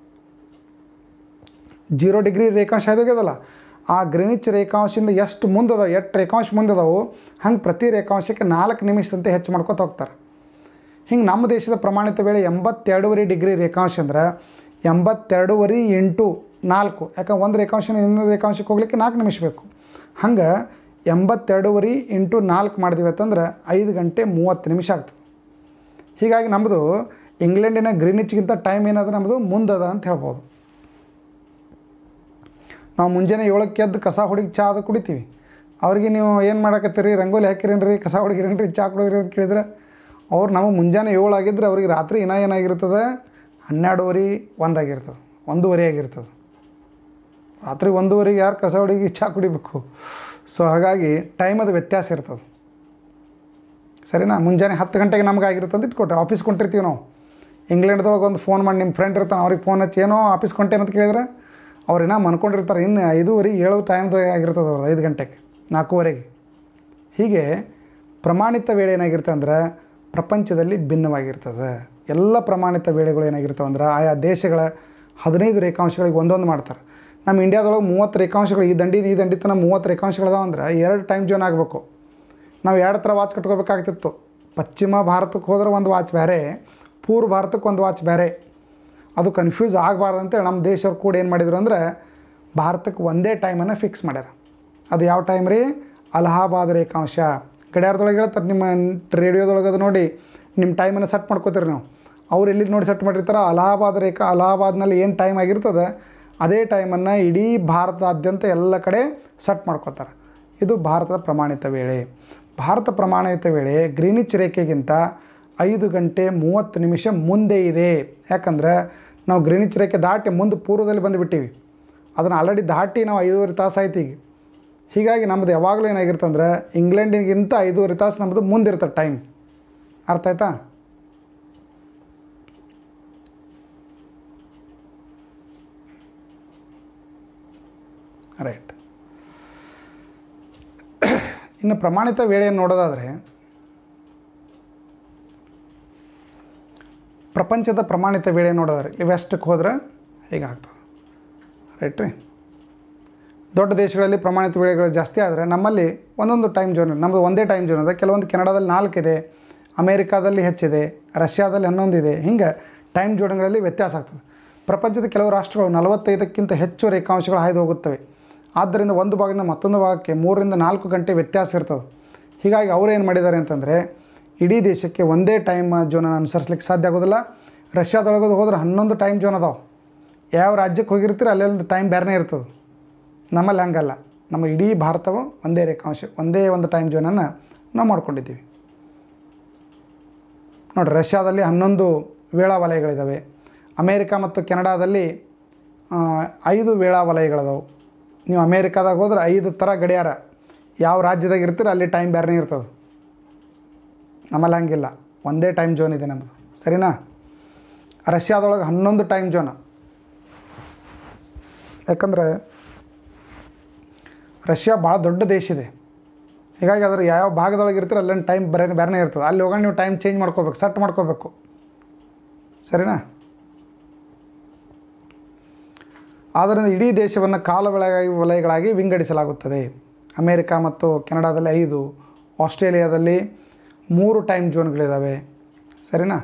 S1: ಜೀರೋ ಡಿಗ್ರಿ ರೇಖಾಂಶ ಹೋಗ್ಯದಲ್ಲ ಆ ಗ್ರೀನಿಚ್ ರೇಖಾಂಶದಿಂದ ಎಷ್ಟು ಮುಂದದ ಎಷ್ಟು ರೇಖಾಂಶ ಮುಂದದವು ಹಂಗೆ ಪ್ರತಿ ರೇಖಾಂಶಕ್ಕೆ ನಾಲ್ಕು ನಿಮಿಷದಂತೆ ಹೆಚ್ಚು ಮಾಡ್ಕೊತ ಹೋಗ್ತಾರೆ ಹಿಂಗೆ ನಮ್ಮ ದೇಶದ ಪ್ರಮಾಣಿತ ವೇಳೆ ಎಂಬತ್ತೆರಡೂವರೆ ಡಿಗ್ರಿ ರೇಖಾಂಶ ಅಂದ್ರೆ ಎಂಬತ್ತೆರಡೂವರೆ ಇಂಟು ನಾಲ್ಕು ಯಾಕಂದ್ರೆ ಒಂದು ರೇಖಾಂಶನ ಇನ್ನೊಂದು ರೇಖಾಂಶಕ್ಕೆ ಹೋಗ್ಲಿಕ್ಕೆ ನಾಲ್ಕು ನಿಮಿಷ ಬೇಕು ಹಂಗೆ ಎಂಬತ್ತೆರಡೂವರೆ ಇಂಟು ನಾಲ್ಕು ಮಾಡಿದ್ವಿ ಅಂತಂದ್ರೆ ಐದು ಗಂಟೆ ಮೂವತ್ತು ನಿಮಿಷ ಆಗ್ತದೆ ಹೀಗಾಗಿ ನಮ್ಮದು ಇಂಗ್ಲೆಂಡಿನ ಗ್ರೀನಿಚ್ಗಿಂತ ಟೈಮ್ ಏನದ ನಮ್ಮದು ಮುಂದದ ಅಂತ ಹೇಳ್ಬೋದು ನಾವು ಮುಂಜಾನೆ ಏಳಕ್ಕೆ ಎದ್ದು ಕಸ ಹುಡುಗಿ ಚಾ ಅದು ಕುಡಿತೀವಿ ಅವ್ರಿಗೆ ನೀವು ಏನು ಮಾಡಕತ್ತೀರಿ ರಂಗೋಲಿ ಹಾಕಿರೇನ್ರಿ ಕಸ ಹುಡುಗಿರೇನ್ರಿ ಚಾ ಕುಡಿದ್ರಿ ಅಂತ ಕೇಳಿದ್ರೆ ಅವ್ರು ನಮಗೆ ಮುಂಜಾನೆ ಏಳು ಆಗಿದ್ರೆ ಅವ್ರಿಗೆ ರಾತ್ರಿ ಇನ್ನ ಏನಾಗಿರ್ತದೆ ಹನ್ನೆರಡುವರೆ ಒಂದಾಗಿರ್ತದೆ ಒಂದೂವರೆ ಆಗಿರ್ತದೆ ರಾತ್ರಿ ಒಂದೂವರೆಗೆ ಯಾರು ಕಸ ಹುಡುಗಿ ಚಾ ಕುಡಿಬೇಕು ಸೊ ಹಾಗಾಗಿ ಟೈಮದು ವ್ಯತ್ಯಾಸ ಇರ್ತದೆ ಸರಿನಾ ಮುಂಜಾನೆ ಹತ್ತು ಗಂಟೆಗೆ ನಮ್ಗೆ ಆಗಿರ್ತದೆ ಇಟ್ಕೊಟ್ರೆ ಆಫೀಸ್ ಕೊಂಡಿರ್ತೀವಿ ನಾವು ಇಂಗ್ಲೆಂಡ್ದೊಳಗೆ ಒಂದು ಫೋನ್ ಮಾಡಿ ನಿಮ್ಮ ಫ್ರೆಂಡ್ ಇರ್ತಾನೆ ಅವ್ರಿಗೆ ಫೋನ್ ಹಚ್ಚಿ ಏನೋ ಆಫೀಸ್ ಕೊಂಟೇನು ಅಂತ ಕೇಳಿದ್ರೆ ಅವ್ರು ಇನ್ನೂ ಮನ್ಕೊಂಡಿರ್ತಾರೆ ಇನ್ನು ಐದೂವರೆ ಏಳು ಟೈಮ್ದು ಆಗಿರ್ತದೆ ಅವ್ರದ್ದು ಐದು ಗಂಟೆಗೆ ನಾಲ್ಕೂವರೆಗೆ ಹೀಗೆ ಪ್ರಮಾಣಿತ ವೇಳೆ ಏನಾಗಿರ್ತದೆ ಅಂದ್ರೆ ಪ್ರಪಂಚದಲ್ಲಿ ಭಿನ್ನವಾಗಿರ್ತದೆ ಎಲ್ಲ ಪ್ರಮಾಣಿತ ವೇಳೆಗಳು ಏನಾಗಿರ್ತವೆ ಅಂದ್ರೆ ಆಯಾ ದೇಶಗಳ ಹದಿನೈದು ರೇಖಾಂಶಗಳಿಗೆ ಒಂದೊಂದು ಮಾಡ್ತಾರೆ ನಮ್ಮ ಇಂಡಿಯಾದೊಳಗೆ ಮೂವತ್ತು ರೇಖಾಂಶಗಳು ಈ ದಂಡಿ ಈ ದಂಡಿ ತನಕ ಮೂವತ್ತು ರೇಖಾಂಶಗಳದಾವ ಅಂದ್ರೆ ಎರಡು ಟೈಮ್ ಜೋನ್ ಆಗಬೇಕು ನಾವು ಎರಡು ಥರ ವಾಚ್ ಕಟ್ಕೋಬೇಕಾಗ್ತಿತ್ತು ಪಶ್ಚಿಮ ಭಾರತಕ್ಕೆ ಹೋದ್ರೆ ಒಂದು ವಾಚ್ ಬೇರೆ ಪೂರ್ವ ಭಾರತಕ್ಕೆ ಒಂದು ವಾಚ್ ಬೇರೆ ಅದು ಕನ್ಫ್ಯೂಸ್ ಆಗಬಾರ್ದು ಅಂತೇಳಿ ನಮ್ಮ ದೇಶವ್ರು ಕೂಡ ಏನು ಮಾಡಿದ್ರು ಅಂದ್ರೆ ಭಾರತಕ್ಕೆ ಒಂದೇ ಟೈಮನ್ನು ಫಿಕ್ಸ್ ಮಾಡ್ಯಾರ ಅದು ಯಾವ ಟೈಮ್ ರೀ ಅಲಹಾಬಾದ್ ರೇಖಾಂಶ ಗಡಿಯಾರದೊಳಗೆ ಹೇಳ್ತಾರೆ ನಿಮ್ಮ ರೇಡಿಯೋದೊಳಗೆ ಅದು ನೋಡಿ ನಿಮ್ಮ ಟೈಮನ್ನು ಸೆಟ್ ಮಾಡ್ಕೋತೀರಿ ನೀವು ಅವ್ರು ಎಲ್ಲಿ ನೋಡಿ ಸೆಟ್ ಮಾಡಿರ್ತಾರೆ ಅಲಹಾಬಾದ್ ರೇಖಾ ಅಲಹಾಬಾದ್ನಲ್ಲಿ ಏನು ಟೈಮ್ ಆಗಿರ್ತದೆ ಅದೇ ಟೈಮನ್ನು ಇಡೀ ಭಾರತದಾದ್ಯಂತ ಎಲ್ಲ ಕಡೆ ಸೆಟ್ ಮಾಡ್ಕೋತಾರೆ ಇದು ಭಾರತದ ಪ್ರಮಾಣಿತ ವೇಳೆ ಭಾರತ ಪ್ರಮಾಣಿತ ವೇಳೆ ಗ್ರೀನಿಚ್ ರೇಖೆಗಿಂತ ಐದು ಗಂಟೆ ಮೂವತ್ತು ನಿಮಿಷ ಮುಂದೆ ಇದೆ ಯಾಕಂದ್ರೆ ನಾವು ಗ್ರೀನಿಚ್ ರೇಖೆ ದಾಟಿ ಮುಂದೆ ಪೂರ್ವದಲ್ಲಿ ಬಂದುಬಿಟ್ಟಿವಿ ಅದನ್ನು ಆಲ್ರೆಡಿ ದಾಟಿ ನಾವು ಐದೂವರೆ ತಾಸು ಆಯ್ತು ಈಗ ಹೀಗಾಗಿ ನಮ್ಮದು ಯಾವಾಗಲೂ ಏನಾಗಿರ್ತಂದ್ರೆ ಇಂಗ್ಲೆಂಡಿಗಿಂತ ಐದೂವರೆ ತಾಸು ನಮ್ಮದು ಮುಂದಿರ್ತದೆ ಟೈಮ್ ಅರ್ಥ ಆಯ್ತಾ ರೈಟ್ ಇನ್ನು ಪ್ರಮಾಣಿತ ವೇಳೆಯನ್ನು ನೋಡೋದಾದರೆ ಪ್ರಪಂಚದ ಪ್ರಮಾಣಿತ ವೇಳೆ ನೋಡೋದಾದ್ರೆ ಇಲ್ಲಿ ವೆಸ್ಟಕ್ಕೆ ಹೋದ್ರೆ ಹೀಗಾಗ್ತದೆ ರೈಟ್ ರೀ ದೊಡ್ಡ ದೇಶಗಳಲ್ಲಿ ಪ್ರಮಾಣಿತ ವೇಳೆಗಳು ಜಾಸ್ತಿ ಆದರೆ ನಮ್ಮಲ್ಲಿ ಒಂದೊಂದು ಟೈಮ್ ಜೋನ್ ನಮ್ಮದು ಒಂದೇ ಟೈಮ್ ಜೋನ್ ಇದೆ ಕೆಲವೊಂದು ಕೆನಡಾದಲ್ಲಿ ನಾಲ್ಕಿದೆ ಅಮೇರಿಕಾದಲ್ಲಿ ಹೆಚ್ಚಿದೆ ರಷ್ಯಾದಲ್ಲಿ ಹನ್ನೊಂದಿದೆ ಹಿಂಗೆ ಟೈಮ್ ಜೋನ್ಗಳಲ್ಲಿ ವ್ಯತ್ಯಾಸ ಆಗ್ತದೆ ಪ್ರಪಂಚದ ಕೆಲವು ರಾಷ್ಟ್ರಗಳು ನಲವತ್ತೈದಕ್ಕಿಂತ ಹೆಚ್ಚು ರೇಖಾಂಶಗಳು ಹಾಯ್ದು ಹೋಗುತ್ತವೆ ಆದ್ದರಿಂದ ಒಂದು ಭಾಗದಿಂದ ಮತ್ತೊಂದು ಭಾಗಕ್ಕೆ ಮೂರರಿಂದ ನಾಲ್ಕು ಗಂಟೆ ವ್ಯತ್ಯಾಸ ಇರ್ತದೆ ಹೀಗಾಗಿ ಅವರು ಏನು ಮಾಡಿದ್ದಾರೆ ಅಂತಂದರೆ ಇಡೀ ದೇಶಕ್ಕೆ ಒಂದೇ ಟೈಮ್ ಜೋನನ್ನು ಅನುಸರಿಸ್ಲಿಕ್ಕೆ ಸಾಧ್ಯ ಆಗೋದಿಲ್ಲ ರಷ್ಯಾದೊಳಗೆ ಹೋದ್ರೆ ಹನ್ನೊಂದು ಟೈಮ್ ಜೋನ್ ಅದಾವೆ ಯಾವ ರಾಜ್ಯಕ್ಕೆ ಹೋಗಿರ್ತೀರ ಅಲ್ಲೆಲ್ಲ ಟೈಮ್ ಬೇರೆನೇ ಇರ್ತದೆ ನಮ್ಮಲ್ಲಿ ಹಂಗಲ್ಲ ನಮ್ಮ ಇಡೀ ಭಾರತವು ಒಂದೇ ರೇಖಾಂಶ ಒಂದೇ ಒಂದು ಟೈಮ್ ಜೋನನ್ನು ನಾವು ಮಾಡ್ಕೊಂಡಿದ್ದೀವಿ ನೋಡಿ ರಷ್ಯಾದಲ್ಲಿ ಹನ್ನೊಂದು ವೇಳಾ ವಲಯಗಳಿದ್ದಾವೆ ಅಮೇರಿಕಾ ಮತ್ತು ಕೆನಡಾದಲ್ಲಿ ಆ, ಐದು ವೇಳಾ ವಲಯಗಳದಾವೆ ನೀವು ಅಮೇರಿಕಾದಾಗ ಹೋದ್ರೆ ಐದು ಥರ ಗಡಿಯಾರ ಯಾವ ರಾಜ್ಯದಾಗ ಇರ್ತೀರ ಅಲ್ಲಿ ಟೈಮ್ ಬೇರೆನೇ ಇರ್ತದೆ ನಮ್ಮಲ್ಲಿ ಹಂಗಿಲ್ಲ ಒಂದೇ ಟೈಮ್ ಝೋನ್ ಇದೆ ನಮ್ಮದು ಸರಿನಾ ರಷ್ಯಾದೊಳಗೆ ಹನ್ನೊಂದು ಟೈಮ್ ಝೋನ್ ಯಾಕಂದರೆ ರಷ್ಯಾ ಭಾಳ ದೊಡ್ಡ ದೇಶ ಇದೆ ಹೀಗಾಗಿ ಅದ್ರ ಯಾವ ಭಾಗದೊಳಗೆ ಇರ್ತೀರ ಅಲ್ಲೊಂದು ಟೈಮ್ ಬೇರೆ ಬೇರೆನೇ ಇರ್ತದೆ ಅಲ್ಲಿ ಹೋಗೋಣ ನೀವು ಟೈಮ್ ಚೇಂಜ್ ಮಾಡ್ಕೋಬೇಕು ಸೆಟ್ ಮಾಡ್ಕೋಬೇಕು ಸರಿನಾ ಆದ್ದರಿಂದ ಇಡೀ ದೇಶವನ್ನು ಕಾಲ ವಲಯ ವಲಯಗಳಾಗಿ ವಿಂಗಡಿಸಲಾಗುತ್ತದೆ ಅಮೇರಿಕಾ ಮತ್ತು ಕೆನಡಾದಲ್ಲಿ ಐದು ಆಸ್ಟ್ರೇಲಿಯಾದಲ್ಲಿ ಮೂರು ಟೈಮ್ ಝೋನ್ಗಳಿದ್ದಾವೆ ಸರಿನಾ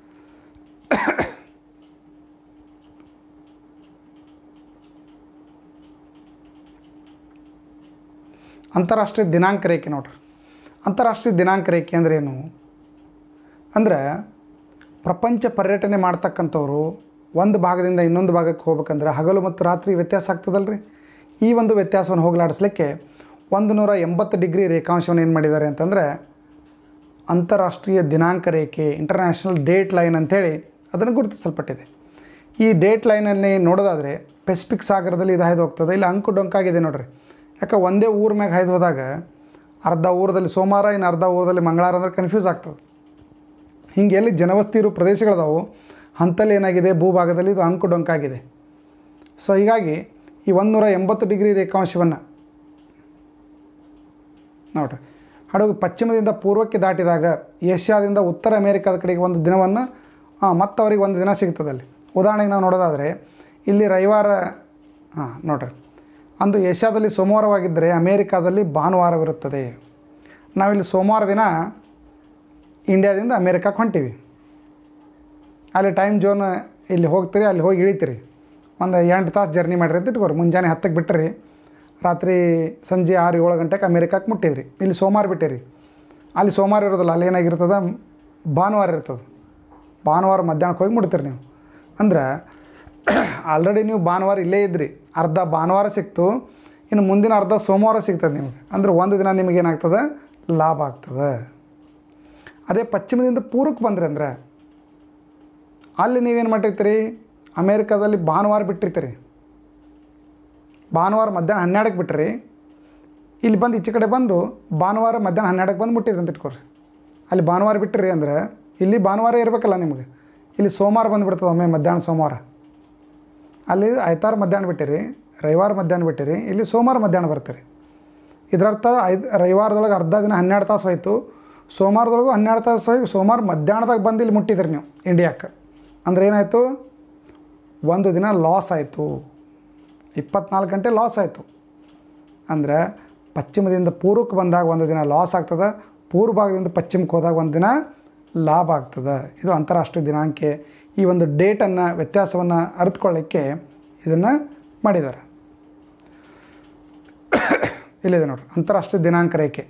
S1: ಅಂತಾರಾಷ್ಟ್ರೀಯ ದಿನಾಂಕ ರೇಖೆ ನೋಡ್ರಿ ಅಂತಾರಾಷ್ಟ್ರೀಯ ದಿನಾಂಕ ರೇಖೆ ಅಂದ್ರೆ ಏನು ಅಂದರೆ ಪ್ರಪಂಚ ಪರ್ಯಟನೆ ಮಾಡ್ತಕ್ಕಂಥವ್ರು ಒಂದು ಭಾಗದಿಂದ ಇನ್ನೊಂದು ಭಾಗಕ್ಕೆ ಹೋಗ್ಬೇಕಂದ್ರೆ ಹಗಲು ಮತ್ತು ರಾತ್ರಿ ವ್ಯತ್ಯಾಸ ಆಗ್ತದಲ್ರಿ ಈ ಒಂದು ವ್ಯತ್ಯಾಸವನ್ನು ಹೋಗಲಾಡಿಸ್ಲಿಕ್ಕೆ ಒಂದು ನೂರ ಎಂಬತ್ತು ಡಿಗ್ರಿ ರೇಖಾಂಶವನ್ನು ಏನು ಮಾಡಿದ್ದಾರೆ ಅಂತಂದರೆ ಅಂತಾರಾಷ್ಟ್ರೀಯ ದಿನಾಂಕ ರೇಖೆ ಇಂಟರ್ನ್ಯಾಷನಲ್ ಡೇಟ್ ಲೈನ್ ಅಂಥೇಳಿ ಅದನ್ನು ಗುರುತಿಸಲ್ಪಟ್ಟಿದೆ ಈ ಡೇಟ್ ಲೈನಲ್ಲಿ ನೋಡೋದಾದರೆ ಪೆಸಿಫಿಕ್ ಸಾಗರದಲ್ಲಿ ಇದು ಹಾಯ್ದು ಹೋಗ್ತದೆ ಇಲ್ಲಿ ಅಂಕು ಡೊಂಕಾಗಿದೆ ನೋಡ್ರಿ ಯಾಕೆ ಒಂದೇ ಊರ ಮ್ಯಾಗ ಹಾಯ್ದು ಹೋದಾಗ ಅರ್ಧ ಊರದಲ್ಲಿ ಸೋಮವಾರ ಇನ್ನು ಅರ್ಧ ಊರದಲ್ಲಿ ಮಂಗಳವಾರ ಅಂದ್ರೆ ಕನ್ಫ್ಯೂಸ್ ಆಗ್ತದೆ ಹಿಂಗೆ ಎಲ್ಲಿ ಜನವಸ್ತಿ ಇರೋ ಪ್ರದೇಶಗಳದಾವು ಅಂಥಲ್ಲಿ ಏನಾಗಿದೆ ಭೂಭಾಗದಲ್ಲಿ ಇದು ಅಂಕು ಡೊಂಕಾಗಿದೆ ಸೊ ಹೀಗಾಗಿ ಈ ಒಂದುನೂರ ಎಂಬತ್ತು ಡಿಗ್ರಿ ರೇಖಾಂಶವನ್ನು ನೋಡ್ರಿ ಹಡಗು ಪಶ್ಚಿಮದಿಂದ ಪೂರ್ವಕ್ಕೆ ದಾಟಿದಾಗ ಏಷ್ಯಾದಿಂದ ಉತ್ತರ ಅಮೇರಿಕಾದ ಕಡೆಗೆ ಒಂದು ದಿನವನ್ನು ಮತ್ತು ಅವ್ರಿಗೆ ಒಂದು ದಿನ ಸಿಗ್ತದೆ ಅಲ್ಲಿ ಉದಾಹರಣೆಗೆ ನಾವು ನೋಡೋದಾದರೆ ಇಲ್ಲಿ ರವಿವಾರ ಹಾಂ ನೋಡ್ರಿ ಅಂದು ಏಷ್ಯಾದಲ್ಲಿ ಸೋಮವಾರವಾಗಿದ್ದರೆ ಅಮೇರಿಕಾದಲ್ಲಿ ಭಾನುವಾರವಿರುತ್ತದೆ ನಾವಿಲ್ಲಿ ಸೋಮವಾರ ದಿನ ಇಂಡಿಯಾದಿಂದ ಅಮೇರಿಕಾಕ್ಕೆ ಹೊಂಟೀವಿ ಅಲ್ಲಿ ಟೈಮ್ ಝೋನ್ ಇಲ್ಲಿ ಹೋಗ್ತೀರಿ ಅಲ್ಲಿ ಹೋಗಿ ಇಳಿತೀರಿ ಒಂದು ಎಂಟು ತಾಸು ಜರ್ನಿ ಮಾಡಿರಿ ಅಂತ ಇಟ್ಕೋರಿ ಮುಂಜಾನೆ ಹತ್ತಕ್ಕೆ ಬಿಟ್ಟರಿ ರಾತ್ರಿ ಸಂಜೆ ಆರು ಏಳು ಗಂಟೆಗೆ ಅಮೇರಿಕಕ್ಕೆ ಮುಟ್ಟಿದ್ರಿ ಇಲ್ಲಿ ಸೋಮವಾರ ಬಿಟ್ಟಿರಿ ಅಲ್ಲಿ ಸೋಮವಾರ ಇರೋದಿಲ್ಲ ಅಲ್ಲಿ ಏನಾಗಿರ್ತದೆ ಭಾನುವಾರ ಇರ್ತದೆ ಭಾನುವಾರ ಮಧ್ಯಾಹ್ನಕ್ಕೆ ಹೋಗಿ ಮುಟ್ತೀರಿ ನೀವು ಅಂದ್ರೆ ಆಲ್ರೆಡಿ ನೀವು ಭಾನುವಾರ ಇಲ್ಲೇ ಇದ್ರಿ ಅರ್ಧ ಭಾನುವಾರ ಸಿಕ್ತು ಇನ್ನು ಮುಂದಿನ ಅರ್ಧ ಸೋಮವಾರ ಸಿಗ್ತದೆ ನಿಮಗೆ ಅಂದ್ರೆ ಒಂದು ದಿನ ನಿಮಗೇನಾಗ್ತದೆ ಲಾಭ ಆಗ್ತದೆ ಅದೇ ಪಶ್ಚಿಮದಿಂದ ಪೂರ್ವಕ್ಕೆ ಬಂದ್ರಿ ಅಂದ್ರೆ ಅಲ್ಲಿ ನೀವೇನು ಮಾಡಿರ್ತೀರಿ ಅಮೇರಿಕಾದಲ್ಲಿ ಭಾನುವಾರ ಬಿಟ್ಟಿರ್ತೀರಿ ಭಾನುವಾರ ಮಧ್ಯಾಹ್ನ ಹನ್ನೆರಡಕ್ಕೆ ಬಿಟ್ರಿ ಇಲ್ಲಿ ಬಂದು ಈಚೆ ಕಡೆ ಬಂದು ಭಾನುವಾರ ಮಧ್ಯಾಹ್ನ ಹನ್ನೆರಡಕ್ಕೆ ಬಂದು ಮುಟ್ಟಿದ್ರಿ ಅಂತ ಇಟ್ಕೊರಿ ಅಲ್ಲಿ ಭಾನುವಾರ ಬಿಟ್ಟಿರಿ ಅಂದ್ರೆ ಇಲ್ಲಿ ಭಾನುವಾರ ಇರಬೇಕಲ್ಲ ನಿಮಗೆ ಇಲ್ಲಿ ಸೋಮವಾರ ಬಂದುಬಿಡ್ತದೆ ಒಮ್ಮೆ ಮಧ್ಯಾಹ್ನ ಸೋಮವಾರ ಅಲ್ಲಿ ಆಯ್ತಾರ ಮಧ್ಯಾಹ್ನ ಬಿಟ್ಟಿರಿ ರವಿವಾರ ಮಧ್ಯಾಹ್ನ ಬಿಟ್ಟಿರಿ ಇಲ್ಲಿ ಸೋಮವಾರ ಮಧ್ಯಾಹ್ನ ಬರ್ತೀರಿ ಇದರರ್ಥ ಐದು ರವಿವಾರದೊಳಗೆ ಅರ್ಧ ದಿನ ಹನ್ನೆರಡು ತಾಸು ಹೋಯ್ತು ಸೋಮವಾರದೊಳಗೂ ಹನ್ನೆರಡು ತಾಸು ಹೋಗಿ ಸೋಮವಾರ ಮಧ್ಯಾಹ್ನದಾಗ ಬಂದು ಇಲ್ಲಿ ಮುಟ್ಟಿದ್ರಿ ನೀವು ಇಂಡಿಯಾಕ್ಕೆ ಅಂದ್ರೆ ಏನಾಯಿತು ಒಂದು ದಿನ ಲಾಸ್ ಆಯಿತು ಇಪ್ಪತ್ನಾಲ್ಕು ಗಂಟೆ ಲಾಸ್ ಆಯಿತು ಅಂದರೆ ಪಶ್ಚಿಮದಿಂದ ಪೂರ್ವಕ್ಕೆ ಬಂದಾಗ ಒಂದು ದಿನ ಲಾಸ್ ಆಗ್ತದೆ ಪೂರ್ವ ಭಾಗದಿಂದ ಪಶ್ಚಿಮಕ್ಕೆ ಹೋದಾಗ ಒಂದು ದಿನ ಲಾಭ ಆಗ್ತದೆ ಇದು ಅಂತಾರಾಷ್ಟ್ರೀಯ ದಿನಾಂಕ ಈ ಒಂದು ಡೇಟನ್ನು ವ್ಯತ್ಯಾಸವನ್ನು ಅರಿತುಕೊಳ್ಳಿಕ್ಕೆ ಇದನ್ನು ಮಾಡಿದ್ದಾರೆ ಇಲ್ಲಿದೆ ನೋಡ್ರಿ ಅಂತಾರಾಷ್ಟ್ರೀಯ ದಿನಾಂಕ ರೇಖೆ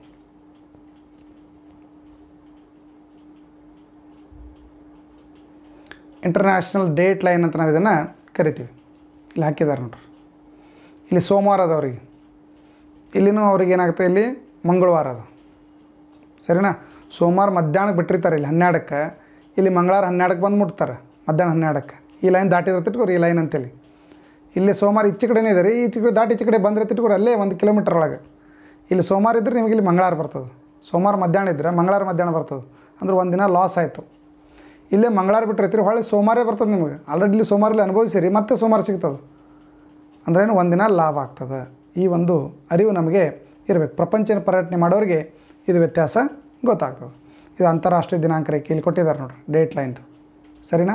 S1: ಇಂಟರ್ನ್ಯಾಷನಲ್ ಡೇಟ್ ಲೈನ್ ಅಂತ ನಾವು ಇದನ್ನು ಕರಿತೀವಿ ಇಲ್ಲಿ ಹಾಕಿದ್ದಾರೆ ನೋಡ್ರಿ ಇಲ್ಲಿ ಸೋಮವಾರ ಅದ ಅವ್ರಿಗೆ ಇಲ್ಲಿನೂ ಅವ್ರಿಗೆ ಏನಾಗುತ್ತೆ ಇಲ್ಲಿ ಮಂಗಳವಾರ ಅದು ಸರಿನಾ ಸೋಮವಾರ ಮಧ್ಯಾಹ್ನಕ್ಕೆ ಬಿಟ್ಟಿರ್ತಾರೆ ಇಲ್ಲಿ ಹನ್ನೆರಡಕ್ಕೆ ಇಲ್ಲಿ ಮಂಗಳವಾರ ಹನ್ನೆರಡಕ್ಕೆ ಬಂದು ಮುಟ್ತಾರೆ ಮಧ್ಯಾಹ್ನ ಹನ್ನೆರಡಕ್ಕೆ ಈ ಲೈನ್ ದಾಟಿದ್ರೆ ತಿಟ್ಕೋರಿ ಈ ಲೈನ್ ಅಂತೇಳಿ ಇಲ್ಲಿ ಸೋಮವಾರ ಈಚೆ ಕಡೆನೇ ಇದೆ ರೀ ಈಚೆ ಕಡೆ ದಾಟಿ ಈಚೆ ಕಡೆ ಬಂದರೆ ತಿಟ್ಕೋರಿ ಅಲ್ಲೇ ಒಂದು ಕಿಲೋಮೀಟರ್ ಒಳಗೆ ಇಲ್ಲಿ ಸೋಮವಾರ ಇದ್ದರೆ ನಿಮಗೆ ಇಲ್ಲಿ ಮಂಗಳವಾರ ಬರ್ತದೆ ಸೋಮವಾರ ಮಧ್ಯಾಹ್ನ ಇದ್ದರೆ ಮಂಗಳವಾರ ಮಧ್ಯಾಹ್ನ ಬರ್ತದೆ ಅಂದ್ರೆ ಒಂದು ದಿನ ಲಾಸ್ ಆಯಿತು ಇಲ್ಲೇ ಮಂಗಳವಾರ ಬಿಟ್ಟಿರ್ತೀರಿ ಹೊಳ್ಳಿ ಸೋಮವಾರೇ ಬರ್ತದೆ ನಿಮಗೆ ಆಲ್ರೆಡಿ ಇಲ್ಲಿ ಸೋಮವಾರಲ್ಲಿ ಅನುಭವಿಸಿರಿ ಮತ್ತೆ ಸೋಮವಾರ ಸಿಗ್ತದೆ ಅಂದ್ರೇನು ಒಂದಿನ ಲಾಭ ಆಗ್ತದೆ ಈ ಒಂದು ಅರಿವು ನಮಗೆ ಇರಬೇಕು ಪ್ರಪಂಚನ ಪರ್ಯಟನೆ ಮಾಡೋರಿಗೆ ಇದು ವ್ಯತ್ಯಾಸ ಗೊತ್ತಾಗ್ತದೆ ಇದು ಅಂತಾರಾಷ್ಟ್ರೀಯ ದಿನಾಂಕ ರೇಖೆ ಇಲ್ಲಿ ಕೊಟ್ಟಿದ್ದಾರೆ ನೋಡ್ರಿ ಡೇಟ್ ಲೈನ್ದು ಸರಿನಾ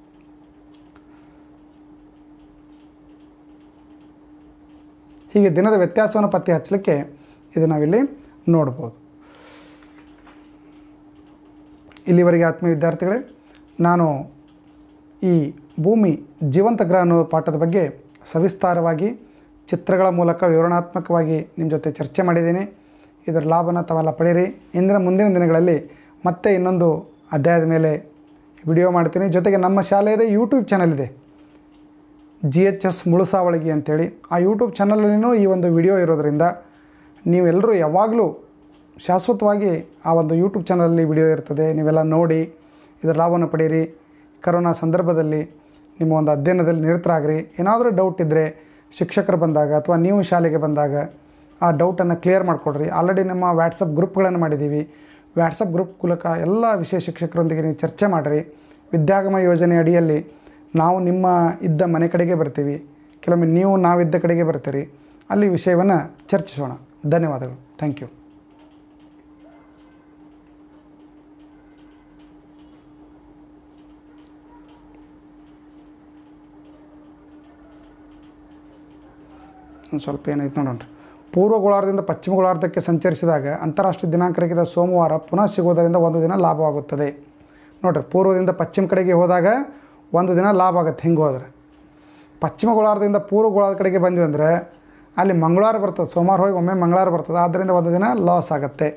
S1: ಹೀಗೆ ದಿನದ ವ್ಯತ್ಯಾಸವನ್ನು ಪತ್ತೆ ಹಚ್ಚಲಿಕ್ಕೆ ಇದು ನಾವಿಲ್ಲಿ ನೋಡ್ಬೋದು ಇಲ್ಲಿವರೆಗೆ ಆತ್ಮೀಯ ವಿದ್ಯಾರ್ಥಿಗಳೇ ನಾನು ಈ ಭೂಮಿ ಜೀವಂತ ಗ್ರಹ ಅನ್ನೋ ಪಾಠದ ಬಗ್ಗೆ ಸವಿಸ್ತಾರವಾಗಿ ಚಿತ್ರಗಳ ಮೂಲಕ ವಿವರಣಾತ್ಮಕವಾಗಿ ನಿಮ್ಮ ಜೊತೆ ಚರ್ಚೆ ಮಾಡಿದ್ದೀನಿ ಇದರ ಲಾಭನ ತಾವೆಲ್ಲ ಪಡೀರಿ ಇಂದಿನ ಮುಂದಿನ ದಿನಗಳಲ್ಲಿ ಮತ್ತೆ ಇನ್ನೊಂದು ಅಧ್ಯಾಯದ ಮೇಲೆ ವಿಡಿಯೋ ಮಾಡ್ತೀನಿ ಜೊತೆಗೆ ನಮ್ಮ ಶಾಲೆಯದೇ ಯೂಟ್ಯೂಬ್ ಚಾನಲ್ ಇದೆ ಜಿ ಎಚ್ ಎಸ್ ಮುಳುಸಾವಳಗಿ ಅಂಥೇಳಿ ಆ ಯೂಟ್ಯೂಬ್ ಚಾನಲಲ್ಲಿನೂ ಈ ಒಂದು ವಿಡಿಯೋ ಇರೋದರಿಂದ ನೀವೆಲ್ಲರೂ ಯಾವಾಗಲೂ ಶಾಶ್ವತವಾಗಿ ಆ ಒಂದು ಯೂಟ್ಯೂಬ್ ಚಾನಲಲ್ಲಿ ವಿಡಿಯೋ ಇರ್ತದೆ ನೀವೆಲ್ಲ ನೋಡಿ ಇದರ ಲಾಭವನ್ನು ಪಡೀರಿ ಕರೋನಾ ಸಂದರ್ಭದಲ್ಲಿ ನಿಮ್ಮ ಒಂದು ಅಧ್ಯಯನದಲ್ಲಿ ನಿರತರಾಗ್ರಿ ಏನಾದರೂ ಡೌಟ್ ಇದ್ದರೆ ಶಿಕ್ಷಕರು ಬಂದಾಗ ಅಥವಾ ನೀವು ಶಾಲೆಗೆ ಬಂದಾಗ ಆ ಡೌಟನ್ನು ಕ್ಲಿಯರ್ ಮಾಡಿಕೊಡ್ರಿ ಆಲ್ರೆಡಿ ನಮ್ಮ ವ್ಯಾಟ್ಸಪ್ ಗ್ರೂಪ್ಗಳನ್ನು ಮಾಡಿದ್ದೀವಿ ವ್ಯಾಟ್ಸಪ್ ಗ್ರೂಪ್ ಮೂಲಕ ಎಲ್ಲ ವಿಷಯ ಶಿಕ್ಷಕರೊಂದಿಗೆ ನೀವು ಚರ್ಚೆ ಮಾಡಿರಿ ವಿದ್ಯಾಗಮ ಯೋಜನೆ ಅಡಿಯಲ್ಲಿ ನಾವು ನಿಮ್ಮ ಇದ್ದ ಮನೆ ಕಡೆಗೆ ಬರ್ತೀವಿ ಕೆಲವೊಮ್ಮೆ ನೀವು ನಾವಿದ್ದ ಕಡೆಗೆ ಬರ್ತೀರಿ ಅಲ್ಲಿ ವಿಷಯವನ್ನು ಚರ್ಚಿಸೋಣ ಧನ್ಯವಾದಗಳು ಥ್ಯಾಂಕ್ ಯು ಒಂದು ಸ್ವಲ್ಪ ಏನೈತೆ ನೋಡೋಣ ಪೂರ್ವ ಗೋಳಾರ್ಧದಿಂದ ಪಶ್ಚಿಮ ಗೋಳಾರ್ಧಕ್ಕೆ ಸಂಚರಿಸಿದಾಗ ಅಂತಾರಾಷ್ಟ್ರೀಯ ದಿನಾಂಕರಿಗಿದ ಸೋಮವಾರ ಪುನಃ ಸಿಗುವುದರಿಂದ ಒಂದು ದಿನ ಲಾಭವಾಗುತ್ತದೆ ನೋಡಿರಿ ಪೂರ್ವದಿಂದ ಪಶ್ಚಿಮ ಕಡೆಗೆ ಹೋದಾಗ ಒಂದು ದಿನ ಲಾಭ ಆಗುತ್ತೆ ಹಿಂಗೆ ಹೋದ್ರೆ ಪಶ್ಚಿಮ ಗೋಳಾರ್ಧದಿಂದ ಪೂರ್ವ ಗೋಳಾರ್ಧ ಕಡೆಗೆ ಬಂದ್ವಿ ಅಂದರೆ ಅಲ್ಲಿ ಮಂಗಳವಾರ ಬರ್ತದೆ ಸೋಮವಾರ ಹೋಗಿ ಒಮ್ಮೆ ಮಂಗಳವಾರ ಬರ್ತದೆ ಆದ್ದರಿಂದ ಒಂದು ದಿನ ಲಾಸ್ ಆಗುತ್ತೆ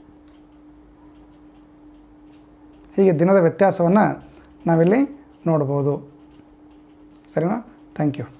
S1: ಹೀಗೆ ದಿನದ ವ್ಯತ್ಯಾಸವನ್ನು ನಾವಿಲ್ಲಿ ನೋಡ್ಬೋದು ಸರಿನಾ ಥ್ಯಾಂಕ್ ಯು